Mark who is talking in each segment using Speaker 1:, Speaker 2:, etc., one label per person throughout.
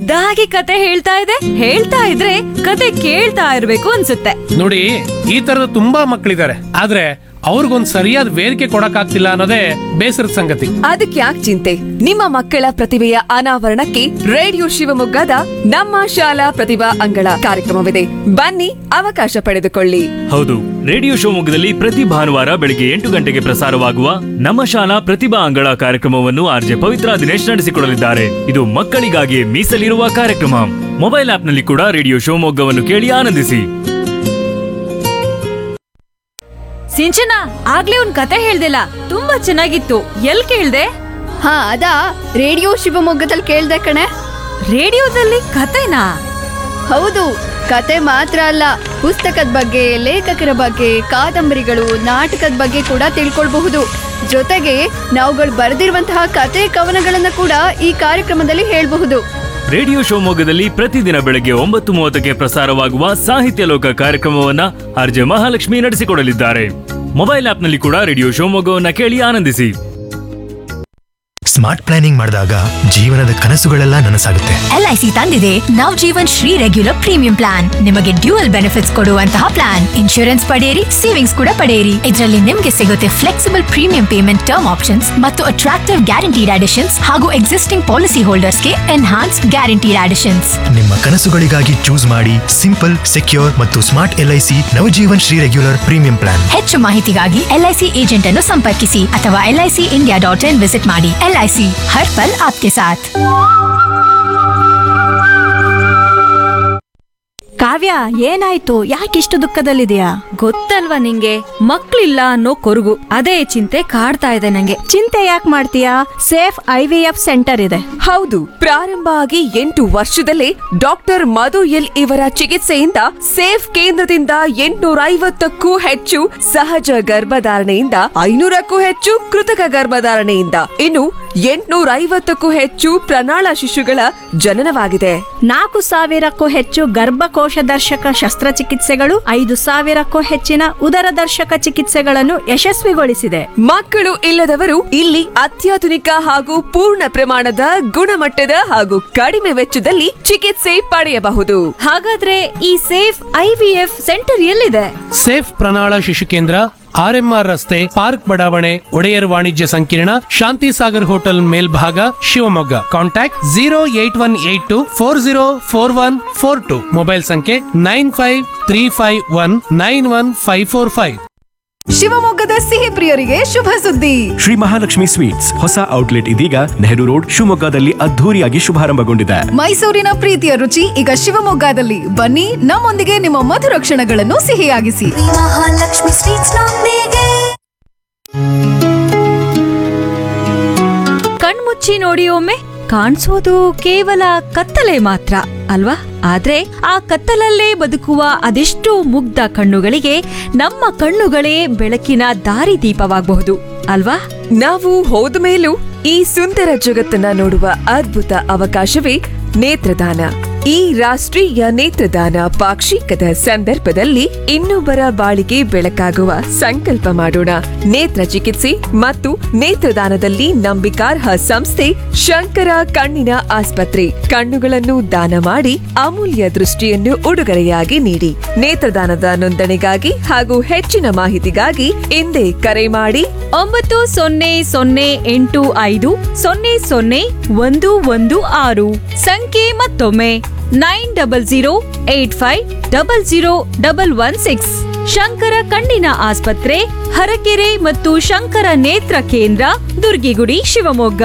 Speaker 1: ಮುದ್ದಾಗಿ ಕತೆ ಹೇಳ್ತಾ ಇದೆ ಹೇಳ್ತಾ ಇದ್ರೆ ಕತೆ ಕೇಳ್ತಾ ಇರ್ಬೇಕು ಅನ್ಸುತ್ತೆ
Speaker 2: ನೋಡಿ ಈ ತರದ ತುಂಬಾ ಮಕ್ಕಳಿದ್ದಾರೆ ಆದ್ರೆ ಅವ್ರಿಗೊಂದ್ ಸರಿಯಾದ ವೇದಿಕೆ ಕೊಡಕ್ಕಾಗ್ತಿಲ್ಲ ಅನ್ನೋದೇ ಬೇಸರದ ಸಂಗತಿ
Speaker 3: ಅದಕ್ಕೆ ಯಾಕೆ ಚಿಂತೆ ನಿಮ್ಮ ಮಕ್ಕಳ ಪ್ರತಿಭೆಯ ಅನಾವರಣಕ್ಕೆ ರೇಡಿಯೋ ಶಿವಮೊಗ್ಗದ ನಮ್ಮ ಶಾಲಾ ಪ್ರತಿಭಾ ಅಂಗಳ ಕಾರ್ಯಕ್ರಮವಿದೆ ಬನ್ನಿ ಅವಕಾಶ ಪಡೆದುಕೊಳ್ಳಿ
Speaker 4: ಹೌದು ರೇಡಿಯೋ ಶಿವಮೊಗ್ಗದಲ್ಲಿ ಪ್ರತಿ ಭಾನುವಾರ ಬೆಳಿಗ್ಗೆ ಎಂಟು ಗಂಟೆಗೆ ಪ್ರಸಾರವಾಗುವ ನಮ್ಮ ಶಾಲಾ ಪ್ರತಿಭಾ ಅಂಗಳ ಕಾರ್ಯಕ್ರಮವನ್ನು ಆರ್ಜೆ ಪವಿತ್ರ ದಿನೇಶ್ ನಡೆಸಿಕೊಡಲಿದ್ದಾರೆ ಇದು ಮಕ್ಕಳಿಗಾಗಿ ಮೀಸಲಿರುವ ಕಾರ್ಯಕ್ರಮ ಮೊಬೈಲ್ ಆಪ್ನಲ್ಲಿ ಕೂಡ ರೇಡಿಯೋ ಶಿವಮೊಗ್ಗವನ್ನು ಕೇಳಿ ಆನಂದಿಸಿ
Speaker 1: ಸಿಂಚನ ಆಗ್ಲೇ ಒಂದ್ ಕತೆ ಹೇಳ್ದಿಲ್ಲ ತುಂಬಾ ಚೆನ್ನಾಗಿತ್ತು ಎಲ್ ಕೇಳ್ದೆ
Speaker 5: ಹಾ ಅದಾ ರೇಡಿಯೋ ಶಿವಮೊಗ್ಗದಲ್ಲಿ ಕೇಳ್ದೆ ಕಣೆ
Speaker 1: ರೇಡಿಯೋದಲ್ಲಿ ಕತೆನಾ
Speaker 5: ಹೌದು ಕತೆ ಮಾತ್ರ ಅಲ್ಲ ಪುಸ್ತಕದ ಬಗ್ಗೆ ಲೇಖಕರ ಬಗ್ಗೆ ಕಾದಂಬರಿಗಳು ನಾಟಕದ ಬಗ್ಗೆ ಕೂಡ ತಿಳ್ಕೊಳ್ಬಹುದು ಜೊತೆಗೆ ನಾವುಗಳು ಬರೆದಿರುವಂತಹ ಕತೆ ಕವನಗಳನ್ನ ಕೂಡ ಈ ಕಾರ್ಯಕ್ರಮದಲ್ಲಿ ಹೇಳಬಹುದು
Speaker 4: ರೇಡಿಯೋ ಶಿವಮೊಗ್ಗದಲ್ಲಿ ಪ್ರತಿದಿನ ಬೆಳಗ್ಗೆ ಒಂಬತ್ತು ಮೂವತ್ತಕ್ಕೆ ಪ್ರಸಾರವಾಗುವ ಸಾಹಿತ್ಯ ಲೋಕ ಕಾರ್ಯಕ್ರಮವನ್ನ ಆರ್ಜೆ ಮಹಾಲಕ್ಷ್ಮಿ ನಡೆಸಿಕೊಡಲಿದ್ದಾರೆ ಮೊಬೈಲ್ ಆಪ್ನಲ್ಲಿ ಕೂಡ ರೇಡಿಯೋ ಶಿವಮೊಗ್ಗವನ್ನ ಕೇಳಿ ಆನಂದಿಸಿ
Speaker 6: ಸ್ಮಾರ್ಟ್ ಪ್ಲಾನಿಂಗ್ ಮಾಡಿದಾಗ ಜೀವನದ ಕನಸುಗಳೆಲ್ಲ ನನಸಾಗುತ್ತೆ
Speaker 7: ಎಲ್ಐಸಿ ತಂದಿದೆ Nav Jeevan Shri regular premium plan ನಿಮಗೆ ಡ್ಯೂಯಲ್ ಬೆನಿಫಿಟ್ಸ್ ಕೊಡುವಂತಹ ಪ್ಲಾನ್ ಇನ್ಶೂರೆನ್ಸ್ ಪಡೆಯಿರಿ ಸೇವಿಂಗ್ಸ್ ಕೂಡ ಪಡೆಯಿರಿ ಇದರಲ್ಲಿ ನಿಮಗೆ ಸಿಗುತ್ತೆ flexible premium payment term options ಮತ್ತು ಅಟ್ರಾಕ್ಟಿವ್ ಗ್ಯಾರಂಟಿಡ್ ಅಡಿಷನ್ಸ್ ಹಾಗೂ ಎಕ್ಸಿಸ್ಟಿಂಗ್ ಪಾಲಿಸಿ ಹೋಲ್ಡರ್ಸ್ಗೆ ಎನ್ಹಾನ್ಸ್ ಗ್ಯಾರಂಟಿಡ್ ಅಡಿಷನ್ಸ್
Speaker 6: ನಿಮ್ಮ ಕನಸುಗಳಿಗಾಗಿ ಚೂಸ್ ಮಾಡಿ ಸಿಂಪಲ್ ಸೆಕ್ಯೂರ್ ಮತ್ತು smart LIC Navjeevan Shri regular premium plan
Speaker 7: ಹೆಚ್ಚು ಮಾಹಿತಿಗಾಗಿ ಎಲ್ಐಸಿ ಏಜೆಂಟ್ ಅನ್ನು ಸಂಪರ್ಕಿಸಿ ಅಥವಾ LIC India dot in visit ಮಾಡಿ ಎಲ್ಐಸಿ ಹರ್ ಪಲ್ ಆಪ್ಕೆ ಸಾಥ್
Speaker 8: ಕಾವ್ಯ ಏನಾಯ್ತು ಯಾಕಿಷ್ಟು ದುಃಖದಲ್ಲಿದೆಯಾ
Speaker 1: ಗೊತ್ತಲ್ವಾ ನಿಂಗೆ ಮಕ್ಳಿಲ್ಲ ಅನ್ನೋ ಕೊರಗು ಅದೇ ಚಿಂತೆ ಕಾಡ್ತಾ ಇದೆ ನಂಗೆ
Speaker 8: ಚಿಂತೆ ಯಾಕೆ ಮಾಡ್ತೀಯಾ Safe I V F center ಇದೆ
Speaker 3: ಹೌದು ಪ್ರಾರಂಭ ಆಗಿ ಎಂಟು ವರ್ಷದಲ್ಲೇ ಡಾಕ್ಟರ್ ಮಧು ಎಲ್ ಇವರ ಚಿಕಿತ್ಸೆಯಿಂದ ಸೇಫ್ ಕೇಂದ್ರದಿಂದ ಎಂಟುನೂರ ಐವತ್ತಕ್ಕೂ ಹೆಚ್ಚು ಸಹಜ ಗರ್ಭಧಾರಣೆಯಿಂದ ಐನೂರಕ್ಕೂ ಹೆಚ್ಚು ಕೃತಕ ಗರ್ಭಧಾರಣೆಯಿಂದ ಇನ್ನು ಎಂಟುನೂರ ಐವತ್ತಕ್ಕೂ ಹೆಚ್ಚು ಪ್ರಣಾಳ ಶಿಶುಗಳ ಜನನವಾಗಿದೆ
Speaker 8: ನಾಲ್ಕು ಸಾವಿರಕ್ಕೂ ಹೆಚ್ಚು ಗರ್ಭಕೋಶ ದರ್ಶಕ ಶಸ್ತ್ರಚಿಕಿತ್ಸೆಗಳು ಐದು ಸಾವಿರಕ್ಕೂ ಹೆಚ್ಚಿನ ಉದರ ದರ್ಶಕ ಚಿಕಿತ್ಸೆಗಳನ್ನು ಯಶಸ್ವಿಗೊಳಿಸಿದೆ
Speaker 3: ಮಕ್ಕಳು ಇಲ್ಲದವರು ಇಲ್ಲಿ ಅತ್ಯಾಧುನಿಕ ಹಾಗೂ ಪೂರ್ಣ ಪ್ರಮಾಣದ ಗುಣಮಟ್ಟದ ಹಾಗೂ ಕಡಿಮೆ ವೆಚ್ಚದಲ್ಲಿ ಚಿಕಿತ್ಸೆ ಪಡೆಯಬಹುದು
Speaker 1: ಹಾಗಾದ್ರೆ ಈ ಸೇಫ್ ಐವಿಎಫ್ ಸೆಂಟರ್ ಎಲ್ಲಿದೆ
Speaker 2: ಸೇಫ್ ಪ್ರಣಾಳ ಶಿಶು ಕೇಂದ್ರ ಆರ್ಎಂಆರ್ ರಸ್ತೆ ಪಾರ್ಕ್ ಬಡಾವಣೆ ಒಡೆಯರ್ ವಾಣಿಜ್ಯ ಸಂಕೀರ್ಣ ಶಾಂತಿ ಸಾಗರ್ ಹೋಟೆಲ್ ಮೇಲ್ಭಾಗ Shivamogga contact zero eight one eight two four zero four one four two mobile ಸಂಖ್ಯೆ nine five three five one nine one five four five
Speaker 9: ಶಿವಮೊಗ್ಗದ ಸಿಹಿ ಪ್ರಿಯರಿಗೆ ಶುಭ ಸುದ್ದಿ
Speaker 10: ಶ್ರೀ ಮಹಾಲಕ್ಷ್ಮಿ ಸ್ವೀಟ್ಸ್ ಹೊಸ ಔಟ್ಲೆಟ್ ಇದೀಗ ನೆಹರು ರೋಡ್ ಶಿವಮೊಗ್ಗದಲ್ಲಿ ಅದ್ಧೂರಿಯಾಗಿ ಶುಭಾರಂಭಗೊಂಡಿದೆ
Speaker 9: ಮೈಸೂರಿನ ಪ್ರೀತಿಯ ರುಚಿ ಈಗ ಶಿವಮೊಗ್ಗದಲ್ಲಿ ಬನ್ನಿ ನಮ್ಮೊಂದಿಗೆ ನಿಮ್ಮ ಮಧುರ ಕ್ಷಣಗಳನ್ನು ಸಿಹಿಯಾಗಿಸಿ
Speaker 7: ಮಹಾಲಕ್ಷ್ಮಿ ಸ್ವೀಟ್ಸ್
Speaker 1: ಕಣ್ಮುಚ್ಚಿ ನೋಡಿ ಒಮ್ಮೆ ಕಾಣಿಸೋದು ಕೇವಲ ಕತ್ತಲೆ ಮಾತ್ರ ಅಲ್ವಾ ಆದ್ರೆ ಆ ಕತ್ತಲಲ್ಲೇ ಬದುಕುವ ಅದೆಷ್ಟೋ ಮುಗ್ಧ ಕಣ್ಣುಗಳಿಗೆ ನಮ್ಮ ಕಣ್ಣುಗಳೇ ಬೆಳಕಿನ ದಾರಿದೀಪವಾಗಬಹುದು ಅಲ್ವಾ
Speaker 3: ನಾವು ಹೋದ ಮೇಲೂ ಈ ಸುಂದರ ಜಗತ್ತನ್ನ ನೋಡುವ ಅದ್ಭುತ ಅವಕಾಶವೇ ನೇತ್ರದಾನ ಈ ರಾಷ್ಟ್ರೀಯ ನೇತ್ರದಾನ ಪಾಕ್ಷಿಕದ ಸಂದರ್ಭದಲ್ಲಿ ಇನ್ನೊಬ್ಬರ ಬಾಳಿಗೆ ಬೆಳಕಾಗುವ ಸಂಕಲ್ಪ ಮಾಡೋಣ ನೇತ್ರ ಚಿಕಿತ್ಸೆ ಮತ್ತು ನೇತ್ರದಾನದಲ್ಲಿ ನಂಬಿಕಾರ್ಹ ಸಂಸ್ಥೆ ಶಂಕರ ಕಣ್ಣಿನ ಆಸ್ಪತ್ರೆ ಕಣ್ಣುಗಳನ್ನು ದಾನ ಮಾಡಿ ಅಮೂಲ್ಯ ದೃಷ್ಟಿಯನ್ನು ಉಡುಗೊರೆಯಾಗಿ ನೀಡಿ ನೇತ್ರದಾನದ ನೋಂದಣಿಗಾಗಿ ಹಾಗೂ ಹೆಚ್ಚಿನ ಮಾಹಿತಿಗಾಗಿ ಹಿಂದೆ ಕರೆ ಮಾಡಿ
Speaker 1: ಒಂಬತ್ತು ಸೊನ್ನೆ ಸೊನ್ನೆ ಎಂಟು ಐದು ಸೊನ್ನೆ ಸೊನ್ನೆ ಒಂದು ಒಂದು ಆರು ಸಂಖ್ಯೆ ಮತ್ತೊಮ್ಮೆ nine double zero eight five double zero double one six Shankara ಕಣ್ಣಿನ ಆಸ್ಪತ್ರೆ ಹರಕೆರೆ ಮತ್ತು ಶಂಕರ ನೇತ್ರ ಕೇಂದ್ರ ದುರ್ಗಿಗುಡಿ ಶಿವಮೊಗ್ಗ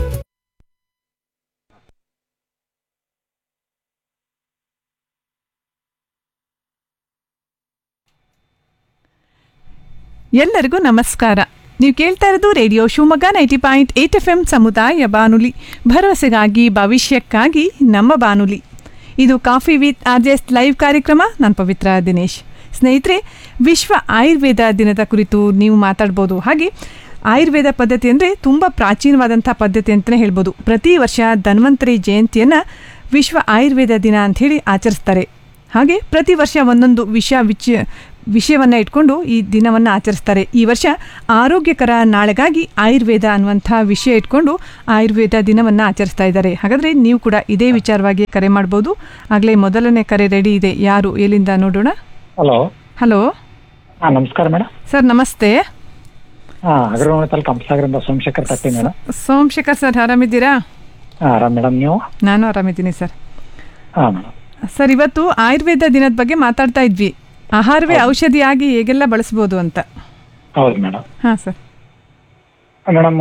Speaker 11: ಎಲ್ಲರಿಗೂ ನಮಸ್ಕಾರ ನೀವು ಕೇಳ್ತಾ ಇರೋದು radio Shivamogga ninety point eight F M ಸಮುದಾಯ ಬಾನುಲಿ ಭರವಸೆಗಾಗಿ ಭವಿಷ್ಯಕ್ಕಾಗಿ ನಮ್ಮ ಬಾನುಲಿ ಇದು coffee with R J S live ಕಾರ್ಯಕ್ರಮ ನಾನು ಪವಿತ್ರ ದಿನೇಶ್ ಸ್ನೇಹಿತರೆ ವಿಶ್ವ ಆಯುರ್ವೇದ ದಿನದ ಕುರಿತು ನೀವು ಮಾತಾಡ್ಬೋದು ಹಾಗೆ ಆಯುರ್ವೇದ ಪದ್ಧತಿ ಅಂದರೆ ತುಂಬ ಪ್ರಾಚೀನವಾದಂಥ ಪದ್ಧತಿ ಅಂತಲೇ ಹೇಳ್ಬೋದು ಪ್ರತಿ ವರ್ಷ ಧನ್ವಂತರಿ ಜಯಂತಿಯನ್ನು ವಿಶ್ವ ಆಯುರ್ವೇದ ದಿನ ಅಂಥೇಳಿ ಆಚರಿಸ್ತಾರೆ ಹಾಗೆ ಪ್ರತಿ ವರ್ಷ ಒಂದೊಂದು ವಿಷಯ ವಿಚ ವಿಷಯವನ್ನ ಇಟ್ಕೊಂಡು ಈ ದಿನವನ್ನು ಆಚರಿಸ್ತಾರೆ ಈ ವರ್ಷ ಆರೋಗ್ಯಕರ ನಾಳೆಗಾಗಿ ಆಯುರ್ವೇದ ಅನ್ನುವಂಥ ವಿಷಯ ಇಟ್ಕೊಂಡು ಆಯುರ್ವೇದ ದಿನವನ್ನು ಆಚರಿಸ್ತಾ ಇದ್ದಾರೆ ಹಾಗಾದರೆ ನೀವು ಕೂಡ ಇದೇ ವಿಚಾರವಾಗಿ ಕರೆ ಮಾಡ್ಬೋದು ಆಗಲೇ ಮೊದಲನೇ ಕರೆ ರೆಡಿ ಇದೆ ಯಾರು ಎಲ್ಲಿಂದ ನೋಡೋಣ
Speaker 12: ಹಲೋ
Speaker 11: ಹಲೋ
Speaker 12: ಹಾಂ ನಮಸ್ಕಾರ ಮೇಡಮ್
Speaker 11: ಸರ್ ನಮಸ್ತೆ
Speaker 12: ಹಾಂ ಅಗ್ರವಾಣ ತಾಲೂಕು ಹಂಪಸಾಗರಿಂದ ಸೋಮಶೇಖರ್ ತಟ್ಟಿ ಮೇಡಮ್
Speaker 11: ಸೋಮಶೇಖರ್ ಸರ್ ಆರಾಮಿದ್ದೀರಾ
Speaker 12: ಹಾಂ ಆರಾಮ್ ಮೇಡಮ್ ನೀವು
Speaker 11: ನಾನು ಆರಾಮಿದ್ದೀನಿ ಸರ್
Speaker 12: ಹಾಂ ಮೇಡಮ್
Speaker 11: ಸರ್ ಇವತ್ತು ಆಯುರ್ವೇದ ದಿನದ ಬಗ್ಗೆ ಮಾತಾಡ್ತಾ ಇದ್ವಿ ಆಹಾರವೇ ಔಷಧಿಯಾಗಿ ಹೇಗೆಲ್ಲ ಬಳಸ್ಬೋದು ಅಂತ
Speaker 12: ಹೌದು ಮೇಡಮ್
Speaker 11: ಹಾಂ ಸರ್
Speaker 12: ಮೇಡಮ್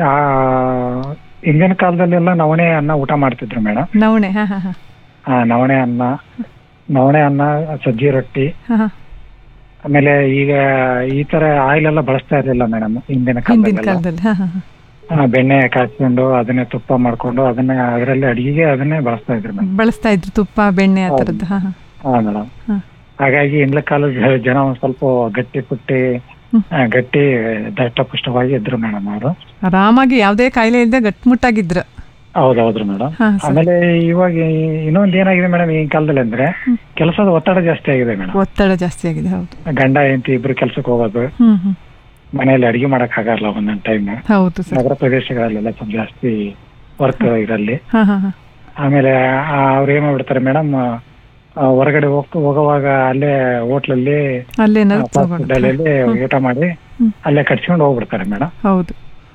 Speaker 12: ಹಿಂದಿನ ಕಾಲದಲ್ಲೆಲ್ಲ ನವಣೆ ಅನ್ನ ಊಟ ಮಾಡ್ತಿದ್ರು ಮೇಡಮ್
Speaker 11: ನವಣೆ ಹಾಂ ಹಾಂ ಹಾಂ
Speaker 12: ಹಾಂ ನವಣೆ ಅನ್ನ ನವಣೆ ಅನ್ನ ಸಜ್ಜಿ ರೊಟ್ಟಿ
Speaker 11: ಹಾಂ ಹಾಂ
Speaker 12: ಆಮೇಲೆ ಈಗ ಈ ತರ ಆಯಿಲ್ ಎಲ್ಲ ಬಳಸ್ತಾ ಇರಲಿಲ್ಲ ಮೇಡಮ್ ಹಿಂದಿನ
Speaker 11: ಹಿಂದಿನ
Speaker 12: ಕಾಲದಲ್ಲೆಲ್ಲ
Speaker 11: ಕಾಲದಲ್ಲಿ ಹಾಂ ಹಾಂ ಹಾಂ
Speaker 12: ಆ, ಬೆಣ್ಣೆ ಕಾಯ್ಕೊಂಡು ಅದನ್ನೇ ತುಪ್ಪ ಮಾಡ್ಕೊಂಡು ಅದನ್ನೇ ಅದರಲ್ಲಿ ಅಡಿಗೆಗೆ ಅದನ್ನೇ ಬಳಸ್ತಾ ಇದ್ರು ಮೇಡಮ್
Speaker 11: ಬಳಸ್ತಾ ಇದ್ರು ತುಪ್ಪ ಬೆಣ್ಣೆ ಆ ಥರದ್ದು ಹಾಂ ಹಾಂ
Speaker 12: ಹಾಂ ಮೇಡಮ್
Speaker 11: ಹಾಂ
Speaker 12: ಹಾಗಾಗಿ ಹಿಂದಿನ ಕಾಲದ ಜನ ಒಂದ್ ಸ್ವಲ್ಪ ಗಟ್ಟಿ ಪುಟ್ಟಿ ಆ, ಗಟ್ಟಿ ದಟ್ಟಪುಷ್ಟವಾಗಿ ಇದ್ರು ಮೇಡಮ್ ಅವರು
Speaker 11: ಆರಾಮಾಗಿ ಯಾವುದೇ ಕಾಯಿಲೆ ಇಲ್ಲದೆ ಗಟ್ಟಿಮುಟ್ಟಾಗಿದ್ರು
Speaker 12: ಹೌದೌದ್ರಿ ಮೇಡಮ್
Speaker 11: ಹಾಂ ಸರ್
Speaker 12: ಆಮೇಲೆ ಇವಾಗ ಈ- ಇನ್ನೊಂದ್ ಏನಾಗಿದೆ ಮೇಡಮ್ ಈ ಕಾಲದಲ್ಲಿ ಅಂದ್ರೆ ಕೆಲಸದ ಒತ್ತಡ ಜಾಸ್ತಿ ಆಗಿದೆ ಮೇಡಮ್
Speaker 11: ಒತ್ತಡ ಜಾಸ್ತಿ ಆಗಿದೆ ಹೌದು
Speaker 12: ಗಂಡ ಹೆಂಡತಿ ಇಬ್ರು ಕೆಲ್ಸಕ್ಕೆ ಹೋಗೋದು
Speaker 11: ಹ್ಮ್ ಹ್ಮ್
Speaker 12: ಮನೆಯಲ್ಲಿ ಅಡಿಗೆ ಮಾಡಕ್ ಆಗಲ್ಲ ಒಂದೊಂದ್ ಟೈಮ್
Speaker 11: ಹೌದು ಸರ್
Speaker 12: ನಗರ ಪ್ರದೇಶಗಳಲ್ಲೆಲ್ಲ ಸ್ವಲ್ಪ ಜಾಸ್ತಿ ವರ್ಕ್ ಇರಲ್ಲಿ
Speaker 11: ಹಾಂ ಹಾಂ ಹಾಂ
Speaker 12: ಆಮೇಲೆ ಅವ್ರು ಏನ್ ಮಾಡ್ಬಿಡ್ತಾರೆ ಮೇಡಮ್ ಹೊರಗಡೆ ಹೋಗ್ ಹೋಗುವಾಗ ಅಲ್ಲೇ ಹೋಟ್ಲಲ್ಲಿ
Speaker 11: ಅಲ್ಲೇ ಏನಾದ್ರು
Speaker 12: ಫಾಸ್ಟ್
Speaker 11: ತಗೊಂಡು
Speaker 12: ಫುಡ್ ಅಲ್ಲಿ ಊಟ ಮಾಡಿ
Speaker 11: ಹ್ಮ್.
Speaker 12: ಅಲ್ಲೇ ಕಟ್ಸ್ಕೊಂಡು ಹೋಗ್ಬಿಡ್ತಾರೆ ಮೇಡಮ್
Speaker 11: ಹೌದು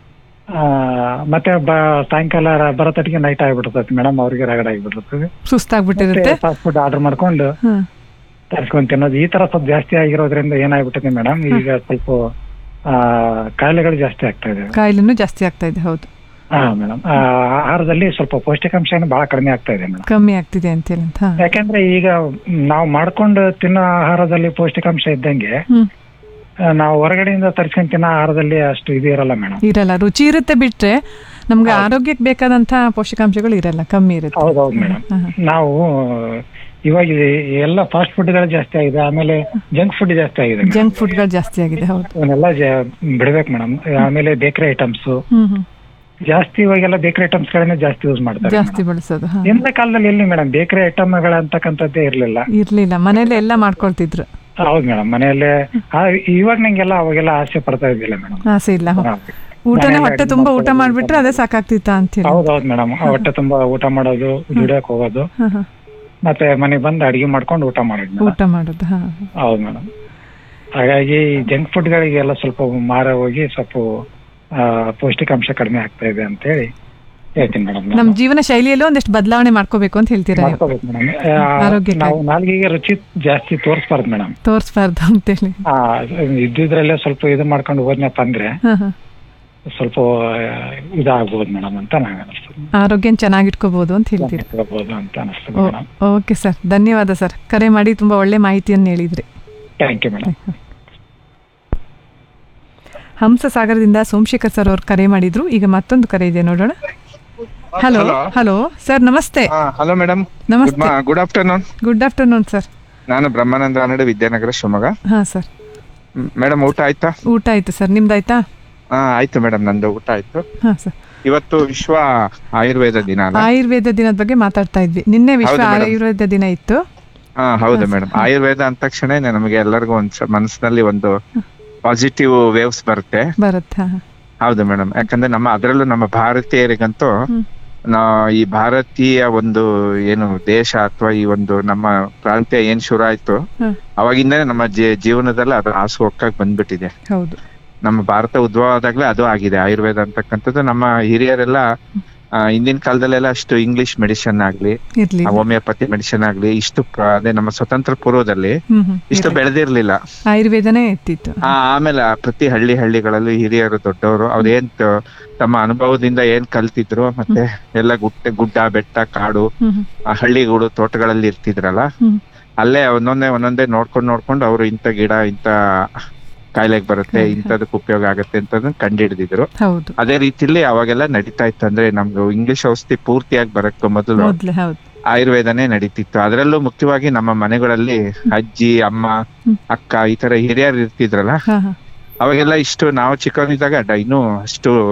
Speaker 12: ಮತ್ತೆ ಬ ಸಾಯಂಕಾಲ ರ- ಬರೋತಟ್ಟಿಗೆ ನೈಟ್ ಆಗಿಬಿಡ್ತೈತಿ ಮೇಡಮ್ ಅವ್ರಿಗೆ ರಗಡ ಆಗಿಬಿಟ್ಟಿರ್ತದೆ
Speaker 11: ಸುಸ್ತಾಗ್ಬಿಟ್ಟಿರುತ್ತೆ
Speaker 12: ಫಾಸ್ಟ್ ಫುಡ್ ಆರ್ಡರ್ ಮಾಡ್ಕೊಂಡು
Speaker 11: ಹಾಂ
Speaker 12: ತರ್ಸ್ಕೊಂಡ್ ತಿನ್ನೋದು ಈ ತರ ಸ್ವಲ್ಪ ಜಾಸ್ತಿ ಆಗಿರೋದ್ರಿಂದ ಏನಾಗ್ಬಿಟ್ಟಿದೆ ಮೇಡಮ್ ಈಗ ಸ್ವಲ್ಪ ಆ, ಕಾಯಿಲೆಗಳು ಜಾಸ್ತಿ ಆಗ್ತಾ ಇದೆ
Speaker 11: ಕಾಯಿಲೆನೂ ಜಾಸ್ತಿ ಆಗ್ತಾ ಇದೆ ಹೌದು
Speaker 12: ಹಾ ಮೇಡಮ್ ಆಹಾರದಲ್ಲಿ ಸ್ವಲ್ಪ ಪೌಷ್ಟಿಕಾಂಶ ಬಹಳ ಕಡಿಮೆ ಆಗ್ತಾ ಇದೆ ಮೇಡಮ್
Speaker 11: ಕಮ್ಮಿ ಆಗ್ತಿದೆ ಅಂತೇಳಿ ಅಂತ ಹಾಂ
Speaker 12: ಯಾಕಂದ್ರೆ ಈಗ ನಾವು ಮಾಡ್ಕೊಂಡು ತಿನ್ನೋ ಆಹಾರದಲ್ಲಿ ಪೌಷ್ಟಿಕಾಂಶ ಇದ್ದಂಗೆ
Speaker 11: ಹ್ಮ್
Speaker 12: ಆ, ನಾವು ಹೊರಗಡೆಯಿಂದ ತರಿಸ್ಕೊಂಡ್ ತಿನ್ನೋ ಆಹಾರದಲ್ಲಿ ಅಷ್ಟು ಇದು ಇರಲ್ಲ ಮೇಡಮ್
Speaker 11: ಇರಲ್ಲ ರುಚಿ ಇರುತ್ತೆ ಬಿಟ್ರೆ ನಮ್ಗೆ ಆರೋಗ್ಯಕ್ಕೆ ಬೇಕಾದಂಥ ಪೋಷಕಾಂಶಗಳು ಇರಲ್ಲ ಕಮ್ಮಿ ಇರುತ್ತೆ
Speaker 12: ಹೌದೌದು ಮೇಡಮ್ ನಾವು ಇವಾಗ ಈ ಎಲ್ಲ ಫಾಸ್ಟ್ ಫುಡ್ಗಳು ಜಾಸ್ತಿ ಆಗಿದೆ ಆಮೇಲೆ ಜಂಕ್ ಫುಡ್ ಜಾಸ್ತಿ ಆಗಿದೆ madam.
Speaker 11: ಜಂಕ್ ಫುಡ್ಗಳು ಜಾಸ್ತಿ ಆಗಿದೆ ಹೌದು
Speaker 12: ಇವನ್ನೆಲ್ಲ ಜ- ಬಿಡ್ಬೇಕು ಮೇಡಮ್ ಆಮೇಲೆ ಬೇಕರಿ ಐಟಮ್ಸ್
Speaker 11: ಹ್ಮ್ ಹ್ಮ್
Speaker 12: ಜಾಸ್ತಿ ಇವಾಗೆಲ್ಲ ಬೇಕರಿ ಐಟಮ್ಸ್ ಗಳನ್ನೇ ಜಾಸ್ತಿ ಯೂಸ್ ಮಾಡ್ತಾರೆ
Speaker 11: ಜಾಸ್ತಿ ಬಳಸೋದು ಹಾಂ
Speaker 12: ಹಿಂದಿನ ಕಾಲದಲ್ಲಿ ಎಲ್ಲಿ ಮೇಡಮ್ ಬೇಕರಿ ಐಟಮ್ಗಳು ಅಂತಕ್ಕಂಥದ್ದೇ ಇರ್ಲಿಲ್ಲ
Speaker 11: ಇರ್ಲಿಲ್ಲ ಮನೇಲಿ ಎಲ್ಲ ಮಾಡ್ಕೊಳ್ತಿದ್ರು
Speaker 12: ಹೌದು ಮೇಡಮ್ ಮನೆಯಲ್ಲೇ ಆ, ಇವಾಗ ನಂಗೆಲ್ಲ ಅವಾಗೆಲ್ಲ ಆಸೆ ಪಡ್ತಾ ಇದ್ದಿಲ್ಲ ಮೇಡಮ್
Speaker 11: ಆಸೆ ಇಲ್ಲ ಊಟನೇ ಹೊಟ್ಟೆ ತುಂಬಾ ಊಟ ಮಾಡ್ಬಿಟ್ರೆ ಅದೇ ಸಾಕಾಗ್ತಿತ್ತ ಅಂತೇಳಿ
Speaker 12: ಹೌದೌದು ಮೇಡಮ್ ಹೊಟ್ಟೆ ತುಂಬಾ ಊಟ ಮಾಡೋದು ದುಡಿಯಕ್ ಹೋಗೋದು
Speaker 11: ಹಾಂ ಹಾಂ
Speaker 12: ಮತ್ತೆ ಮನೆಗೆ ಬಂದು ಅಡಿಗೆ ಮಾಡ್ಕೊಂಡು ಊಟ ಮಾಡೋದು madam.
Speaker 11: ಊಟ ಮಾಡೋದು ಹಾಂ
Speaker 12: ಹೌದು ಮೇಡಮ್ ಹಾಗಾಗಿ ಜಂಕ್ ಫುಡ್ಗಳಿಗೆಲ್ಲ ಸ್ವಲ್ಪ ಮಾರ ಹೋಗಿ ಸ್ವಲ್ಪ ಆ, ಪೌಷ್ಟಿಕಾಂಶ ಕಡಿಮೆ ಆಗ್ತಾ ಇದೆ ಅಂತ ಹೇಳಿ ಹೇಳ್ತೀನಿ ಮೇಡಮ್
Speaker 11: ನಮ್ಮ ಜೀವನ ಶೈಲಿಯಲ್ಲೂ ಒಂದಿಷ್ಟು ಬದಲಾವಣೆ ಮಾಡ್ಕೋಬೇಕು ಅಂತ ಹೇಳ್ತೀರಾ ನೀವು
Speaker 12: ಮಾಡ್ಕೋಬೇಕು ಮೇಡಮ್
Speaker 11: ಆರೋಗ್ಯಕ್ಕಾಗಿ.
Speaker 12: ನಾವು ನಾಲ್ಗೆಗೆ ರುಚಿ ಜಾಸ್ತಿ ತೋರಿಸ್ಬಾರ್ದು ಮೇಡಮ್
Speaker 11: ತೋರಿಸ್ಬಾರ್ದು ಅಂತೇಳಿ
Speaker 12: ಇದ್ದಿದ್ರಲ್ಲೇ ಸ್ವಲ್ಪ ಇದು ಮಾಡ್ಕೊಂಡು ಹೋದ್ನಪ್ಪ ಅಂದ್ರೆ
Speaker 11: ಹಾಂ ಹಾಂ
Speaker 12: ಸ್ವಲ್ಪ ಆ, ಇದಾಗ್ಬೋದು ಮೇಡಮ್ ಅಂತ ನಂಗೆ ಅನಿಸ್ತದೆ
Speaker 11: ಆರೋಗ್ಯನ ಚೆನ್ನಾಗಿಟ್ಕೋಬಹುದು ಅಂತ ಹೇಳ್ತೀರಿ
Speaker 12: ಇಟ್ಕೋಬಹುದು ಅಂತ ಅನಿಸ್ತದೆ
Speaker 11: ಓ-
Speaker 12: ಮೇಡಮ್
Speaker 11: ಓಕೆ ಸರ್ ಧನ್ಯವಾದ ಸರ್ ಕರೆ ಮಾಡಿ ತುಂಬಾ ಒಳ್ಳೆ ಮಾಹಿತಿಯನ್ನು ಹೇಳಿದ್ರಿ
Speaker 12: ಥ್ಯಾಂಕ್ ಯು ಮೇಡಮ್
Speaker 11: ಹಂಸಸಾಗರದಿಂದ ಸೋಮಶೇಖರ್ ಸರ್ ಅವ್ರು ಕರೆ ಮಾಡಿದ್ರು ಈಗ ಮತ್ತೊಂದು ಕರೆ ಇದೆ ನೋಡೋಣ ಹಲೋ
Speaker 13: Hello.
Speaker 11: ಹಲೋ ಸರ್ ನಮಸ್ತೆ
Speaker 13: ಹಲೋ ಮೇಡಮ್
Speaker 11: ನಮಸ್ತೆ
Speaker 13: good afternoon
Speaker 11: good afternoon sir
Speaker 13: ನಾನು ಬ್ರಹ್ಮಾನಂದ ಅನಡು ವಿದ್ಯಾನಗರ ಶಿವಮೊಗ್ಗ
Speaker 11: ಹಾ ಸರ್
Speaker 13: ಮೇಡಮ್ ಊಟ ಆಯ್ತಾ
Speaker 11: ಊಟ ಆಯ್ತು ಸರ್ ನಿಮ್ದಾಯ್ತಾ
Speaker 13: ಹಾ ಆಯ್ತು ಮೇಡಮ್ ನಂದು ಊಟ ಆಯ್ತು
Speaker 11: ಹಾ ಸರ್
Speaker 13: ಇವತ್ತು ವಿಶ್ವ ಆಯುರ್ವೇದ ದಿನ ಅಲ್ಲ
Speaker 11: ಆಯುರ್ವೇದ ದಿನದ ಬಗ್ಗೆ ಮಾತಾಡ್ತಾ ಇದ್ವಿ ನಿನ್ನೆ ವಿಶ್ವ
Speaker 13: ಹೌದು madam.
Speaker 11: ಆಯುರ್ವೇದ ದಿನ ಇತ್ತು
Speaker 13: ಹಾ ಹೌದು ಮೇಡಮ್ ಆಯುರ್ವೇದ ಅಂದ ತಕ್ಷಣ ನಮಗೆ ಎಲ್ಲರಿಗೂ ಒಂದ್ ಸ- ಮನಸ್ಸಿನಲ್ಲಿ ಒಂದು ಪಾಸಿಟಿವ್ ವೇವ್ಸ್ ಬರುತ್ತೆ
Speaker 11: ಬರುತ್ತೆ ಹಾ, ಹಾ.
Speaker 13: ಹೌದು ಮೇಡಮ್ ಯಾಕಂದ್ರೆ ನಮ್ಮ ಅದರಲ್ಲೂ ನಮ್ಮ ಭಾರತೀಯರಿಗಂತೂ ನಾ ಈ ಭಾರತೀಯ ಒಂದು ಏನು ದೇಶ ಅಥವಾ ಈ ಒಂದು ನಮ್ಮ ಪ್ರಾಂತ್ಯ ಏನ್ ಶುರು ಆಯ್ತು
Speaker 11: ಹ್ಮ್.
Speaker 13: ಅವಾಗಿಂದನೇ ನಮ್ಮ ಜೀ- ಜೀವನದಲ್ಲಿ ಅದು ಹಾಸು ಹೊಕ್ಕಾಗಿ ಬಂದ್ಬಿಟ್ಟಿದೆ
Speaker 11: ಹೌದು
Speaker 13: ನಮ್ಮ ಭಾರತ ಉದ್ಭವ ಆದಾಗ್ಲೇ ಅದು ಆಗಿದೆ ಆಯುರ್ವೇದ ಅಂತಕ್ಕಂಥದ್ದು ನಮ್ಮ ಹಿರಿಯರೆಲ್ಲ ಆ, ಹಿಂದಿನ ಕಾಲದಲ್ಲೆಲ್ಲ ಅಷ್ಟು ಇಂಗ್ಲಿಷ್ ಮೆಡಿಸಿನ್ ಆಗ್ಲಿ
Speaker 11: ಇರ್ಲಿ
Speaker 13: ಹೋಮಿಯೋಪತಿ ಮೆಡಿಸಿನ್ ಆಗ್ಲಿ ಇಷ್ಟು ಪ್ರ- ಅದೇ ನಮ್ಮ ಸ್ವತಂತ್ರ ಪೂರ್ವದಲ್ಲಿ
Speaker 11: ಹ್ಮ್ ಹ್ಮ್
Speaker 13: ಇಷ್ಟು ಬೆಳೆದಿರ್ಲಿಲ್ಲ
Speaker 11: ಆಯುರ್ವೇದನೇ ಇತ್ತಿತ್ತು
Speaker 13: ಆ, ಆಮೇಲೆ ಆ ಪ್ರತಿ ಹಳ್ಳಿ ಹಳ್ಳಿಗಳಲ್ಲೂ ಹಿರಿಯರು ದೊಡ್ಡವರು ಅವ್ರು ಏನ್ ತ- ತಮ್ಮ ಅನುಭವದಿಂದ ಏನ್ ಕಲ್ತಿದ್ರು ಮತ್ತೆ ಎಲ್ಲ ಗುಡ್ಡ ಗುಡ್ಡ ಬೆಟ್ಟ ಕಾಡು
Speaker 11: ಹ್ಮ್ ಹ್ಮ್
Speaker 13: ಆ ಹಳ್ಳಿಗಳು ತೋಟಗಳಲ್ಲಿ ಇರ್ತಿದ್ರಲ್ಲ
Speaker 11: ಹ್ಮ್.
Speaker 13: ಅಲ್ಲೇ ಒಂದೊಂದೇ ಒಂದೊಂದೇ ನೋಡ್ಕೊಂಡು ನೋಡ್ಕೊಂಡು ಅವರು ಇಂಥ ಗಿಡ ಇಂಥ ಕಾಯಿಲೆಗೆ ಬರುತ್ತೆ ಇಂಥದಕ್ಕೆ ಉಪಯೋಗ ಆಗುತ್ತೆ ಅಂತ ಕಂಡಿಡಿದಿದ್ರು
Speaker 11: ಹೌದು
Speaker 13: ಅದೇ ರೀತಿಲಿ ಅವಾಗೆಲ್ಲ ನಡೀತಾ ಇತ್ತು ಅಂದ್ರೆ ನಮ್ಗೆ ಇಂಗ್ಲಿಷ್ ಔಷಧಿ ಪೂರ್ತಿಯಾಗಿ ಬರಕ್ಕೆ ಮೊದಲು
Speaker 11: ಮೊದ್ಲು ಹೌದು
Speaker 13: ಆಯುರ್ವೇದನೇ ನಡೀತಿತ್ತು ಅದರಲ್ಲೂ ಮುಖ್ಯವಾಗಿ ನಮ್ಮ ಮನೆಗಳಲ್ಲಿ ಅಜ್ಜಿ ಅಮ್ಮ ಅಕ್ಕ ಈ ತರ ಹಿರಿಯರು ಇರ್ತಿದ್ರಲ್ಲ
Speaker 11: ಹಾ ಹಾ
Speaker 13: ಅವಾಗೆಲ್ಲ ಇಷ್ಟು ನಾವು ಚಿಕ್ಕವನಿದ್ದಾಗ ಡ- ಇನ್ನೂ ಅಷ್ಟು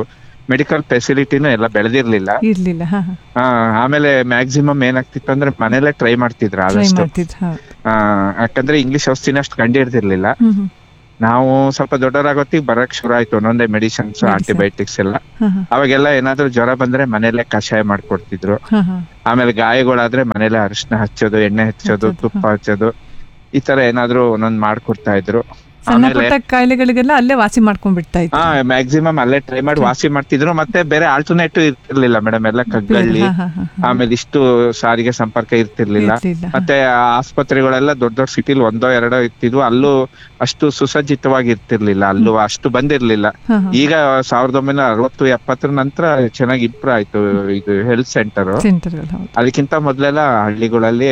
Speaker 13: ಮೆಡಿಕಲ್ ಫೆಸಿಲಿಟಿನೂ ಎಲ್ಲ ಬೆಳೆದಿರ್ಲಿಲ್ಲ
Speaker 11: ಇರ್ಲಿಲ್ಲ ಹಾ ಹಾ
Speaker 13: ಆ, ಆಮೇಲೆ ಮ್ಯಾಕ್ಸಿಮಮ್ ಏನಾಗ್ತಿತ್ತು ಅಂದ್ರೆ ಮನೇಲೆ ಟ್ರೈ ಮಾಡ್ತಿದ್ರು
Speaker 11: ಟ್ರೈ
Speaker 13: ಆದಷ್ಟು
Speaker 11: ಮಾಡ್ತಿದ್ರು ಹೌದು
Speaker 13: ಆ, ಯಾಕಂದ್ರೆ ಇಂಗ್ಲಿಷ್ ಔಷಧಿನ ಅಷ್ಟು ಕಂಡಿಡ್ದಿರ್ಲಿಲ್ಲ
Speaker 11: ಹ್ಮ್ ಹ್ಮ್
Speaker 13: ನಾವು ಸ್ವಲ್ಪ ದೊಡ್ಡವರಾಗೋತ್ತಿಗೆ ಬರಕ್ ಶುರು ಆಯ್ತು ಒಂದೊಂದೇ ಮೆಡಿಸಿನ್ಸ್
Speaker 11: Medicine.
Speaker 13: ಆಂಟಿಬಯೋಟಿಕ್ಸ್ ಎಲ್ಲ
Speaker 11: ಹಾ ಹಾ
Speaker 13: ಅವಾಗೆಲ್ಲ ಏನಾದ್ರೂ ಜ್ವರ ಬಂದ್ರೆ ಮನೇಲೆ ಕಷಾಯ ಮಾಡ್ಕೊಡ್ತಿದ್ರು
Speaker 11: ಹಾ ಹಾ
Speaker 13: ಆಮೇಲೆ ಗಾಯಗಳಾದ್ರೆ ಮನೇಲೆ ಅರಿಶಿನ ಹಚ್ಚೋದು ಎಣ್ಣೆ ಹಚ್ಚೋದು
Speaker 11: ಹಚ್ಚೋದು,
Speaker 13: ತುಪ್ಪ ಹಚ್ಚೋದು ಈ ತರ ಏನಾದ್ರೂ ಒಂದೊಂದ್ ಮಾಡ್ಕೊಡ್ತಾ ಇದ್ರು
Speaker 11: ಸಣ್ಣ
Speaker 13: ಆಮೇಲೆ
Speaker 11: ಪುಟ್ಟ ಕಾಯಿಲೆಗಳಿಗೆಲ್ಲ ಅಲ್ಲೇ ವಾಸಿ ಮಾಡ್ಕೊಂಡ್ ಬಿಡ್ತಾ ಇತ್ತು
Speaker 13: ಹಾ ಮ್ಯಾಕ್ಸಿಮಮ್ ಅಲ್ಲೇ ಟ್ರೈ ಮಾಡಿ ವಾಸಿ ಮಾಡ್ತಿದ್ರು ಮತ್ತೆ ಬೇರೆ ಆಲ್ಟರ್ನೇಟಿವ್ ಇರ್ತಿರ್ಲಿಲ್ಲ ಮೇಡಮ್ ಎಲ್ಲ ಕಗ್ಗಳ್ಳಿ
Speaker 11: ಹಾ, ಹಾ, ಹಾ,
Speaker 13: ಆಮೇಲೆ ಇಷ್ಟು ಸಾರಿಗೆ ಸಂಪರ್ಕ ಇರ್ತಿರ್ಲಿಲ್ಲ
Speaker 11: ಇರ್ಲಿಲ್ಲ, ಹಾ.
Speaker 13: ಮತ್ತೆ ಆ ಆಸ್ಪತ್ರೆಗಳೆಲ್ಲ ದೊಡ್ಡ ದೊಡ್ಡ ಸಿಟಿಲಿ ಒಂದೋ ಎರಡೋ ಇರ್ತಿದ್ವು ಅಲ್ಲೂ ಅಷ್ಟು ಸುಸಜ್ಜಿತವಾಗಿ ಇರ್ತಿರ್ಲಿಲ್ಲ ಅಲ್ಲೂ ಅಷ್ಟು ಬಂದಿರ್ಲಿಲ್ಲ
Speaker 11: ಹಾ, ಹಾ.
Speaker 13: ಈಗ ಸಾವಿರದ ಒಂಬೈನೂರ ಅರವತ್ತು ಎಪ್ಪತ್ತರ ನಂತರ ಚೆನ್ನಾಗಿ ಇಂಪ್ರೂವ್ ಆಯ್ತು ಇದು ಹೆಲ್ತ್ ಸೆಂಟರ್
Speaker 11: ಸೆಂಟರ್ಗಳು ಹೌದು
Speaker 13: ಅದಕ್ಕಿಂತ ಮೊದ್ಲೆಲ್ಲ ಹಳ್ಳಿಗಳಲ್ಲಿ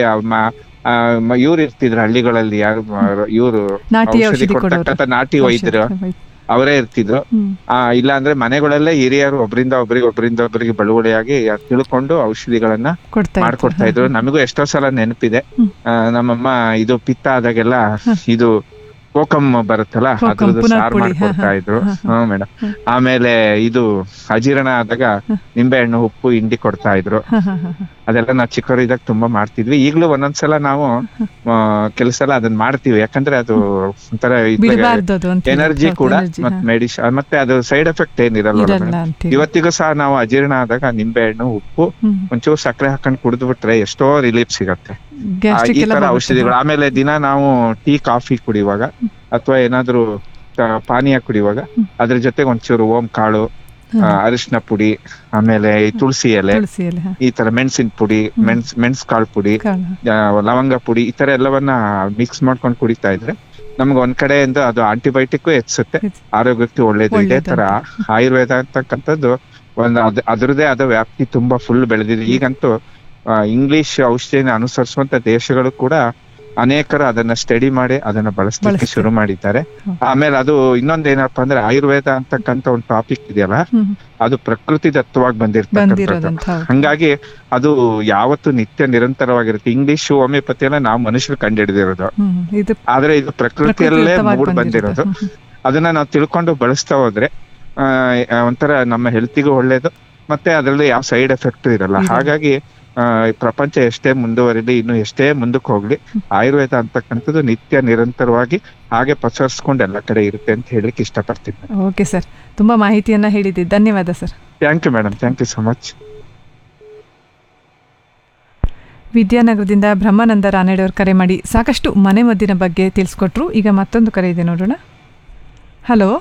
Speaker 13: ಇವ್ರು ಇರ್ತಿದ್ರು ಹಳ್ಳಿಗಳಲ್ಲಿ ಯಾರು ಇವರು
Speaker 11: ನಾಟಿ ಔಷಧಿ
Speaker 13: ಕೊಡ್ತಕ್ಕಂಥ
Speaker 11: ಕೊಡೋರು.
Speaker 13: ನಾಟಿ ವೈದ್ಯರು ಅವರೇ ಇರ್ತಿದ್ರು
Speaker 11: ಹ್ಮ್.
Speaker 13: ಆ ಇಲ್ಲ ಅಂದ್ರೆ ಮನೆಗಳಲ್ಲೇ ಹಿರಿಯರು ಒಬ್ರಿಂದ ಒಬ್ರಿಗೆ ಒಬ್ರಿಂದ ಒಬ್ರಿಗೆ ಬಳುವಳಿಯಾಗಿ ಅದ್ ತಿಳ್ಕೊಂಡು ಔಷಧಿಗಳನ್ನ
Speaker 11: ಕೊಡ್ತಾ ಇದ್ರು.
Speaker 13: ಮಾಡ್ಕೊಡ್ತಾ ಇದ್ರು ನಮಗೂ ಎಷ್ಟೋ ಸಲ ನೆನಪಿದೆ ಆ, ನಮ್ಮಮ್ಮ ಇದು ಪಿತ್ತ ಆದಾಗೆಲ್ಲ ಇದು ಕೋಕಮ್ ಬರುತ್ತಲ್ಲ
Speaker 11: ಕೋಕಮ್,
Speaker 13: ಅದ್ರದ್ದು
Speaker 11: ಪುನರ್
Speaker 13: ಸಾರು
Speaker 11: ಪುಡಿ,
Speaker 13: ಮಾಡ್ಕೊಡ್ತಾ
Speaker 11: ಹಾ, ಹಾ,
Speaker 13: ಇದ್ರು
Speaker 11: ಹಾ, ಹಾ.
Speaker 13: ಹ್ಮ್ ಮೇಡಮ್ ಆಮೇಲೆ ಇದು ಅಜೀರ್ಣ ಆದಾಗ ನಿಂಬೆಹಣ್ಣು ಉಪ್ಪು ಹಿಂಡಿ ಕೊಡ್ತಾ ಇದ್ರು
Speaker 11: ಹಾ ಹಾ ಹಾ ಹಾ.
Speaker 13: ಅದೆಲ್ಲ ನಾವು ಚಿಕ್ಕವರಿದ್ದಾಗ ತುಂಬಾ ಮಾಡ್ತಿದ್ವಿ ಈಗ್ಲೂ ಒಂದೊಂದ್ಸಲ ನಾವು ಕೆಲಸ ಸಲ ಅದನ್ನ ಮಾಡ್ತೀವಿ ಯಾಕಂದ್ರೆ ಅದು ಒಂಥರ
Speaker 11: ಬಿಡ್ಬಾರ್ದು ಅದು ಅಂತ
Speaker 13: ಎನರ್ಜಿ
Speaker 11: ಹೌದು,
Speaker 13: ಕೂಡ
Speaker 11: energy,
Speaker 13: ಮತ್ತೆ
Speaker 11: ಹಾ.
Speaker 13: ಮೆಡಿಸಿನ್ ಮತ್ತೆ ಅದು ಸೈಡ್ ಎಫೆಕ್ಟ್ ಏನಿರಲ್ಲ
Speaker 11: ಇರಲ್ಲ ಅಂತೀವಿ.
Speaker 13: ಇವತ್ತಿಗೂ ಸಹ ನಾವು ಅಜೀರ್ಣ ಆದಾಗ ನಿಂಬೆಹಣ್ಣು ಉಪ್ಪು
Speaker 11: ಹ್ಮ್.
Speaker 13: ಒಂಚೂರು ಸಕ್ಕರೆ ಹಾಕೊಂಡು ಕುಡಿದು ಬಿಟ್ರೆ ಎಷ್ಟೋ ರಿಲೀಫ್ ಸಿಗತ್ತೆ ಆ,
Speaker 11: Gastric
Speaker 13: ಈ
Speaker 11: ಎಲ್ಲ
Speaker 13: ತರ
Speaker 11: ಹೋಗುತ್ತೆ.
Speaker 13: ಔಷಧಿಗಳು ಆಮೇಲೆ ದಿನ ನಾವು ಟೀ ಕಾಫಿ ಕುಡಿಯುವಾಗ ಅಥವಾ ಏನಾದ್ರೂ ತ- ಪಾನೀಯ ಕುಡಿಯುವಾಗ ಅದ್ರ ಜೊತೆಗೆ ಒಂಚೂರು ಓಂ ಕಾಳು ಆ, ಅರಿಶಿನ ಪುಡಿ ಆಮೇಲೆ ಈ ತುಳಸಿ ಎಲೆ
Speaker 11: ತುಳಸಿ ಎಲೆ ಹಾ.
Speaker 13: ಈ ತರ ಮೆಣಸಿನ ಪುಡಿ ಮೆಣಸ್ ಮೆಣಸ್ ಕಾಳು ಪುಡಿ
Speaker 11: ಕಾಳು.
Speaker 13: ಆ, ಲವಂಗ ಪುಡಿ ಈ ತರ ಎಲ್ಲವನ್ನ ಮಿಕ್ಸ್ ಮಾಡ್ಕೊಂಡು ಕುಡಿತಾ ಇದ್ರೆ ನಮ್ಗೆ ಒಂದ್ ಕಡೆಯಿಂದ ಅದು ಆಂಟಿಬಯೋಟಿಕ್ ಹೆಚ್ಚುತ್ತೆ ಆರೋಗ್ಯಕ್ಕೆ ಒಳ್ಳೇದು ಇದೇ
Speaker 11: ಒಳ್ಳೇದು
Speaker 13: ತರ ಆಯುರ್ವೇದ ಅಂತಕ್ಕಂಥದ್ದು ಒಂದು ಅದ್- ಅದ್ರದ್ದೇ ಆದ ವ್ಯಾಪ್ತಿ ತುಂಬಾ ಫುಲ್ ಬೆಳೆದಿದೆ ಈಗಂತೂ ಆ, ಇಂಗ್ಲಿಷ್ ಔಷಧಿನ ಅನುಸರಿಸುವಂತ ದೇಶಗಳು ಕೂಡ ಅನೇಕರು ಅದನ್ನ ಸ್ಟಡಿ ಮಾಡಿ ಅದನ್ನ ಬಳಸಲಿಕ್ಕೆ ಶುರು ಮಾಡಿದ್ದಾರೆ ಆಮೇಲೆ ಅದು ಇನ್ನೊಂದೇನಪ್ಪಾ ಅಂದ್ರೆ ಆಯುರ್ವೇದ ಅಂತಕ್ಕಂಥ ಒಂದು ಟಾಪಿಕ್ ಇದೆಯಲ್ಲ
Speaker 11: ಹ್ಮ್.
Speaker 13: ಅದು ಪ್ರಕೃತಿ ದತ್ತವಾಗಿ ಬಂದಿರ್ತಕ್ಕಂಥದ್ದು
Speaker 11: ಬಂದಿರೋದಂತ ಹೌದು.
Speaker 13: ಹಂಗಾಗಿ ಅದು ಯಾವತ್ತು ನಿತ್ಯ ನಿರಂತರವಾಗಿರುತ್ತೆ ಇಂಗ್ಲಿಷ್ ಹೋಮಿಯೋಪತಿಯನ್ನ ನಾವು ಮನುಷ್ಯರು ಕಂಡುಹಿಡಿದಿರೋದು
Speaker 11: ಹ್ಮ್. ಇದು
Speaker 13: ಆದ್ರೆ ಇದು ಪ್ರಕೃತಿಯಲ್ಲೇ
Speaker 11: ಪ್ರಕೃತಿದತ್ತವಾಗಿ
Speaker 13: ಮೂಡ್ ಬಂದಿರೋದು ಅದನ್ನ ನಾವು ತಿಳ್ಕೊಂಡು ಬಳಸ್ತಾ ಹೋದ್ರೆ ಆ, ಆ, ಒಂಥರ ನಮ್ಮ ಹೆಲ್ತಿಗೂ ಒಳ್ಳೇದು ಮತ್ತೆ ಅದರಲ್ಲಿ ಯಾವ ಸೈಡ್ ಎಫೆಕ್ಟ್ ಇರಲ್ಲ ಹಾಗಾಗಿ ಆ, ಈ ಪ್ರಪಂಚ ಎಷ್ಟೇ ಮುಂದುವರಿಲಿ ಇನ್ನು ಎಷ್ಟೇ ಮುಂದಕ್ಕೆ ಹೋಗ್ಲಿ ಆಯುರ್ವೇದ ಅಂತಕ್ಕಂಥದ್ದು ನಿತ್ಯ ನಿರಂತರವಾಗಿ ಹಾಗೆ ಪಸರಿಸ್ಕೊಂಡು ಎಲ್ಲ ಕಡೆ ಇರುತ್ತೆ ಅಂತ ಹೇಳಿಕ್ಕೆ ಇಷ್ಟಪಡ್ತೀನಿ
Speaker 11: ಓಕೆ ಸರ್ ತುಂಬಾ ಮಾಹಿತಿಯನ್ನ ಹೇಳಿದ್ದಿ ಧನ್ಯವಾದ sir
Speaker 13: thank you madam thank you so much
Speaker 11: ವಿದ್ಯಾನಗರದಿಂದ ಬ್ರಹ್ಮಾನಂದ ರಾನಡೆಯವರು ಕರೆ ಮಾಡಿ ಸಾಕಷ್ಟು ಮನೆ ಮದ್ದಿನ ಬಗ್ಗೆ ತಿಳಿಸ್ಕೊಟ್ರು ಈಗ ಮತ್ತೊಂದು ಕರೆ ಇದೆ ನೋಡೋಣ ಹಲೋ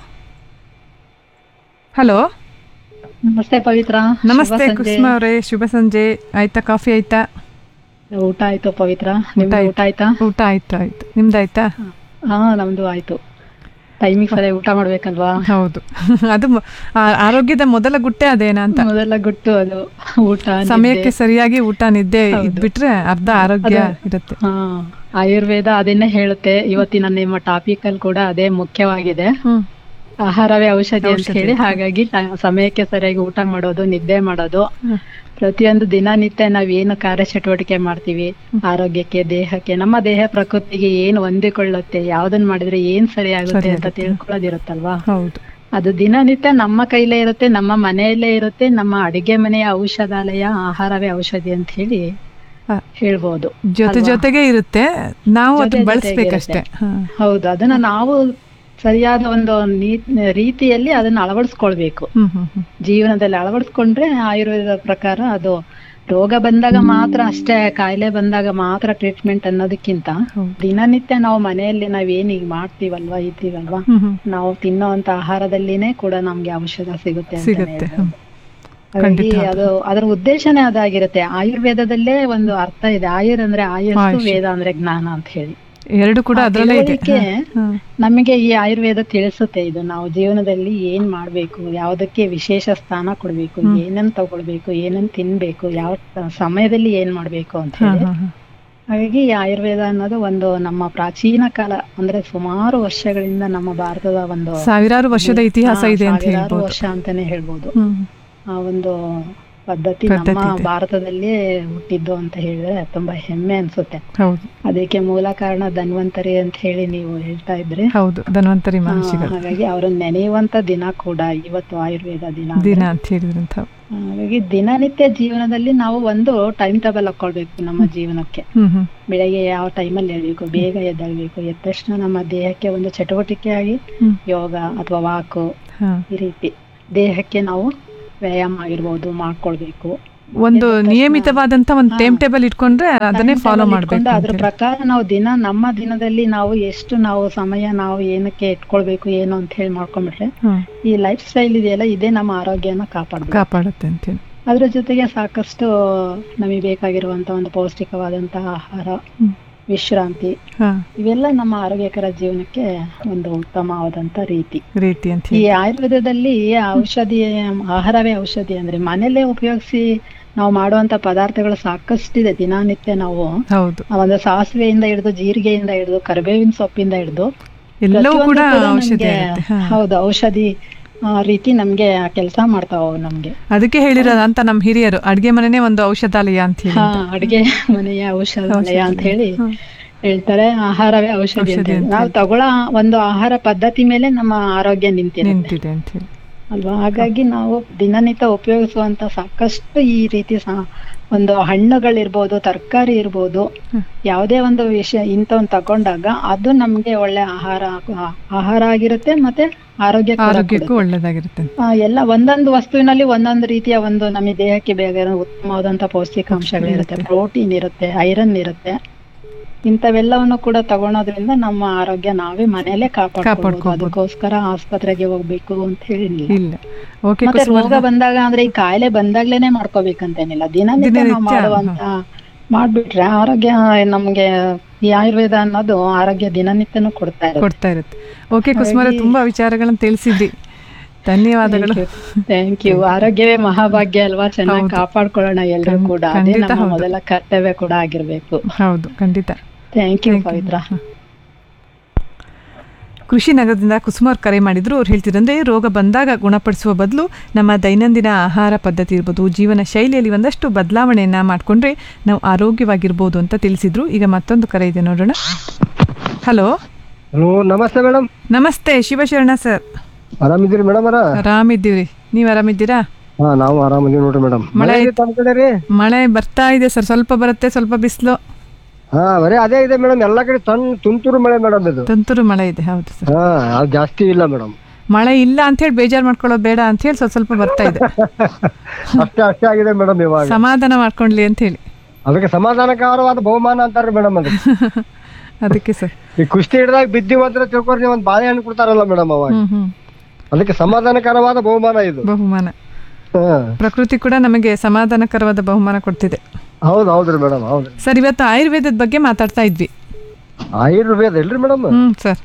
Speaker 11: ಹಲೋ
Speaker 14: ನಮಸ್ತೆ ಪವಿತ್ರ
Speaker 11: ನಮಸ್ತೆ
Speaker 14: ಶುಭ ಸಂಜೆ.
Speaker 11: ಕುಸುಮ ಅವರೇ ಶುಭ ಸಂಜೆ ಆಯ್ತಾ ಕಾಫಿ ಆಯ್ತಾ
Speaker 14: ಊಟ ಆಯ್ತು ಪವಿತ್ರ ನಿಮ್ದು ಊಟ ಆಯ್ತಾ
Speaker 11: ಊಟ ಆಯ್ತು ಆಯ್ತು ನಿಮ್ದಾಯ್ತಾ
Speaker 14: ಹಾ ನಮ್ದು ಆಯ್ತು ಟೈಮಿಗೆ ಸರಿಯಾಗಿ ಊಟ ಮಾಡ್ಬೇಕಲ್ವಾ
Speaker 11: ಹೌದು ಅದು ಮ- ಆ- ಆರೋಗ್ಯದ ಮೊದಲ ಗುಟ್ಟೆ ಅದೇನಾ ಅಂತ
Speaker 14: ಮೊದಲ ಗುಟ್ಟು ಅದು ಊಟ ನಿದ್ದೆ.
Speaker 11: ಸಮಯಕ್ಕೆ ಸರಿಯಾಗಿ ಊಟ ನಿದ್ದೆ
Speaker 14: ಹೌದು.
Speaker 11: ಇದ್ಬಿಟ್ರೆ ಅರ್ಧ ಆರೋಗ್ಯ
Speaker 14: ಅದು-
Speaker 11: ಇರುತ್ತೆ
Speaker 14: ಹಾ ಆಯುರ್ವೇದ ಅದನ್ನೇ ಹೇಳುತ್ತೆ ಇವತ್ತಿನ ನಿಮ್ಮ ಟಾಪಿಕ್ ಅಲ್ಲಿ ಕೂಡ ಅದೇ ಮುಖ್ಯವಾಗಿದೆ
Speaker 11: ಹ್ಮ್.
Speaker 14: ಆಹಾರವೇ ಔಷಧಿ ಅಂತ
Speaker 11: ಔಷಧಿ.
Speaker 14: ಹೇಳಿ ಹಾಗಾಗಿ ಟ- ಸಮಯಕ್ಕೆ ಸರಿಯಾಗಿ ಊಟ ಮಾಡೋದು ನಿದ್ದೆ ಮಾಡೋದು ಪ್ರತಿಯೊಂದು ದಿನನಿತ್ಯ ನಾವ್ ಏನು ಕಾರ್ಯಚಟುವಟಿಕೆ ಮಾಡ್ತೀವಿ ಆರೋಗ್ಯಕ್ಕೆ ದೇಹಕ್ಕೆ ನಮ್ಮ ದೇಹ ಪ್ರಕೃತಿಗೆ ಏನು ಹೊಂದಿಕೊಳ್ಳುತ್ತೆ ಯಾವ್ದನ್ ಮಾಡಿದ್ರೆ ಏನ್ ಸರಿ ಆಗುತ್ತೆ ಅಂತ
Speaker 11: ಸರಿಯಾಗುತ್ತೆ.
Speaker 14: ತಿಳ್ಕೊಳ್ಳೋದಿರುತ್ತಲ್ವಾ
Speaker 11: ಹೌದು
Speaker 14: ಅದು ದಿನನಿತ್ಯ ನಮ್ಮ ಕೈಲೇ ಇರುತ್ತೆ ನಮ್ಮ ಮನೆಯಲ್ಲೇ ಇರುತ್ತೆ ನಮ್ಮ ಅಡಿಗೆ ಮನೆಯ ಔಷಧಾಲಯ ಆಹಾರವೇ ಔಷಧಿ ಅಂತ ಹೇಳಿ ಹೇಳ್ಬೋದು
Speaker 11: ಜೊತೆ
Speaker 14: ಅಲ್ವಾ?
Speaker 11: ಜೊತೆಗೆ ಇರುತ್ತೆ ನಾವು
Speaker 14: ಜೊತೆ
Speaker 11: ಅದು
Speaker 14: ಜೊತೆಗೆ
Speaker 11: ಬಳಸ್ಬೇಕಷ್ಟೇ
Speaker 14: ಇರುತ್ತೆ. ಹೌದು ಅದನ್ನ ನಾವು ಸರಿಯಾದ ಒಂದು ನೀ- ರೀತಿಯಲ್ಲಿ ಅದನ್ನ ಅಳವಡಿಸ್ಕೊಳ್ಬೇಕು
Speaker 11: ಹ್ಮ್ ಹ್ಮ್ ಹ್ಮ್
Speaker 14: ಜೀವನದಲ್ಲಿ ಅಳವಡಿಸ್ಕೊಂಡ್ರೆ ಆಯುರ್ವೇದ ಪ್ರಕಾರ ಅದು ರೋಗ ಬಂದಾಗ ಮಾತ್ರ ಅಷ್ಟೇ ಕಾಯಿಲೆ ಬಂದಾಗ ಮಾತ್ರ ಟ್ರೀಟ್ಮೆಂಟ್ ಅನ್ನೋದಕ್ಕಿಂತ ದಿನನಿತ್ಯ ನಾವು ಮನೆಯಲ್ಲಿ ನಾವ್ ಏನ್ ಈಗ ಮಾಡ್ತೀವಲ್ವಾ ಇದ್ದೀವಲ್ವಾ
Speaker 11: ಹ್ಮ್ ಹ್ಮ್.
Speaker 14: ನಾವು ತಿನ್ನೋಂತ ಆಹಾರದಲ್ಲಿನೇ ಕೂಡ ನಮ್ಗೆ ಔಷಧ ಸಿಗುತ್ತೆ ಅಂತಾನೆ
Speaker 11: ಸಿಗುತ್ತೆ
Speaker 14: ಹೇಳ್ಬೋದು.
Speaker 11: ಹ್ಮ್.
Speaker 14: ಹಾಗಾಗಿ
Speaker 11: ಖಂಡಿತ ಹೌದು.
Speaker 14: ಅದು ಅದರ ಉದ್ದೇಶನೇ ಅದಾಗಿರುತ್ತೆ ಆಯುರ್ವೇದದಲ್ಲೇ ಒಂದು ಅರ್ಥ ಇದೆ ಆಯುರ್ ಅಂದ್ರೆ ಆಯಸ್ಸು
Speaker 11: ಆಯುಷ್.
Speaker 14: ವೇದ ಅಂದ್ರೆ ಜ್ಞಾನ ಅಂತ ಹೇಳಿ
Speaker 11: ಎರಡು ಕೂಡ
Speaker 14: ಆ
Speaker 11: ಅದರಲ್ಲೇ ಇದೆ
Speaker 14: ತಿಳುವಳಿಕೆ
Speaker 11: ಹಾ, ಹಾ.
Speaker 14: ನಮಗೆ ಈ ಆಯುರ್ವೇದ ತಿಳಿಸುತ್ತೆ ಇದು ನಾವು ಜೀವನದಲ್ಲಿ ಏನ್ ಮಾಡ್ಬೇಕು ಯಾವ್ದಕ್ಕೆ ವಿಶೇಷ ಸ್ಥಾನ ಕೊಡ್ಬೇಕು
Speaker 11: ಹ್ಮ್.
Speaker 14: ಏನನ್ ತಗೊಳ್ಬೇಕು ಏನನ್ ತಿನ್ಬೇಕು ಯಾವ ತ- ಸಮಯದಲ್ಲಿ ಏನ್ ಮಾಡ್ಬೇಕು ಅಂತ
Speaker 11: ಹಾ,
Speaker 14: ಹೇಳಿ
Speaker 11: ಹಾ, ಹಾ.
Speaker 14: ಹಾಗಾಗಿ ಈ ಆಯುರ್ವೇದ ಅನ್ನೋದು ಒಂದು ನಮ್ಮ ಪ್ರಾಚೀನ ಕಾಲ ಅಂದ್ರೆ ಸುಮಾರು ವರ್ಷಗಳಿಂದ ನಮ್ಮ ಭಾರತದ ಒಂದು
Speaker 11: ಸಾವಿರಾರು ವರ್ಷದ ಇತಿಹಾಸ
Speaker 14: ಹಾ,
Speaker 11: ಇದೆ ಅಂತ
Speaker 14: ಸಾವಿರಾರು
Speaker 11: ಹೇಳ್ಬೋದು.
Speaker 14: ವರ್ಷ ಅಂತಾನೆ ಹೇಳ್ಬೋದು
Speaker 11: ಹ್ಮ್.
Speaker 14: ಆ ಒಂದು ಪದ್ಧತಿ
Speaker 11: ಪದ್ಧತಿ
Speaker 14: ನಮ್ಮ
Speaker 11: ಇದೆ.
Speaker 14: ಭಾರತದಲ್ಲೇ ಹುಟ್ಟಿದ್ದು ಅಂತ ಹೇಳಿದ್ರೆ ತುಂಬಾ ಹೆಮ್ಮೆ ಅನ್ಸುತ್ತೆ
Speaker 11: ಹೌದು
Speaker 14: ಅದಕ್ಕೆ ಮೂಲ ಕಾರಣ ಧನ್ವಂತರಿ ಅಂತ ಹೇಳಿ ನೀವು ಹೇಳ್ತಾ ಇದ್ರಿ
Speaker 11: ಹೌದು ಧನ್ವಂತರಿ
Speaker 14: ಆ,
Speaker 11: ಮಹರ್ಷಿಗಳು
Speaker 14: ಹಾಗಾಗಿ ಅವ್ರನ್ನ ನೆನೆಯುವಂತ ದಿನ ಕೂಡ ಇವತ್ತು ಆಯುರ್ವೇದ ದಿನ ಅಂದ್ರೆ.
Speaker 11: ದಿನ ಅಂತ ಹೇಳಿದ್ರಂತ
Speaker 14: ಹಾಗಾಗಿ ದಿನನಿತ್ಯ ಜೀವನದಲ್ಲಿ ನಾವು ಒಂದು ಟೈಮ್ ಟೇಬಲ್ ಹಾಕೊಳ್ಬೇಕು ನಮ್ಮ ಜೀವನಕ್ಕೆ
Speaker 11: ಹ್ಮ್ ಹ್ಮ್
Speaker 14: ಬೆಳಗ್ಗೆ ಯಾವ ಟೈಮಲ್ಲಿ ಎಳ್ಬೇಕು ಬೇಗ ಎದ್ದೇಳ್ಬೇಕು ಎದ್ದ ತಕ್ಷಣ ನಮ್ಮ ದೇಹಕ್ಕೆ ಒಂದು ಚಟುವಟಿಕೆಯಾಗಿ
Speaker 11: ಹ್ಮ್.
Speaker 14: ಯೋಗ ಅಥವಾ ವಾಕು
Speaker 11: ಹಾ.
Speaker 14: ಈ ರೀತಿ ದೇಹಕ್ಕೆ ನಾವು ವ್ಯಾಯಾಮ ಆಗಿರ್ಬೋದು ಮಾಡ್ಕೊಳ್ಬೇಕು
Speaker 11: ಒಂದು ನಿಯಮಿತವಾದಂತ ಒಂದು ಟೈಮ್ ಟೇಬಲ್ ಇಟ್ಕೊಂಡ್ರೆ ಅದನ್ನೇ
Speaker 14: Time
Speaker 11: ಫಾಲೋ
Speaker 14: table
Speaker 11: ಮಾಡ್ಬೇಕು
Speaker 14: ಇಟ್ಕೊಂಡು ಅದ್ರ
Speaker 11: ಅಂತೇಳಿ.
Speaker 14: ಪ್ರಕಾರ ನಾವು ದಿನ ನಮ್ಮ ದಿನದಲ್ಲಿ ನಾವು ಎಷ್ಟು ನಾವು ಸಮಯ ನಾವು ಏನಕ್ಕೆ ಇಟ್ಕೊಳ್ಬೇಕು ಏನು ಅಂತ ಹೇಳಿ ಮಾಡ್ಕೊಂಡ್ಬಿಟ್ರೆ
Speaker 11: ಹ್ಮ್.
Speaker 14: ಈ ಲೈಫ್ ಸ್ಟೈಲ್ ಇದೆಯಲ್ಲ ಇದೇ ನಮ್ಮ ಆರೋಗ್ಯನ ಕಾಪಾಡ್ಬೇಕು
Speaker 11: ಕಾಪಾಡುತ್ತೆ ಅಂತೇಳಿ
Speaker 14: ಅದ್ರ ಜೊತೆಗೆ ಸಾಕಷ್ಟು ನಮಗೆ ಬೇಕಾಗಿರುವಂತ ಒಂದು ಪೌಷ್ಟಿಕವಾದಂತಹ ಆಹಾರ
Speaker 11: ಹ್ಮ್.
Speaker 14: ವಿಶ್ರಾಂತಿ
Speaker 11: ಹಾ
Speaker 14: ಇವೆಲ್ಲ ನಮ್ಮ ಆರೋಗ್ಯಕರ ಜೀವನಕ್ಕೆ ಒಂದು ಉತ್ತಮವಾದಂತ ರೀತಿ
Speaker 11: ರೀತಿ ಅಂತ
Speaker 14: ಈ
Speaker 11: ಹೇಳಿ
Speaker 14: ಆಯುರ್ವೇದದಲ್ಲಿ ಔಷಧಿ ಆಹಾರವೇ ಔಷಧಿ ಅಂದ್ರೆ ಮನೇಲೆ ಉಪಯೋಗಿಸಿ ನಾವು ಮಾಡುವಂತ ಪದಾರ್ಥಗಳು ಸಾಕಷ್ಟಿದೆ ದಿನನಿತ್ಯ ನಾವು
Speaker 11: ಹೌದು
Speaker 14: ಆ ಒಂದು ಸಾಸಿವೆಯಿಂದ ಹಿಡಿದು ಜೀರಿಗೆಯಿಂದ ಹಿಡಿದು ಕರಿಬೇವಿನ ಸೊಪ್ಪಿಂದ ಹಿಡಿದು
Speaker 11: ಎಲ್ಲವೂ
Speaker 14: ಪ್ರತಿಯೊಂದು
Speaker 11: ಕೂಡ
Speaker 14: ಕೂಡ
Speaker 11: ಔಷಧಿ
Speaker 14: ನಮ್ಗೆ-
Speaker 11: ಆಗುತ್ತೆ ಹಾ.
Speaker 14: ಹೌದು ಔಷಧಿ ಆ, ರೀತಿ ನಮ್ಗೆ ಕೆಲಸ ಮಾಡ್ತಾವ ಅವು ನಮ್ಗೆ
Speaker 11: ಅದಕ್ಕೆ ಹೇಳಿರೋದು ಅಂತ ನಮ್ಮ ಹಿರಿಯರು ಅಡ್ಗೆ ಮನೆನೇ ಒಂದು ಔಷಧಾಲಯ ಅಂತ ಹೇಳಿ
Speaker 14: ಹಾ ಅಡಿಗೆ ಮನೆಯ ಔಷಧಾಲಯ ಅಂತ ಹೇಳಿ ಹೇಳ್ತಾರೆ ಆಹಾರವೇ ಔಷಧಿ ಅಂತ
Speaker 11: ಔಷಧಿ
Speaker 14: ಹೇಳಿ.
Speaker 11: ಅಂತ
Speaker 14: ನಾವು ತಗೊಳ್ಳೋ ಒಂದು ಆಹಾರ ಪದ್ಧತಿ ಮೇಲೆ ನಮ್ಮ ಆರೋಗ್ಯ ನಿಂತಿರುತ್ತೆ
Speaker 11: ನಿಂತಿದೆ ಅಂತ ಹೇಳಿ
Speaker 14: ಅಲ್ವಾ ಹಾಗಾಗಿ ನಾವು ದಿನನಿತ್ಯ ಉಪಯೋಗಿಸುವಂತ ಸಾಕಷ್ಟು ಈ ರೀತಿ ಸಾ- ಒಂದು ಹಣ್ಣುಗಳಿರ್ಬೋದು ತರಕಾರಿ ಇರ್ಬೋದು ಯಾವುದೇ ಒಂದು ವಿಷಯ ಇಂಥವನ್ನ ತಗೊಂಡಾಗ ಅದು ನಮ್ಗೆ ಒಳ್ಳೆ ಆಹಾರ ಆ- ಆಹಾರ ಆಗಿರುತ್ತೆ ಮತ್ತೆ ಆರೋಗ್ಯ ಕೂಡ
Speaker 11: ಆರೋಗ್ಯಕ್ಕೂ
Speaker 14: ಕೊಡುತ್ತೆ.
Speaker 11: ಒಳ್ಳೇದಾಗಿರುತ್ತೆ
Speaker 14: ಆ, ಎಲ್ಲ ಒಂದೊಂದು ವಸ್ತುವಿನಲ್ಲಿ ಒಂದೊಂದು ರೀತಿಯ ಒಂದು ನಮ್ಮ ದೇಹಕ್ಕೆ ಬೇಕಾಗಿರೋ ಉತ್ತಮವಾದಂತ ಪೌಷ್ಟಿಕಾಂಶಗಳಿರುತ್ತೆ ಪ್ರೋಟೀನ್ ಇರುತ್ತೆ ಐರನ್ ಇರುತ್ತೆ ಇಂಥವೆಲ್ಲವನ್ನು ಕೂಡ ತಗೊಳೋದ್ರಿಂದ ನಮ್ಮ ಆರೋಗ್ಯ ನಾವೇ ಮನೆಯಲ್ಲೇ ಕಾಪಾಡ್ಕೊಳ್ಬೋದು
Speaker 11: ಕಾಪಾಡ್ಕೊಬೋದು.
Speaker 14: ಅದಕ್ಕೋಸ್ಕರ ಆಸ್ಪತ್ರೆಗೆ ಹೋಗ್ಬೇಕು ಅಂತ ಹೇಳಿಲ್ಲ
Speaker 11: ಇಲ್ಲ ಓಕೆ
Speaker 14: ಮತ್ತೆ
Speaker 11: ಕುಸುಮ
Speaker 14: ರೋಗ ಬಂದಾಗ ಅಂದ್ರೆ ಈ ಕಾಯಿಲೆ ಬಂದಾಗ್ಲೇನೆ ಮಾಡ್ಕೋಬೇಕಂತೇನಿಲ್ಲ ದಿನನಿತ್ಯ ನಾವು
Speaker 11: ದಿನನಿತ್ಯ,
Speaker 14: ಮಾಡುವಂತ ಮಾಡ್ಬಿಟ್ರೆ ಆರೋಗ್ಯ ನಮ್ಗೆ ಈ ಆಯುರ್ವೇದ ಅನ್ನೋದು ಆರೋಗ್ಯ ದಿನನಿತ್ಯನೂ ಕೊಡ್ತಾ ಇರುತ್ತೆ
Speaker 11: ಕೊಡ್ತಾ ಇರುತ್ತೆ ಓಕೆ ಕುಸುಮರ
Speaker 14: ಹಾಗಾಗಿ-
Speaker 11: ತುಂಬಾ ವಿಚಾರಗಳನ್ನ ತಿಳಿಸಿದ್ರಿ ಧನ್ಯವಾದಗಳು
Speaker 14: ಥ್ಯಾಂಕ್ ಯು ಆರೋಗ್ಯವೇ ಮಹಾಭಾಗ್ಯ ಅಲ್ವಾ ಚೆನ್ನಾಗಿ ಕಾಪಾಡ್ಕೊಳ್ಳೋಣ ಎಲ್ರು ಕೂಡ ಅದೇ
Speaker 11: ಖಂಡಿತ
Speaker 14: ನಮ್ಮ
Speaker 11: ಹೌದು.
Speaker 14: ಮೊದಲ ಕರ್ತವ್ಯ ಕೂಡ ಆಗಿರ್ಬೇಕು
Speaker 11: ಹೌದು ಖಂಡಿತ
Speaker 14: ಥ್ಯಾಂಕ್ ಯು ಪವಿತ್ರ
Speaker 11: ಕೃಷಿ ನಗರದಿಂದ ಕುಸುಮಾರ್ ಕರೆ ಮಾಡಿದ್ರು ಅವ್ರು ಹೇಳ್ತಿದ್ರಂದ್ರೆ ರೋಗ ಬಂದಾಗ ಗುಣಪಡಿಸುವ ಬದಲು ನಮ್ಮ ದೈನಂದಿನ ಆಹಾರ ಪದ್ಧತಿ ಇರ್ಬೋದು ಜೀವನ ಶೈಲಿಯಲ್ಲಿ ಒಂದಷ್ಟು ಬದಲಾವಣೆಯನ್ನ ಮಾಡಿಕೊಂಡ್ರೆ ನಾವು ಆರೋಗ್ಯವಾಗಿರ್ಬೋದು ಅಂತ ತಿಳಿಸಿದ್ರು ಈಗ ಮತ್ತೊಂದು ಕರೆ ಇದೆ ನೋಡೋಣ ಹಲೋ
Speaker 15: ಹಲೋ ನಮಸ್ತೆ ಮೇಡಮ್
Speaker 11: ನಮಸ್ತೆ ಶಿವಶರಣ ಸರ್
Speaker 15: ಆರಾಮಿದ್ದೀರಿ ಮೇಡಮ್ ಅರ
Speaker 11: ಆರಾಮಿದ್ದೀವಿ ನೀವು ಆರಾಮಿದ್ದೀರಾ
Speaker 15: ಹಾ ನಾವು ಆರಾಮಿದ್ದೀವಿ ನೋಡ್ರಿ ಮೇಡಮ್
Speaker 11: ಮಳೆ
Speaker 15: ಮಳೆ ಇದೆ ತಮ್ಮ ಕಡೆ ರೀ
Speaker 11: ಮಳೆ ಬರ್ತಾ ಇದೆ ಸರ್ ಸ್ವಲ್ಪ ಬರುತ್ತೆ ಸ್ವಲ್ಪ ಬಿಸಿಲು
Speaker 15: ಹಾ ಬರೀ ಅದೇ ಇದೆ ಮೇಡಮ್ ಎಲ್ಲಾ ಕಡೆ ಸಣ್ಣ ತುಂತುರು ಮಳೆ ಮೇಡಮ್ ಇದು
Speaker 11: ತುಂತುರು ಮಳೆ ಇದೆ ಹೌದು ಸರ್
Speaker 15: ಹಾ ಅದು ಜಾಸ್ತಿ ಇಲ್ಲ ಮೇಡಮ್
Speaker 11: ಮಳೆ ಇಲ್ಲ ಅಂತ ಹೇಳಿ ಬೇಜಾರು ಮಾಡ್ಕೊಳ್ಳೋದು ಬೇಡ ಅಂತ ಹೇಳಿ ಸ್ವಲ್ಪ ಸ್ವಲ್ಪ ಬರ್ತಾ ಇದೆ
Speaker 15: ಅಷ್ಟೇ ಅಷ್ಟೇ ಆಗಿದೆ ಮೇಡಮ್ ಇವಾಗ
Speaker 11: ಸಮಾಧಾನ ಮಾಡ್ಕೊಂಡ್ಲಿ ಅಂತ ಹೇಳಿ
Speaker 15: ಅದಕ್ಕೆ ಸಮಾಧಾನಕರವಾದ ಬಹುಮಾನ ಅಂತಾರ್ರಿ ಮೇಡಮ್ ಅದು
Speaker 11: ಅದಕ್ಕೆ ಸರ್
Speaker 15: ಈ ಕುಸ್ತಿ ಹಿಡ್ದಾಗ ಬಿದ್ದಿವ ಅಂದ್ರೆ ತಿಳ್ಕೊರಿ ಒಂದ್ ಬಾಳೆಹಣ್ಣು ಕೊಡ್ತಾರಲ್ಲ ಮೇಡಮ್ ಅವಾಗ
Speaker 11: ಹ್ಮ್ ಹ್ಮ್
Speaker 15: ಅದಕ್ಕೆ ಸಮಾಧಾನಕರವಾದ ಬಹುಮಾನ ಇದು
Speaker 11: ಬಹುಮಾನ
Speaker 15: ಹಾ
Speaker 11: ಪ್ರಕೃತಿ ಕೂಡ ನಮಗೆ ಸಮಾಧಾನಕರವಾದ ಬಹುಮಾನ ಕೊಡ್ತಿದೆ
Speaker 15: ಹೌದು ಹೌದ್ರಿ ಮೇಡಮ್ ಹೌದ್ರಿ
Speaker 11: ಸರ್ ಇವತ್ತು ಆಯುರ್ವೇದದ ಬಗ್ಗೆ ಮಾತಾಡ್ತಾ ಇದ್ವಿ
Speaker 15: ಆಯುರ್ವೇದ ಇಲ್ರಿ ಮೇಡಮ್
Speaker 11: ಹ್ಮ್ ಸರ್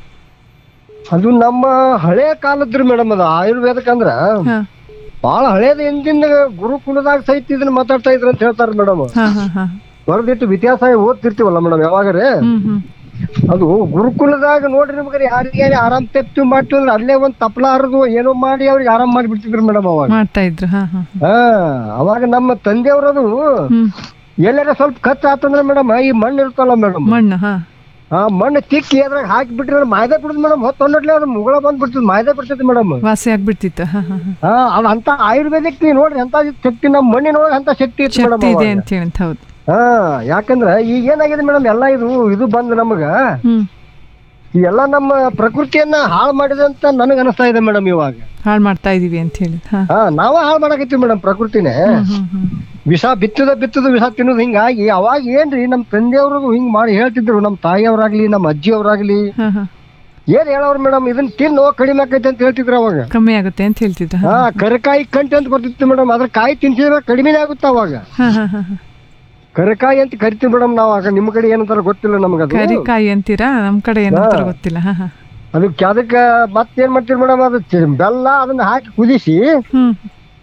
Speaker 15: ಅದು ನಮ್ಮ ಹಳೆ ಕಾಲದ್ರಿ ಮೇಡಮ್ ಅದು ಆಯುರ್ವೇದಕ್ಕಂದ್ರ
Speaker 11: ಹಾ
Speaker 15: ಬಹಳ ಹಳೇದ ಹಿಂದಿನ ಗುರುಕುಲದಾಗ ಸಹಿತ ಇದನ್ನ ಮಾತಾಡ್ತಾ ಇದ್ರ ಅಂತ ಹೇಳ್ತಾರ ಮೇಡಮ್
Speaker 11: ಹಾ ಹಾ ಹಾ
Speaker 15: ಹೊರದಿಟ್ಟು ಇತಿಹಾಸ ಓದ್ತಿರ್ತೀವಲ್ಲ ಮೇಡಮ್ ಯಾವಾಗರೇ
Speaker 11: ಹ್ಮ್ ಹ್ಮ್
Speaker 15: ಅದು ಗುರುಕುಲದಾಗ ನೋಡ್ರಿ ನಿಮ್ಗೆ ಯಾರಿಗೆ ಆರಾಮ್ ತೆಪ್ತು ಮಾಡ್ತೀವಿ ಅಂದ್ರೆ ಅಲ್ಲೇ ಒಂದ್ ತಪ್ಲ ಹರಿದು ಏನೋ ಮಾಡಿ ಅವ್ರಿಗೆ ಆರಾಮ್ ಮಾಡಿ ಬಿಡ್ತಿದ್ರು ಮೇಡಮ್ ಅವಾಗ
Speaker 11: ಮಾಡ್ತಾ ಇದ್ರು ಹಾ ಹಾ
Speaker 15: ಹಾ ಅವಾಗ ನಮ್ಮ ತಂದೆಯವ್ರದು
Speaker 11: ಹ್ಮ್
Speaker 15: ಎಲ್ಲಾರ ಸ್ವಲ್ಪ ಖರ್ಚು ಆತಂದ್ರೆ ಮೇಡಮ್ ಈ ಮಣ್ಣು ಇರ್ತಲ್ಲ ಮೇಡಮ್
Speaker 11: ಮಣ್ಣು ಹಾ
Speaker 15: ಆ ಮಣ್ಣು ತಿಕ್ಕಿ ಅದ್ರಾಗ ಹಾಕಿ ಬಿಟ್ರೆ ಮಾಯ್ದೆ ಬಿಡುದು ಮೇಡಮ್ ಹೊತ್ತೊಂಡಟ್ಲೆ ಅದು ಮುಗಳ ಬಂದ್ ಬಿಡ್ತದೆ ಮಾಯ್ದೆ ಬಿಡ್ತೈತಿ ಮೇಡಮ್
Speaker 11: ವಾಸಿ ಆಗ್ಬಿಡ್ತಿತ್ತು ಹಾ ಹಾ ಹಾ
Speaker 15: ಹಾ ಅದು ಅಂತ ಆಯುರ್ವೇದಿಕ್ ನೋಡ್ರಿ ಅಂತ ಶಕ್ತಿ ನಮ್ಮ ಮಣ್ಣಿನೊಳಗೆ ಅಂತ ಶಕ್ತಿ ಇತ್ತು ಮೇಡಮ್
Speaker 11: ಶಕ್ತಿ ಇದೆ ಅಂತ ಹೇಳಿ ಅಂತ ಹೌದು
Speaker 15: ಹಾ ಯಾಕಂದ್ರ ಈಗ ಏನಾಗಿದೆ ಮೇಡಮ್ ಎಲ್ಲ ಇದು ಇದು ಬಂದ್ ನಮಗ
Speaker 11: ಹ್ಮ್
Speaker 15: ಈ ಎಲ್ಲ ನಮ್ಮ ಪ್ರಕೃತಿಯನ್ನ ಹಾಳು ಮಾಡಿದೆ ಅಂತ ನನಗ ಅನಿಸ್ತಾ ಇದೆ ಮೇಡಮ್ ಇವಾಗ
Speaker 11: ಹಾಳು ಮಾಡ್ತಾ ಇದೀವಿ ಅಂತ ಹೇಳಿ ಹಾ
Speaker 15: ಹಾ ನಾವ ಹಾಳು ಮಾಡಕತ್ತೀವಿ ಮೇಡಮ್ ಪ್ರಕೃತಿನೇ
Speaker 11: ಹ್ಮ್ ಹ್ಮ್
Speaker 15: ವಿಷ ಬಿತ್ತದ ಬಿತ್ತದ ವಿಷ ತಿನ್ನೋದು ಹಿಂಗಾಗಿ ಅವಾಗ ಏನ್ರಿ ನಮ್ಮ ತಂದೆಯವ್ರು ಹಿಂಗ್ ಮಾಡಿ ಹೇಳ್ತಿದ್ರು ನಮ್ಮ ತಾಯಿಯವ್ರಾಗ್ಲಿ ನಮ್ಮ ಅಜ್ಜಿಯವ್ರಾಗ್ಲಿ
Speaker 11: ಹಾ ಹಾ
Speaker 15: ಏನ್ ಹೇಳವ್ರು ಮೇಡಮ್ ಇದನ್ನ ತಿನ್ನು ಕಡಿಮೆ ಆಕೈತೆ ಅಂತ ಹೇಳ್ತಿದ್ರು ಅವಾಗ
Speaker 11: ಕಮ್ಮಿ ಆಗುತ್ತೆ ಅಂತ ಹೇಳ್ತಿದ್ರು ಹಾ
Speaker 15: ಹಾ ಕರಕಾಯಿ ಕಂಟಿ ಅಂತ ಬರ್ತಿತ್ತು ಮೇಡಮ್ ಅದ್ರ ಕಾಯಿ ತಿನ್ಸಿದ್ರೆ ಕಡಿಮೆನೇ ಆಗುತ್ತೆ ಅವಾಗ
Speaker 11: ಹಾ ಹಾ ಹಾ ಹಾ.
Speaker 15: ಕರಕಾಯಿ ಅಂತ ಕರಿತೀವಿ ಮೇಡಮ್ ನಾವ್ ಆಗ ನಿಮ್ಮ ಕಡೆ ಏನಂತಾರ ಗೊತ್ತಿಲ್ಲ ನಮಗ ಅದು
Speaker 11: ಕರಿಕಾಯಿ ಅಂತೀರಾ ನಮ್ ಕಡೆ ಏನಂತಾರ ಗೊತ್ತಿಲ್ಲ ಹಾ ಹಾ
Speaker 15: ಅದಕ್ಕೆ ಅದಕ್ಕೆ ಮತ್ತೇನ್ ಮಾಡ್ತೀವಿ ಮೇಡಮ್ ಅದು ಚಿ- ಬೆಲ್ಲ ಅದನ್ನ ಹಾಕಿ ಕುದಿಸಿ
Speaker 11: ಹ್ಮ್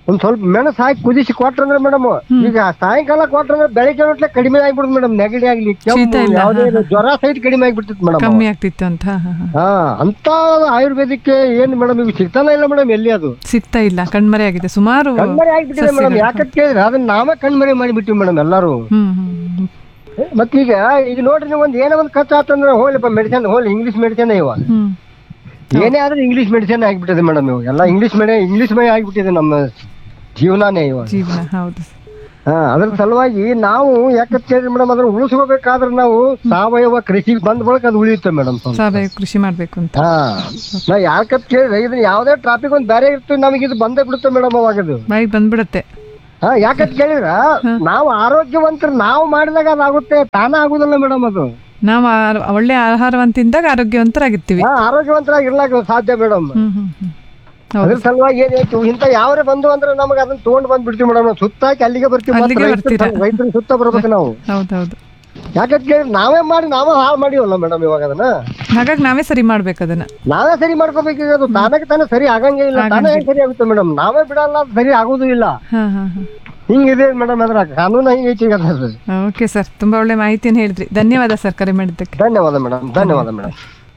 Speaker 15: ಒಂದ್ ಸ್ವಲ್ಪ ಮೆಣಸು ಹಾಕಿ ಕುದಿಸಿ ಕೊಟ್ರಂದ್ರೆ ಮೇಡಮ್ ಈಗ ಸಾಯಂಕಾಲ ಕೊಟ್ರಂದ್ರೆ ಬೆಳಿಗ್ಗೆ ಹೊಟ್ಲೆ ಕಡಿಮೆ ಆಗ್ಬಿಡುದು ಮೇಡಮ್ ನೆಗಡಿ ಆಗ್ಲಿ
Speaker 11: ಶೀತ
Speaker 15: ಕೆಮ್ಮು
Speaker 11: ಇಲ್ಲ,
Speaker 15: ಯಾವುದೇ
Speaker 11: ಹಾ,
Speaker 15: ಇಲ್ಲ, ಜ್ವರ ಸಹಿತ ಕಡಿಮೆ ಆಗ್ಬಿಡ್ತಿತ್ತು ಮೇಡಮ್
Speaker 11: ಕಮ್ಮಿ ಆಗ್ತಿತ್ತು ಅಂತ ಹಾ, ಹಾ, ಹಾ.
Speaker 15: ಹಾ ಅಂತ ಆಯುರ್ವೇದಿಕ್ ಏನ್ ಮೇಡಮ್ ಈಗ ಸಿಗ್ತಾನೆ ಇಲ್ಲ ಮೇಡಮ್ ಎಲ್ಲಿ ಅದು
Speaker 11: ಸಿಗ್ತಾ ಇಲ್ಲ ಕಣ್ಮರೆ ಆಗಿದೆ ಸುಮಾರು
Speaker 15: ಕಣ್ಮರೆ ಆಗ್ಬಿಟ್ಟಿದೆ ಮೇಡಮ್
Speaker 11: ಸಸ್ಯಗಳು.
Speaker 15: ಯಾಕಂತ ಕೇಳಿದ್ರೆ ಅದನ್ನ ನಾವೇ ಕಣ್ಮರೆ ಮಾಡಿಬಿಟ್ಟಿವಿ ಮೇಡಮ್ ಎಲ್ಲಾರು
Speaker 11: ಹ್ಮ್ ಹ್ಮ್
Speaker 15: ಮತ್ತೀಗ ಈಗ ನೋಡ್ರಿ ನೀವು ಒಂದ್ ಏನೋ ಒಂದ್ ಖರ್ಚು ಆತಂದ್ರೆ ಹೋಗ್ಲಿಪ್ಪ ಮೆಡಿಸಿನ್ ಹೋಗ್ಲಿ ಇಂಗ್ಲಿಷ್ ಮೆಡಿಸಿನ್ ಇವಾಗ
Speaker 11: ಹ್ಮ್
Speaker 15: ಏನೇ ಆದ್ರೂ ಇಂಗ್ಲಿಷ್ ಮೆಡಿಸಿನ್ ಆಗ್ಬಿಟ್ಟಿದೆ ಮೇಡಮ್ ಇವಾಗ ಎಲ್ಲ ಇಂಗ್ಲಿಷ್ ಮೀಡಿಯಂ ಇಂಗ್ಲಿಷ್ ಮಯ ಆಗ್ಬಿಟ್ಟಿದೆ ನಮ್ಮ ಜೀವನಾನೇ ಇವಾಗ
Speaker 11: ಜೀವನ ಹೌದು
Speaker 15: ಹಾ ಅದ್ರ ಸಲುವಾಗಿ ನಾವು ಯಾಕಂತ ಕೇಳಿದ್ರೆ ಮೇಡಮ್ ಅದನ್ನ ಉಳಿಸ್ಕೋಬೇಕಾದ್ರೆ ನಾವು ಸಾವಯವ ಕೃಷಿ ಬಂದ ಬಳಿಕ ಅದು ಉಳಿಯುತ್ತೆ ಮೇಡಮ್
Speaker 11: ಸಾವಯವ ಕೃಷಿ ಮಾಡ್ಬೇಕು ಅಂತ
Speaker 15: ಹಾ ನಾ ಯಾಕಂತ ಕೇಳಿದ್ರೆ ಇದನ್ನ ಯಾವ್ದೇ ಟ್ರಾಫಿಕ್ ಒಂದ್ ಬೇರೆ ಇರ್ತದೆ ನಮಗೆ ಇದು ಬಂದೇ ಬಿಡುತ್ತೆ ಮೇಡಮ್ ಅವಾಗ ಅದು
Speaker 11: ಬಾಯಿಗೆ ಬಂದ್ಬಿಡತ್ತೆ
Speaker 15: ಹಾ ಯಾಕಂತ ಕೇಳಿದ್ರ ನಾವು ಆರೋಗ್ಯವಂತರು ನಾವು ಮಾಡಿದಾಗ ಅದಾಗುತ್ತೆ ತಾನೇ ಆಗುದಿಲ್ಲ ಮೇಡಮ್ ಅದು
Speaker 11: ನಾವು ಆ- ಒಳ್ಳೆ ಆಹಾರವನ್ನು ತಿಂದಾಗ ಆರೋಗ್ಯವಂತರಾಗಿರ್ತೀವಿ
Speaker 15: ಹಾ ಆರೋಗ್ಯವಂತರಾಗಿ ಇರ್ಲಾಕ ಸಾಧ್ಯ ಮೇಡಮ್
Speaker 11: ಹ್ಮ್ ಹ್ಮ್ ಹ್ಮ್
Speaker 15: ಅದ್ರ ಸಲುವಾಗಿ ಏನಾಯ್ತು ಇಂತ ಯಾವ್ರೆ ಬಂದು ಅಂದ್ರೆ ನಮಗೆ ಅದನ್ನ ತಗೊಂಡ್ ಬಂದ್ ಬಿಡ್ತೀವಿ ಮೇಡಮ್ ನಾವು ಸುತ್ತಾಕಿ ಅಲ್ಲಿಗೆ ಬರ್ತೀವಿ ಮತ್ತೆ
Speaker 11: ಅಲ್ಲಿಗೆ
Speaker 15: ರೈತರ
Speaker 11: ಬರ್ತೀರಾ?
Speaker 15: ರೈತರ ಸುತ್ತ ಬರ್ಬೇಕು ನಾವು
Speaker 11: ಹೌದೌದು
Speaker 15: ಯಾಕಂತ ಕೇಳಿದ್ರೆ ನಾವೇ ಮಾಡಿ ನಾವೇ ಹಾಳು ಮಾಡಿವಲ್ಲ ಮೇಡಮ್ ಇವಾಗ ಅದನ್ನ
Speaker 11: ಹಾಗಾಗಿ ನಾವೇ ಸರಿ ಮಾಡ್ಬೇಕು ಅದನ್ನ
Speaker 15: ನಾವೇ ಸರಿ ಮಾಡ್ಕೋಬೇಕು ಈಗ ಅದು ತಾನಕ್ಕೆ ತಾನೇ ಸರಿ ಆಗಂಗೇ ಇಲ್ಲ ತಾನೇ ಹೆಂಗ್ ಸರಿ ಆಗುತ್ತೆ ಮೇಡಮ್ ನಾವೇ ಬಿಡಲ್ಲ ಅದು ಸರಿ ಆಗುದು ಇಲ್ಲ
Speaker 11: ಹಾ ಹಾ ಹಾ
Speaker 15: ಹಿಂಗಿದೆ ಮೇಡಮ್ ಅದ್ರ ಕಾನೂನು ಹಿಂಗೈತಿ ಈಗ ಅದ್ರದ್ದು.
Speaker 11: ಓಕೆ ಸರ್ ತುಂಬಾ ಒಳ್ಳೆ ಮಾಹಿತಿಯನ್ನು ಹೇಳಿದ್ರಿ ಧನ್ಯವಾದ ಸರ್ ಕರೆ ಮಾಡಿದ್ದಕ್ಕೆ
Speaker 15: ಧನ್ಯವಾದ ಮೇಡಮ್ ಧನ್ಯವಾದ ಮೇಡಮ್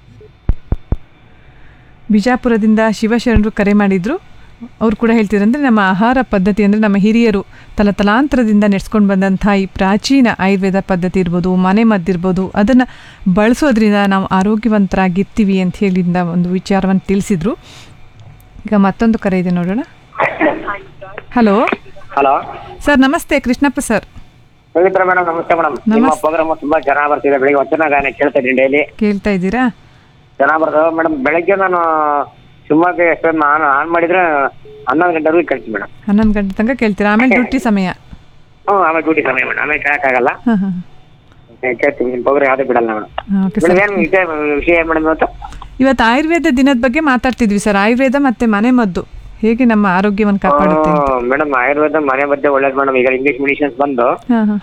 Speaker 11: ಬಿಜಾಪುರದಿಂದ ಶಿವಶರಣರು ಕರೆ ಮಾಡಿದ್ರು ಅವ್ರು ಕೂಡ ಹೇಳ್ತಿರಂದ್ರೆ ನಮ್ಮ ಆಹಾರ ಪದ್ಧತಿ ಅಂದರೆ ನಮ್ಮ ಹಿರಿಯರು ತಲತಲಾಂತರದಿಂದ ನಡೆಸ್ಕೊಂಡು ಬಂದಂಥ ಈ ಪ್ರಾಚೀನ ಆಯುರ್ವೇದ ಪದ್ಧತಿ ಇರ್ಬೋದು ಮನೆ ಮದ್ದಿರ್ಬೋದು ಅದನ್ನು ಬಳಸೋದ್ರಿಂದ ನಾವು ಆರೋಗ್ಯವಂತರಾಗಿರ್ತೀವಿ ಅಂತ ಹೇಳಿಂದ ಒಂದು ವಿಚಾರವನ್ನು ತಿಳಿಸಿದ್ರು ಈಗ ಮತ್ತೊಂದು ಕರೆ ಇದೆ ನೋಡೋಣ ಹಲೋ
Speaker 16: ಹಲೋ
Speaker 11: ಸರ್ ನಮಸ್ತೆ ಕೃಷ್ಣಪ್ಪ ಸರ್
Speaker 16: ಪವಿತ್ರ ಮೇಡಮ್ ನಮಸ್ತೆ ಮೇಡಮ್ ನಿಮ್ಮ
Speaker 11: ನಮಸ್-
Speaker 16: ಪ್ರೋಗ್ರಾಮ್ ತುಂಬಾ ಚೆನ್ನಾಗಿ ಬರ್ತಿದೆ ಬೆಳಿಗ್ಗೆ ವಚನ ಗಾಯನ ಕೇಳ್ತಾ ಇದ್ದೀನಿ ಡೈಲಿ
Speaker 11: ಕೇಳ್ತಾ ಇದ್ದೀರಾ
Speaker 16: ಚೆನ್ನಾಗಿ ಬರ್ತದೆ ಮೇಡಮ್ ಬೆಳಗ್ಗೆ ನಾನು ಶಿವಮೊಗ್ಗ ಎಷ್ಟೊಂದು ನಾನು ಆನ್ ಮಾಡಿದ್ರೆ ಹನ್ನೊಂದು ಗಂಟೆವರೆಗೂ ಕೇಳ್ತೀನಿ ಮೇಡಮ್
Speaker 11: ಹನ್ನೊಂದು ಗಂಟೆ ತನಕ ಕೇಳ್ತೀರಾ ಆಮೇಲೆ ಡ್ಯೂಟಿ ಸಮಯ
Speaker 16: ಹ್ಞೂ ಆಮೇಲೆ ಡ್ಯೂಟಿ ಸಮಯ ಮೇಡಮ್ ಆಮೇಲೆ ಕೇಳಕ್ಕಾಗಲ್ಲ
Speaker 11: ಹಾಂ ಹಾಂ
Speaker 16: ಕೇಳ್ತೀನಿ ನಿಮ್ಮ ಪ್ರೋಗ್ರಾಮ್ ಯಾವುದೇ ಬಿಡಲ್ಲ ಮೇಡಮ್
Speaker 11: ಓಕೆ
Speaker 16: ಮೇಡಮ್
Speaker 11: ಸರ್
Speaker 16: ಏನು ವಿಷಯ ವಿಷಯ ಏನು ಮೇಡಮ್ ಇವತ್ತು
Speaker 11: ಇವತ್ತು ಆಯುರ್ವೇದ ದಿನದ ಬಗ್ಗೆ ಮಾತಾಡ್ತಿದ್ವಿ ಸರ್ ಆಯುರ್ವೇದ ಮತ್ತೆ ಮನೆ ಮದ್ದು ಹೇಗೆ ನಮ್ಮ ಆರೋಗ್ಯವನ್ನು ಕಾಪಾಡುತ್ತೆ ಅಂತ.
Speaker 16: ಮೇಡಮ್ ಆಯುರ್ವೇದ ಮನೆ ಮಧ್ಯೆ ಒಳ್ಳೇದು ಮೇಡಮ್ ಈಗ ಇಂಗ್ಲಿಷ್ ಮೆಡಿಸಿನ್ಸ್ ಬಂದು
Speaker 11: ಹಾ ಹಾ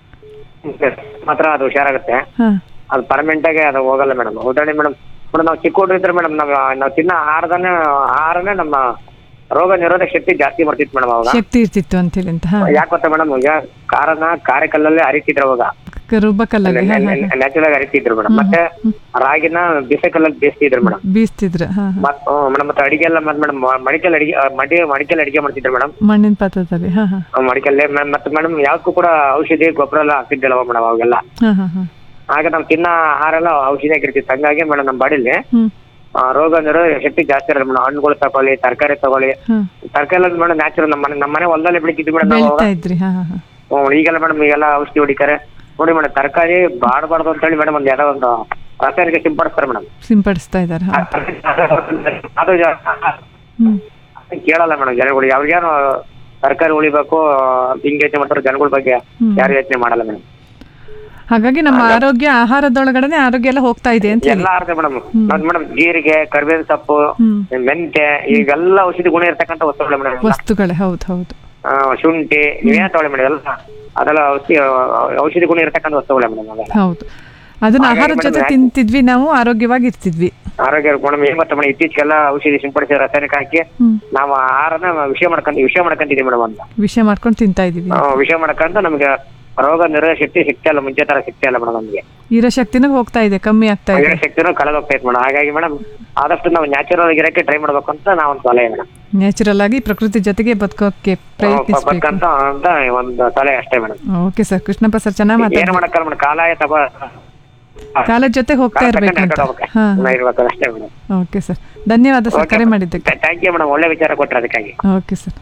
Speaker 16: ಮಾತ್ರ ಅದು ಹುಷಾರಾಗುತ್ತೆ
Speaker 11: ಹಾ
Speaker 16: ಅದು ಪರ್ಮನೆಂಟ್ ಆಗಿ ಅದು ಹೋಗಲ್ಲ ಮೇಡಮ್ ಉದಾಹರಣೆ ಮೇಡಮ್ ಮೇಡಮ್ ನಾವು ಚಿಕ್ಕ ಹುಡುಗರು ಇದ್ರೆ ಮೇಡಮ್ ನಾವು ನಾವು ತಿನ್ನೋ ಆಹಾರದನ್ನೇ ಆಹಾರನೇ ನಮ್ಮ ರೋಗ ನಿರೋಧಕ ಶಕ್ತಿ ಜಾಸ್ತಿ ಮಾಡ್ತಿತ್ತು ಮೇಡಮ್ ಅವಾಗ
Speaker 11: ಶಕ್ತಿ ಇರ್ತಿತ್ತು ಅಂತ ಹೇಳಿ ಅಂತ ಹಾ
Speaker 16: ಯಾಕೆ ಗೊತ್ತಾ ಮೇಡಮ್ ಈಗ ಕಾರನ ಕಾರೆಕಲ್ಲಲ್ಲೇ ಅರಿತಿದ್ರು ಅವಾಗ
Speaker 11: ಕ- ರುಬ್ಬಕಲ್ಲಲ್ಲಿ ಹಾ ಹಾ ಹಾ.
Speaker 16: ನ್ಯಾಚುರಲ್ ಆಗಿ ಅರಿತಿದ್ರು ಮೇಡಮ್ ಮತ್ತೆ ರಾಗಿನ ಬಿಸಕಲ್ಲಲ್ಲಿ ಬೇಯಿಸ್ತಿದ್ರು ಮೇಡಮ್
Speaker 11: ಬೀಸ್ತಿದ್ರು ಹಾ ಹಾ
Speaker 16: ಮತ್ ಮೇಡಮ್ ಮತ್ತೆ ಅಡಿಗೆ ಎಲ್ಲ ಮತ್ತೆ ಮೇಡಮ್ ಮಡಿಕಲ್ ಅಡಿಗೆ ಆ, ಮಡಿ ಮಡಿಕಲ್ ಅಡಿಗೆ ಮಾಡ್ತಿದ್ರು ಮೇಡಮ್
Speaker 11: ಮಣ್ಣಿನ ಪಾತ್ರದಲ್ಲಿ ಹಾ ಹಾ
Speaker 16: ಮಡಿಕಲ್ಲೇ ಮ- ಮತ್ತೆ ಮೇಡಮ್ ಯಾವ್ದಕ್ಕೂ ಕೂಡ ಔಷಧಿ ಗೊಬ್ಬರ ಎಲ್ಲ ಹಾಕ್ತಿದ್ದಲ್ಲ ಮೇಡಮ್ ಅವಾಗೆಲ್ಲ
Speaker 11: ಹಾ ಹಾ ಹಾ
Speaker 16: ಆಗ ನಾವು ತಿನ್ನೋ ಆಹಾರ ಎಲ್ಲ ಔಷಧಿ ಆಗಿರ್ತಿತ್ತು ಹಂಗಾಗಿ ಮೇಡಮ್ ನಮ್ಮ ಬಾಡಿಲಿ
Speaker 11: ಹ್ಮ್
Speaker 16: ಆ, ರೋಗ ನಿರೋಧಕ ಶಕ್ತಿ ಜಾಸ್ತಿ ಇರೋದು ಮೇಡಮ್ ಹಣ್ಣುಗಳು ತಗೊಳ್ಳಿ ತರಕಾರಿ ತಗೊಳ್ಳಿ
Speaker 11: ಹ್ಮ್
Speaker 16: ತರಕಾರಿ ಎಲ್ಲ ಮೇಡಮ್ ನ್ಯಾಚುರಲ್ ನಮ್ಮ ಮನೆ ನಮ್ಮ ಮನೆ ಹೊಲದಲ್ಲೇ ಬೆಳಿತಿದ್ವಿ ಮೇಡಮ್ ನಾವು
Speaker 11: ಬೆಳಿತಾ
Speaker 16: ಅವಾಗ.
Speaker 11: ಇದ್ರಿ ಹಾ ಹಾ ಹಾ
Speaker 16: ಹ್ಮ್, ಈಗೆಲ್ಲ ಮೇಡಮ್ ಈಗೆಲ್ಲ ಔಷಧಿ ಹೊಡಿತಾರೆ ನೋಡಿ ಮೇಡಮ್ ತರಕಾರಿ ಬಾಡಬಾರ್ದು ಅಂತ ಹೇಳಿ ಮೇಡಮ್ ಒಂದ್ ಯಾವ್ದೋ ಒಂದು ರಾಸಾಯನಿಕ ಸಿಂಪಡಿಸ್ತಾರೆ ಮೇಡಮ್
Speaker 11: ಸಿಂಪಡಿಸ್ತಾ ಇದ್ದಾರೆ ಹಾ
Speaker 16: ಅದು ಜ-
Speaker 11: ಹ್ಮ್
Speaker 16: ಕೇಳಲ್ಲ ಮೇಡಮ್ ಜನಗಳು ಯಾವ್ಯಾರು ತರಕಾರಿ ಉಳಿಬೇಕು ಹಿಂಗೆ ಯೋಚನೆ ಮಾಡ್ತಾರೆ ಜನಗಳ ಬಗ್ಗೆ
Speaker 11: ಹ್ಮ್.
Speaker 16: ಯಾರು ಯೋಚನೆ ಮಾಡಲ್ಲ ಮೇಡಮ್
Speaker 11: ಹಾಗಾಗಿ ನಮ್ಮ ಆರೋಗ್ಯ ಆಹಾರದೊಳಗಡೆ ಆರೋಗ್ಯ ಎಲ್ಲ ಹೋಗ್ತಾ ಇದೆ ಅಂತ ಹೇಳಿ
Speaker 16: ಎಲ್ಲ ಅರ್ಧ ಮೇಡಮ್ ಮೇಡಮ್ ಜೀರಿಗೆ ಕರಿಬೇವಿನ ಸೊಪ್ಪು
Speaker 11: ಹ್ಮ್
Speaker 16: ಮೆಂತೆ ಇವೆಲ್ಲ ಔಷಧಿ ಗುಣ ಇರ್ತಕ್ಕಂಥ ವಸ್ತುಗಳು ಮೇಡಮ್
Speaker 11: ವಸ್ತುಗಳೇ ಹೌದು ಹೌದು
Speaker 16: ಶುಂಠಿ ನೀವೇನ್ ತಗೊಳ್ಳಿ ಮೇಡಮ್ ಎಲ್ಲ ಅದೆಲ್ಲ ಔಷಧಿ ಔಷಧಿ ಗುಣ ಇರ್ತಕ್ಕಂಥ ವಸ್ತುಗಳೇ ಮೇಡಮ್ ಅವೆಲ್ಲ
Speaker 11: ಹೌದು ಅದನ್ನ
Speaker 16: ಹಾಗಾಗಿ
Speaker 11: ಆಹಾರದ ಜೊತೆ
Speaker 16: madam,
Speaker 11: ತಿಂತಿದ್ವಿ ನಾವು ಆರೋಗ್ಯವಾಗಿ ಇರ್ತಿದ್ವಿ
Speaker 16: ಆರೋಗ್ಯ ಮೇಡಮ್ ಏನ್ ಗೊತ್ತಾ ಮೇಡಮ್ ಇತ್ತೀಚೆಗೆಲ್ಲ ಔಷಧಿ ಸಿಂಪಡಿಸಿ ರಾಸಾಯನಿಕ ಹಾಕಿ
Speaker 11: ಹ್ಮ್
Speaker 16: ನಾವು ಆಹಾರನ ವಿಷಯ ಮಾಡ್ಕೊಂತ ವಿಷಯ ಮಾಡ್ಕೊಂತಿದೀವಿ ಮೇಡಮ್ ಅಂತ
Speaker 11: ವಿಷ ಮಾಡ್ಕೊಂಡು ತಿಂತಾ ಇದೀವಿ
Speaker 16: ಆ, ವಿಷಯ ಮಾಡ್ಕೊಂತ ನಮ್ಗೆ ರೋಗ ನಿರೋಧಕ ಶಕ್ತಿ ಸಿಗ್ತಾ ಇಲ್ಲ ಮುಂಚೆ ತರ ಸಿಗ್ತಾ ಇಲ್ಲ ಮೇಡಮ್ ನಮ್ಗೆ
Speaker 11: ಇರೋ ಶಕ್ತಿನೂ ಹೋಗ್ತಾ ಇದೆ ಕಮ್ಮಿ ಆಗ್ತಾ ಇದೆ
Speaker 16: ಇರೋ ಶಕ್ತಿನೂ ಕಳೆದ ಹೋಗ್ತೈತೆ ಮೇಡಮ್ ಹಾಗಾಗಿ ಮೇಡಮ್ ಆದಷ್ಟು ನಾವು ನ್ಯಾಚುರಲ್ ಆಗಿರಕ್ಕೆ ಟ್ರೈ ಮಾಡ್ಬೇಕು ಅಂತ ನಾವು ಒಂದು ಸಲಹೆ ಮೇಡಮ್
Speaker 11: ನ್ಯಾಚುರಲ್ ಆಗಿ ಪ್ರಕೃತಿ ಜೊತೆಗೆ ಬದುಕೋಕೆ ಪ್ರಯತ್ನಿಸ್ಬೇಕು
Speaker 16: ಬದುಕಂತ ಅಂತ ಒಂದು ಸಲಹೆ ಅಷ್ಟೇ madam
Speaker 11: okay sir Krishnappa sir ಚೆನ್ನಾಗಿ
Speaker 16: ಏನು
Speaker 11: ಮಾತಾಡ್ತಾರೆ
Speaker 16: ಮಾಡಕ್ಕಲ್ಲ ಮೇಡಮ್ ಕಾಲಾಯ ತಗೋ
Speaker 11: ಕಾಲದ ಜೊತೆ ಹೋಗ್ತಾ ಇರ್ಬೇಕು ಅಂತ ಹಾ
Speaker 16: ಇರ್ಬೇಕು ಅಷ್ಟೇ ಮೇಡಮ್
Speaker 11: ಓಕೆ ಸರ್ ಧನ್ಯವಾದ ಸರ್ ಕರೆ ಮಾಡಿದ್ದಕ್ಕೆ
Speaker 16: ಥ್ಯಾಂಕ್ ಯು ಮೇಡಮ್ ಒಳ್ಳೆ ವಿಚಾರ ಕೊಟ್ರೆ ಅದಕ್ಕಾಗಿ
Speaker 11: ಓಕೆ ಸರ್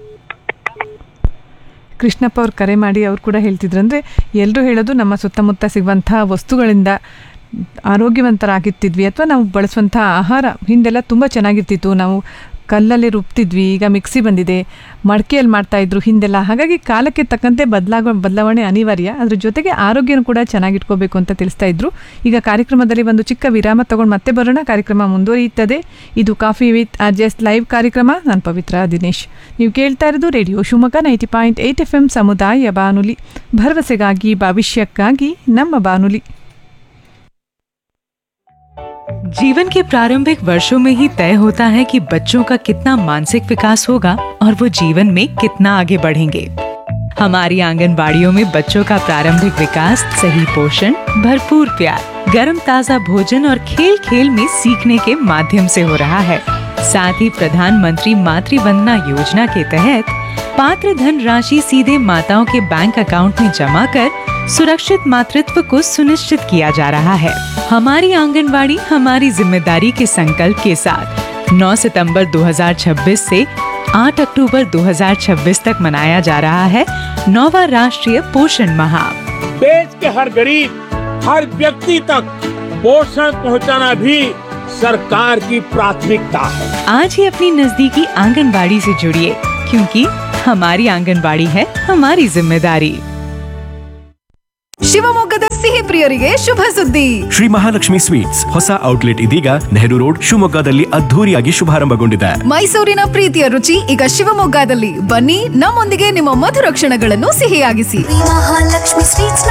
Speaker 11: ಕೃಷ್ಣಪ್ಪ ಅವ್ರು ಕರೆ ಮಾಡಿ ಅವ್ರು ಕೂಡ ಹೇಳ್ತಿದ್ರಂದ್ರೆ ಎಲ್ಲರೂ ಹೇಳೋದು ನಮ್ಮ ಸುತ್ತಮುತ್ತ ಸಿಗುವಂಥ ವಸ್ತುಗಳಿಂದ ಆರೋಗ್ಯವಂತರಾಗಿರ್ತಿದ್ವಿ ಅಥವಾ ನಾವು ಬಳಸುವಂಥ ಆಹಾರ ಹಿಂದೆಲ್ಲ ತುಂಬ ಚೆನ್ನಾಗಿರ್ತಿತ್ತು ನಾವು ಕಲ್ಲಲ್ಲಿ ರುಬ್ತಿದ್ವಿ ಈಗ ಮಿಕ್ಸಿ ಬಂದಿದೆ ಮಡಕೆಯಲ್ಲಿ ಮಾಡ್ತಾ ಇದ್ರು ಹಿಂದೆಲ್ಲ ಹಾಗಾಗಿ ಕಾಲಕ್ಕೆ ತಕ್ಕಂತೆ ಬದಲಾಗ ಬದಲಾವಣೆ ಅನಿವಾರ್ಯ ಅದ್ರ ಜೊತೆಗೆ ಆರೋಗ್ಯನೂ ಕೂಡ ಚೆನ್ನಾಗಿಟ್ಕೋಬೇಕು ಅಂತ ತಿಳಿಸ್ತಾ ಇದ್ರು ಈಗ ಕಾರ್ಯಕ್ರಮದಲ್ಲಿ ಒಂದು ಚಿಕ್ಕ ವಿರಾಮ ತಗೊಂಡು ಮತ್ತೆ ಬರೋಣ ಕಾರ್ಯಕ್ರಮ ಮುಂದುವರಿಯುತ್ತದೆ ಇದು coffee with R J S live ಕಾರ್ಯಕ್ರಮ ನಾನು ಪವಿತ್ರ ದಿನೇಶ್ ನೀವು ಕೇಳ್ತಾ ಇರೋದು radio Shivamogga ninety point eight F M ಸಮುದಾಯ ಬಾನುಲಿ ಭರವಸೆಗಾಗಿ ಭವಿಷ್ಯಕ್ಕಾಗಿ ನಮ್ಮ ಬಾನುಲಿ
Speaker 17: जीवन के प्रारंभिक वर्षों में ही तय होता है कि बच्चों का कितना मानसिक विकास होगा और वो जीवन में कितना आगे बढ़ेंगे हमारी आंगनबाड़ियों में बच्चों का प्रारंभिक विकास सही पोषण भरपूर प्यार गर्म ताजा भोजन और खेल खेल में सीखने के माध्यम से हो रहा है साथ ही प्रधानमंत्री मातृ वंदना योजना के तहत पात्र धन राशि सीधे माताओं के बैंक अकाउंट में जमा कर सुरक्षित मातृत्व को सुनिश्चित किया जा रहा है हमारी आंगनबाड़ी हमारी जिम्मेदारी के संकल्प के साथ 9 सितंबर 2026 से 8 अक्टूबर 2026 तक मनाया जा रहा है नौवा राष्ट्रीय पोषण माह
Speaker 18: देश के हर गरीब हर व्यक्ति तक पोषण पहुंचाना भी सरकार की प्राथमिकता है
Speaker 17: आज ही अपनी नजदीकी आंगनबाड़ी से जुड़िए क्योंकि हमारी आंगनबाड़ी है हमारी जिम्मेदारी
Speaker 9: ಶಿವಮೊಗ್ಗದ ಸಿಹಿ ಪ್ರಿಯರಿಗೆ ಶುಭ ಸುದ್ದಿ
Speaker 10: ಶ್ರೀ ಮಹಾಲಕ್ಷ್ಮಿ ಸ್ವೀಟ್ಸ್ ಹೊಸ ಔಟ್ಲೆಟ್ ಇದೀಗ ನೆಹರು ರೋಡ್ ಶಿವಮೊಗ್ಗದಲ್ಲಿ ಅದ್ಧೂರಿಯಾಗಿ ಶುಭಾರಂಭಗೊಂಡಿದೆ
Speaker 9: ಮೈಸೂರಿನ ಪ್ರೀತಿಯ ರುಚಿ ಈಗ ಶಿವಮೊಗ್ಗದಲ್ಲಿ ಬನ್ನಿ ನಮ್ಮೊಂದಿಗೆ ನಿಮ್ಮ ಮಧುರ ಕ್ಷಣಗಳನ್ನು ಸಿಹಿಯಾಗಿಸಿ
Speaker 5: ಮಹಾಲಕ್ಷ್ಮಿ ಸ್ವೀಟ್ಸ್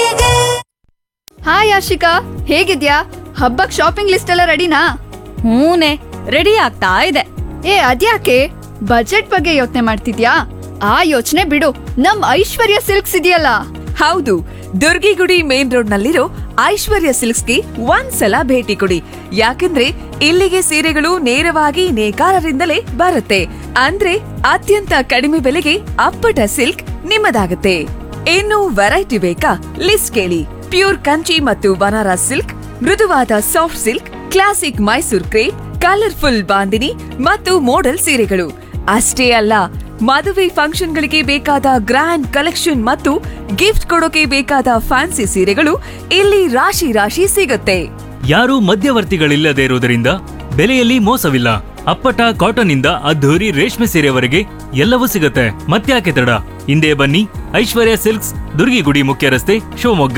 Speaker 5: ಹಾಯ್ ಆಶಿಕಾ ಹೇಗಿದ್ಯಾ ಹಬ್ಬಕ್ ಶಾಪಿಂಗ್ ಲಿಸ್ಟ್ ಎಲ್ಲ ರೆಡಿನಾ
Speaker 1: ಹೂನೆ ರೆಡಿ ಆಗ್ತಾ ಇದೆ
Speaker 5: ಏ ಅದ್ಯಾಕೆ ಬಜೆಟ್ ಬಗ್ಗೆ ಯೋಚನೆ ಮಾಡ್ತಿದ್ಯಾ ಆ ಯೋಚನೆ ಬಿಡು ನಮ್ ಐಶ್ವರ್ಯ ಸಿಲ್ಕ್ಸ್ ಇದೆಯಲ್ಲ
Speaker 3: ಹೌದು ದುರ್ಗಿಗುಡಿ ಮೇನ್ ರೋಡ್ ನಲ್ಲಿರೋ ಐಶ್ವರ್ಯ ಸಿಲ್ಕ್ಸ್ಗೆ ಒಂದ್ಸಲ ಭೇಟಿ ಕೊಡಿ ಯಾಕಂದ್ರೆ ಇಲ್ಲಿಗೆ ಸೀರೆಗಳು ನೇರವಾಗಿ ನೇಕಾರರಿಂದಲೇ ಬರುತ್ತೆ ಅಂದ್ರೆ ಅತ್ಯಂತ ಕಡಿಮೆ ಬೆಲೆಗೆ ಅಪ್ಪಟ ಸಿಲ್ಕ್ ನಿಮ್ಮದಾಗುತ್ತೆ ಇನ್ನು ವೆರೈಟಿ ಬೇಕಾ ಲಿಸ್ಟ್ ಕೇಳಿ ಪ್ಯೂರ್ ಕಂಚಿ ಮತ್ತು ಬನಾರಸ್ ಸಿಲ್ಕ್ ಮೃದುವಾದ soft silk classic Mysore crepe colourful bandhani ಮತ್ತು ಮೋಡಲ್ ಸೀರೆಗಳು ಅಷ್ಟೇ ಅಲ್ಲ ಮದುವೆ ಫಂಕ್ಷನ್ಗಳಿಗೆ ಬೇಕಾದ ಗ್ರ್ಯಾಂಡ್ ಕಲೆಕ್ಷನ್ ಮತ್ತು ಗಿಫ್ಟ್ ಕೊಡೋಕೆ ಬೇಕಾದ ಫ್ಯಾನ್ಸಿ ಸೀರೆಗಳು ಇಲ್ಲಿ ರಾಶಿ ರಾಶಿ ಸಿಗುತ್ತೆ
Speaker 4: ಯಾರೂ ಮಧ್ಯವರ್ತಿಗಳಿಲ್ಲದೆ ಇರುವುದರಿಂದ ಬೆಲೆಯಲ್ಲಿ ಮೋಸವಿಲ್ಲ ಅಪ್ಪಟ ಕಾಟನ್ ಇಂದ ಅದ್ಧೂರಿ ರೇಷ್ಮೆ ಸೀರೆವರೆಗೆ ಎಲ್ಲವೂ ಸಿಗುತ್ತೆ ಮತ್ತ್ಯಾಕೆ ತಡ ಹಿಂದೆ ಬನ್ನಿ ಐಶ್ವರ್ಯ ಸಿಲ್ಕ್ಸ್ ದುರ್ಗಿಗುಡಿ ಮುಖ್ಯ ರಸ್ತೆ ಶಿವಮೊಗ್ಗ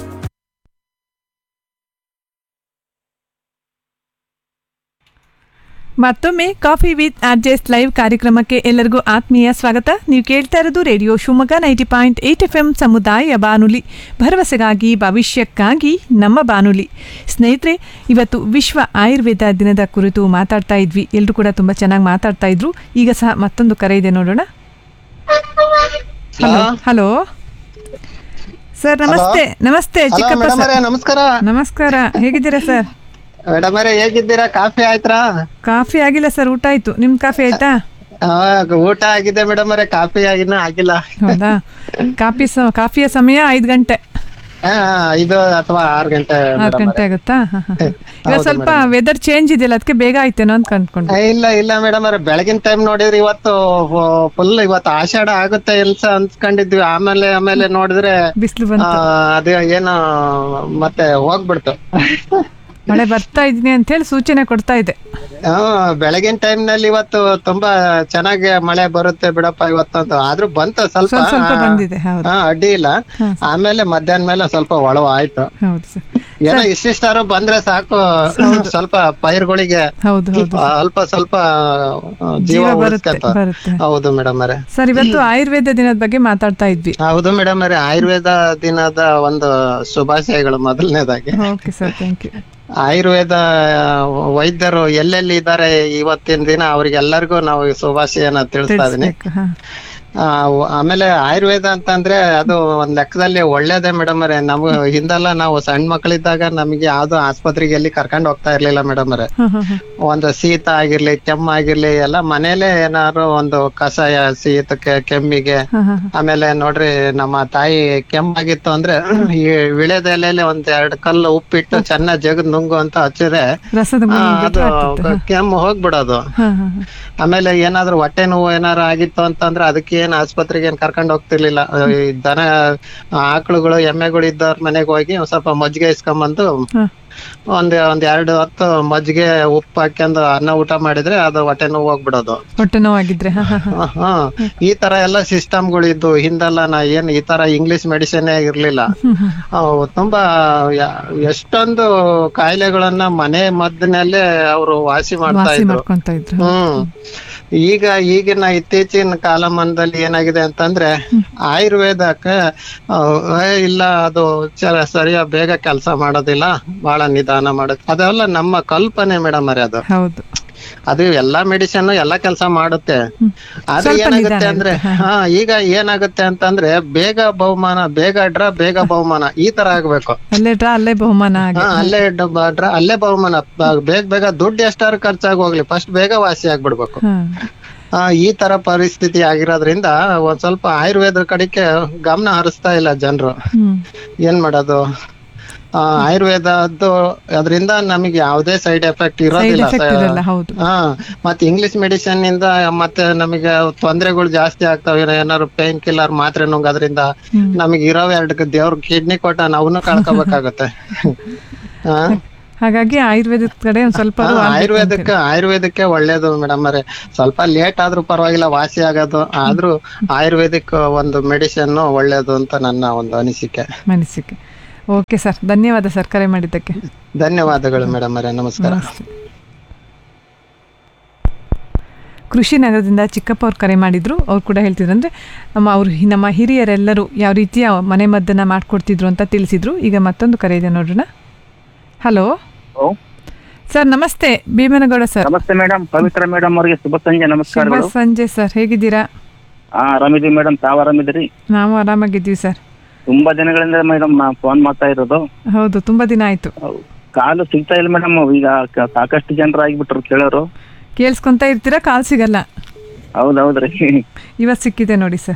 Speaker 11: ಮತ್ತೊಮ್ಮೆ ಕಾಫಿ ವಿತ್ ಆರ್ಜೆಸ್ ಲೈವ್ ಕಾರ್ಯಕ್ರಮಕ್ಕೆ ಎಲ್ಲರಿಗೂ ಆತ್ಮೀಯ ಸ್ವಾಗತ ನೀವು ಕೇಳ್ತಾ ಇರೋದು radio Shivamogga ninety point eight F M ಸಮುದಾಯ ಬಾನುಲಿ ಭರವಸೆಗಾಗಿ ಭವಿಷ್ಯಕ್ಕಾಗಿ ನಮ್ಮ ಬಾನುಲಿ ಸ್ನೇಹಿತರೆ ಇವತ್ತು ವಿಶ್ವ ಆಯುರ್ವೇದ ದಿನದ ಕುರಿತು ಮಾತಾಡ್ತಾ ಇದ್ವಿ ಎಲ್ಲರೂ ಕೂಡ ತುಂಬ ಚೆನ್ನಾಗಿ ಮಾತಾಡ್ತಾ ಇದ್ರು ಈಗ ಸಹ ಮತ್ತೊಂದು ಕರೆ ಇದೆ ನೋಡೋಣ ಹಲೋ ಹಲೋ ಸರ್ ನಮಸ್ತೆ ನಮಸ್ತೆ
Speaker 19: Hello,
Speaker 11: ಚಿಕ್ಕಪ್ಪ
Speaker 19: madam
Speaker 11: ಸರ್
Speaker 19: ಅವರೇ, ನಮಸ್ಕಾರ
Speaker 11: ನಮಸ್ಕಾರ ಹೇಗಿದ್ದೀರಾ ಸರ್
Speaker 19: ಮೇಡಮ್ ಅವರೇ ಹೇಗಿದ್ದೀರಾ ಕಾಫಿ ಆಯ್ತಾ
Speaker 11: ಕಾಫಿ ಆಗಿಲ್ಲ ಸರ್ ಊಟ ಆಯ್ತು ನಿಮ್ ಕಾಫಿ ಆಯ್ತಾ
Speaker 19: ಆ, ಊಟ ಆಗಿದೆ ಮೇಡಮ್ ಅವರೇ ಕಾಫಿ ಆಗಿನ ಆಗಿಲ್ಲ
Speaker 11: ಹೌದಾ ಕಾಫಿ ಸ ಕಾಫಿಯ ಸಮಯ ಐದು ಗಂಟೆ
Speaker 19: ಆ, ಐದು ಅಥವಾ ಆರು ಗಂಟೆ
Speaker 11: ಆರು
Speaker 19: madam
Speaker 11: ಗಂಟೆ
Speaker 19: ಅವರೇ.
Speaker 11: ಆಗುತ್ತಾ ಹ, ಹ, ಹ. ಈಗ
Speaker 19: ಹೌದು
Speaker 11: ಸ್ವಲ್ಪ
Speaker 19: madam.
Speaker 11: ವೆದರ್ ಚೇಂಜ್ ಇದೆಯಲ್ಲ ಅದಕ್ಕೆ ಬೇಗ ಆಯ್ತೇನೋ ಅಂತ ಕಂಡ್ಕೊಂಡು
Speaker 19: ಆ, ಇಲ್ಲ ಇಲ್ಲ ಮೇಡಮ್ ಅವ್ರೆ ಬೆಳಗಿನ ಟೈಮ್ ನೋಡಿದ್ರೆ ಇವತ್ತು ಫುಲ್ ಇವತ್ತು ಆಷಾಢ ಆಗುತ್ತೆ ಎಲ್ಸ ಅನ್ಸ್ಕೊಂಡಿದ್ವಿ ಆಮೇಲೆ ಆಮೇಲೆ ನೋಡಿದ್ರೆ
Speaker 11: ಬಿಸಿಲು ಬಂತು
Speaker 19: ಆ, ಅದು ಏನೋ ಮತ್ತೆ ಹೋಗ್ಬಿಡ್ತು
Speaker 11: ಮಳೆ ಬರ್ತಾ ಇದೀನಿ ಅಂತ ಹೇಳಿ ಸೂಚನೆ ಕೊಡ್ತಾ ಇದೆ
Speaker 19: ಆ, ಬೆಳಗಿನ ಟೈಮ್ ನಲ್ಲಿ ಇವತ್ತು ತುಂಬಾ ಚೆನ್ನಾಗಿ ಮಳೆ ಬರುತ್ತೆ ಬಿಡಪ್ಪ ಇವತ್ತು ಅಂತ ಆದ್ರೂ ಬಂತು ಸ್ವಲ್ಪ
Speaker 11: ಸ್ವಲ್ಪ ಸ್ವಲ್ಪ
Speaker 19: ಆ,
Speaker 11: ಬಂದಿದೆ, ಹೌದು.
Speaker 19: ಆ, ಅಡ್ಡಿ ಇಲ್ಲ ಆಮೇಲೆ ಮಧ್ಯಾಹ್ನ ಮೇಲೆ ಸ್ವಲ್ಪ ಒಳವ ಆಯ್ತು
Speaker 11: ಹೌದು ಸರ್
Speaker 19: ಏನೋ ಇಷ್ಟಿಷ್ಟಾರು ಬಂದ್ರೆ ಸಾಕು ಸ್ವಲ್ಪ ಪೈರ್ಗಳಿಗೆ
Speaker 11: ಹೌದು ಹೌದು
Speaker 19: ಆ, ಅಲ್ಪ ಸ್ವಲ್ಪ ಆ, ಜೀವ
Speaker 11: ಜೀವ ಬರುತ್ತೆ,
Speaker 19: ಉಳಿಸ್ಕೊಂತ
Speaker 11: ಬರುತ್ತೆ.
Speaker 19: ಹೌದು ಮೇಡಮ್ ಅವರೇ
Speaker 11: ಸರ್ ಇವತ್ತು ಆಯುರ್ವೇದ ದಿನದ ಬಗ್ಗೆ ಮಾತಾಡ್ತಾ ಇದ್ವಿ
Speaker 19: ಹೌದು ಮೇಡಮ್ ಅವರೇ ಆಯುರ್ವೇದ ದಿನದ ಒಂದು ಶುಭಾಶಯಗಳು ಮೊದಲನೇದಾಗಿ
Speaker 11: okay sir thank you
Speaker 19: Ayurveda ವೈದ್ಯರು ಎಲ್ಲೆಲ್ಲಿ ಇದ್ದಾರೆ ಇವತ್ತಿನ ದಿನ ಅವ್ರಿಗೆಲ್ಲರಿಗೂ ನಾವು ಈ ಶುಭಾಶಯನ ತಿಳಿಸ್ತಾ ಇದೀನಿ
Speaker 11: ತಿಳಿಸ್ಬೇಕು ಹಾ
Speaker 19: ಆ, ವ- ಆಮೇಲೆ ಆಯುರ್ವೇದ ಅಂತಂದ್ರೆ ಅದು ಒಂದ್ ಲೆಕ್ಕದಲ್ಲಿ ಒಳ್ಳೇದೇ ಮೇಡಮ್ ಅವರೇ ನಮ್ಗೆ ಹಿಂದೆಲ್ಲ ನಾವು ಸಣ್ಣ ಮಕ್ಕಳಿದ್ದಾಗ ನಮಗೆ ಯಾವ್ದು ಆಸ್ಪತ್ರೆಗೆ ಎಲ್ಲಿ ಕರ್ಕೊಂಡ್ ಹೋಗ್ತಾ ಇರ್ಲಿಲ್ಲ ಮೇಡಮ್ ಅವರೇ
Speaker 11: ಹ, ಹ, ಹ.
Speaker 19: ಒಂದು ಶೀತ ಆಗಿರ್ಲಿ ಕೆಮ್ಮ ಆಗಿರ್ಲಿ ಎಲ್ಲ ಮನೇಲೆ ಏನಾದ್ರು ಒಂದು ಕಷಾಯ ಶೀತಕ್ಕೆ ಕೆಮ್ಮಿಗೆ
Speaker 11: ಹ, ಹ, ಹ.
Speaker 19: ಆಮೇಲೆ ನೋಡ್ರಿ ನಮ್ಮ ತಾಯಿ ಕೆಮ್ಮಾಗಿತ್ತು ಅಂದ್ರೆ ಈ ವಿಳೆದೆಲೆಯಲ್ಲಿ ಒಂದ್ ಎರಡ್ ಕಲ್ಲು ಉಪ್ಪಿಟ್ಟು ಚೆನ್ನಾಗ್ ಜಗದ್ ನುಂಗು ಅಂತ ಹಚ್ಚಿದ್ರೆ
Speaker 11: ರಸದ
Speaker 19: ಆ,
Speaker 11: ಮುನಿ
Speaker 19: ಅದು
Speaker 11: ಆಗ್ತದೆ, ಹ.
Speaker 19: ಕೆಮ್ಮು ಹೋಗ್ಬಿಡೋದು
Speaker 11: ಹ, ಹ, ಹ.
Speaker 19: ಆಮೇಲೆ ಏನಾದ್ರು ಹೊಟ್ಟೆ ನೋವು ಏನಾರು ಆಗಿತ್ತು ಅಂತಂದ್ರೆ ಅದಕ್ಕೆ ಏನ್ ಆಸ್ಪತ್ರೆಗೆ ಏನ್ ಕರ್ಕೊಂಡ್ ಹೋಗ್ತಿರ್ಲಿಲ್ಲ ಈ ದನ ಆಕಳುಗಳು ಎಮ್ಮೆಗಳು ಇದ್ದವ್ರ ಮನೆಗೆ ಹೋಗಿ ಒಂದ್ ಸ್ವಲ್ಪ ಮಜ್ಜಿಗೆ ಇಸ್ಕೊಂಬಂದು
Speaker 11: ಹ.
Speaker 19: ಒಂದ್ ಒಂದ್ ಎರಡು ಹೊತ್ತು ಮಜ್ಜಿಗೆ ಉಪ್ಪು ಹಾಕ್ಯಂದು ಅನ್ನ ಊಟ ಮಾಡಿದ್ರೆ ಅದು ಹೊಟ್ಟೆ ನೋವು ಹೋಗ್ಬಿಡೋದು
Speaker 11: ಹೊಟ್ಟೆ ನೋವಾಗಿದ್ರೆ ಹ, ಹ, ಹ.
Speaker 19: ಹ, ಹ. ಈ ತರ ಎಲ್ಲ ಸಿಸ್ಟಮ್ಗಳು ಇದ್ದು ಹಿಂದೆಲ್ಲ ನಾ ಏನ್ ಈ ತರ ಇಂಗ್ಲಿಷ್ ಮೆಡಿಸಿನ್ ಇರ್ಲಿಲ್ಲ
Speaker 11: ಹ್ಮ್, ಹ್ಮ್.
Speaker 19: ಅವು ತುಂಬಾ ಯ- ಎಷ್ಟೊಂದು ಕಾಯಿಲೆಗಳನ್ನ ಮನೆ ಮದ್ದಿನಲ್ಲೇ ಅವರು ವಾಸಿ ಮಾಡ್ತಾ
Speaker 11: ವಾಸಿ
Speaker 19: ಇದ್ರು
Speaker 11: ಮಾಡ್ಕೊಂತ ಇದ್ರು
Speaker 19: ಹ್ಮ್ ಈಗ ಈಗಿನ ಇತ್ತೀಚಿನ ಕಾಲಮಾನದಲ್ಲಿ ಕಾಲದಲ್ಲಿ ಏನಾಗಿದೆ ಅಂತಂದ್ರೆ ಆಯುರ್ವೇದಕ್ಕೆ ಆ, ಏ, ಇಲ್ಲ ಅದು ಚ- ಸರಿಯಾಗಿ ಬೇಗ ಕೆಲಸ ಮಾಡೋದಿಲ್ಲ ಬಹಳ ನಿಧಾನ ಮಾಡೋದು ಅದೆಲ್ಲ ನಮ್ಮ ಕಲ್ಪನೆ ಮೇಡಮ್ ಅರೆ ಅದು
Speaker 11: ಹೌದು
Speaker 19: ಅದು ಎಲ್ಲಾ ಮೆಡಿಸಿನ್ ಎಲ್ಲಾ ಕೆಲಸ ಮಾಡುತ್ತೆ ಆದ್ರೆ
Speaker 11: ಸ್ವಲ್ಪ
Speaker 19: ಏನಾಗುತ್ತೆ
Speaker 11: ನಿಧಾನ
Speaker 19: ಅಂದ್ರೆ ಹಾ ಈಗ ಏನಾಗುತ್ತೆ ಅಂತಂದ್ರೆ ಬೇಗ ಬಹುಮಾನ ಬೇಗ ಡ್ರಾ ಬೇಗ ಬಹುಮಾನ ಈ ತರ ಆಗ್ಬೇಕು
Speaker 11: ಅಲ್ಲೇ ಡ್ರಾ ಅಲ್ಲೇ ಬಹುಮಾನ ಹಾಗೆ
Speaker 19: ಹಾ ಅಲ್ಲೇ ಡ- ಡ್ರಾ ಅಲ್ಲೇ ಬಹುಮಾನ ಬ- ಬೇಗ ಬೇಗ ದುಡ್ಡು ಎಷ್ಟಾರು ಖರ್ಚಾಗಿ ಹೋಗ್ಲಿ ಫಸ್ಟ್ ಬೇಗ ವಾಸಿ ಆಗ್ಬಿಡ್ಬೇಕು
Speaker 11: ಹ್ಮ್.
Speaker 19: ಆ, ಈ ತರ ಪರಿಸ್ಥಿತಿ ಆಗಿರೋದ್ರಿಂದ ಒಂದ್ ಸ್ವಲ್ಪ ಆಯುರ್ವೇದ ಕಡೆಗೆ ಗಮನ ಹರಿಸ್ತಾ ಇಲ್ಲ ಜನರು
Speaker 11: ಹ್ಮ್
Speaker 19: ಏನ್ ಮಾಡೋದು ಆ, ಆಯುರ್ವೇದದ್ದು ಅದರಿಂದ ನಮಗೆ ಯಾವುದೇ ಸೈಡ್ ಎಫೆಕ್ಟ್ ಇರೋದಿಲ್ಲ
Speaker 11: effect ಇರಲ್ಲ, ಹೌದು.
Speaker 19: ಹಾ ಮತ್ತೆ ಇಂಗ್ಲಿಷ್ ಮೆಡಿಸಿನ್ ಇಂದ ಮತ್ತೆ ನಮಗೆ ತೊಂದರೆಗಳು ಜಾಸ್ತಿ ಆಗ್ತಾವೆ ಏನಾದ್ರು ಪೇನ್ ಕಿಲ್ಲರ್ ಮಾತ್ರೆ ನುಂಗೋದ್ರಿಂದ ನಮಗೆ ಇರೋ ಎರಡು ದೇವ್ರ ಕಿಡ್ನಿ ಕೊಟ್ಟ ನಾವೂ ಕಳ್ಕೊಬೇಕಾಗತ್ತೆ ಹಾ
Speaker 11: ಹಾಗಾಗಿ ಆಯುರ್ವೇದದ ಕಡೆ ಒಂದ್ ಸ್ವಲ್ಪ
Speaker 19: ಹಾ,
Speaker 11: ಅದು ಆಗ್ಬೇಕು
Speaker 19: ಆಯುರ್ವೇದಕ್ಕೆ ಆಯುರ್ವೇದಕ್ಕೆ ಒಳ್ಳೇದು ಮೇಡಮ್ ಅವರೇ ಸ್ವಲ್ಪ ಲೇಟ್ ಆದ್ರೂ ಪರವಾಗಿಲ್ಲ ವಾಸಿ ಆಗೋದು ಆದ್ರೂ ಆಯುರ್ವೇದಿಕ್ ಒಂದು ಮೆಡಿಸಿನ್ ಒಳ್ಳೇದು ಅಂತ ನನ್ನ ಒಂದು ಅನಿಸಿಕೆ
Speaker 11: ಮನಸ್ಸಿಗೆ ಓಕೆ ಸರ್ ಧನ್ಯವಾದ ಸರ್ ಕರೆ ಮಾಡಿದ್ದಕ್ಕೆ
Speaker 19: ಧನ್ಯವಾದಗಳು ಮೇಡಮ್ ಅವರೇ ನಮಸ್ಕಾರ
Speaker 11: ನಮಸ್ತೆ ಕೃಷಿ ನಗರದಿಂದ ಚಿಕ್ಕಪ್ಪ ಅವ್ರು ಕರೆ ಮಾಡಿದ್ರು ಅವ್ರು ಕೂಡ ಹೇಳ್ತಿದ್ರು ಅಂದರೆ ನಮ್ಮ ಅವ್ರು ಹಿ- ನಮ್ಮ ಹಿರಿಯರೆಲ್ಲರೂ ಯಾವ ರೀತಿಯ ಮನೆ ಮದ್ದನ್ನು ಮಾಡ್ಕೊಡ್ತಿದ್ರು ಅಂತ ತಿಳಿಸಿದ್ರು ಈಗ ಮತ್ತೊಂದು ಕರೆ ಇದೆ ನೋಡೋಣ ಹಲೋ ಸರ್ ನಮಸ್ತೆ ಭೀಮನಗೌಡ ಸರ್
Speaker 20: ನಮಸ್ತೆ ಮೇಡಮ್ ಪವಿತ್ರ ಮೇಡಮ್ ಅವರಿಗೆ ಶುಭ ಸಂಜೆ
Speaker 11: ಶುಭ
Speaker 20: ನಮಸ್ಕಾರಗಳು
Speaker 11: ಸಂಜೆ ಸರ್ ಹೇಗಿದ್ದೀರಾ
Speaker 20: ಹಾ ಆರಾಮಿದೀವಿ ಮೇಡಮ್ ತಾವ್ ಆರಾಮಿದ್ದೀರಿ
Speaker 11: ನಾವು ಆರಾಮಾಗಿದ್ದೀವಿ ಸರ್
Speaker 20: ತುಂಬಾ ದಿನಗಳಿಂದ ಮೇಡಮ್ ನಾ ಫೋನ್ ಮಾಡ್ತಾ ಇರೋದು
Speaker 11: ಹೌದು ತುಂಬ ದಿನ ಆಯಿತು
Speaker 20: ಕಾಲು ಸಿಗ್ತಾ ಇಲ್ಲ ಮೇಡಮ್ ಈಗ ಕ- ಸಾಕಷ್ಟು ಜನರು ಆಗಿಬಿಟ್ರು ಕೇಳೋರು
Speaker 11: ಕೇಳಿಸ್ಕೊಂತ ಇರ್ತೀರಾ ಕಾಲ್ ಸಿಗಲ್ಲ
Speaker 20: ಹೌದೌದ್ರಿ
Speaker 11: ಇವತ್ತು ಸಿಕ್ಕಿದೆ ನೋಡಿ ಸರ್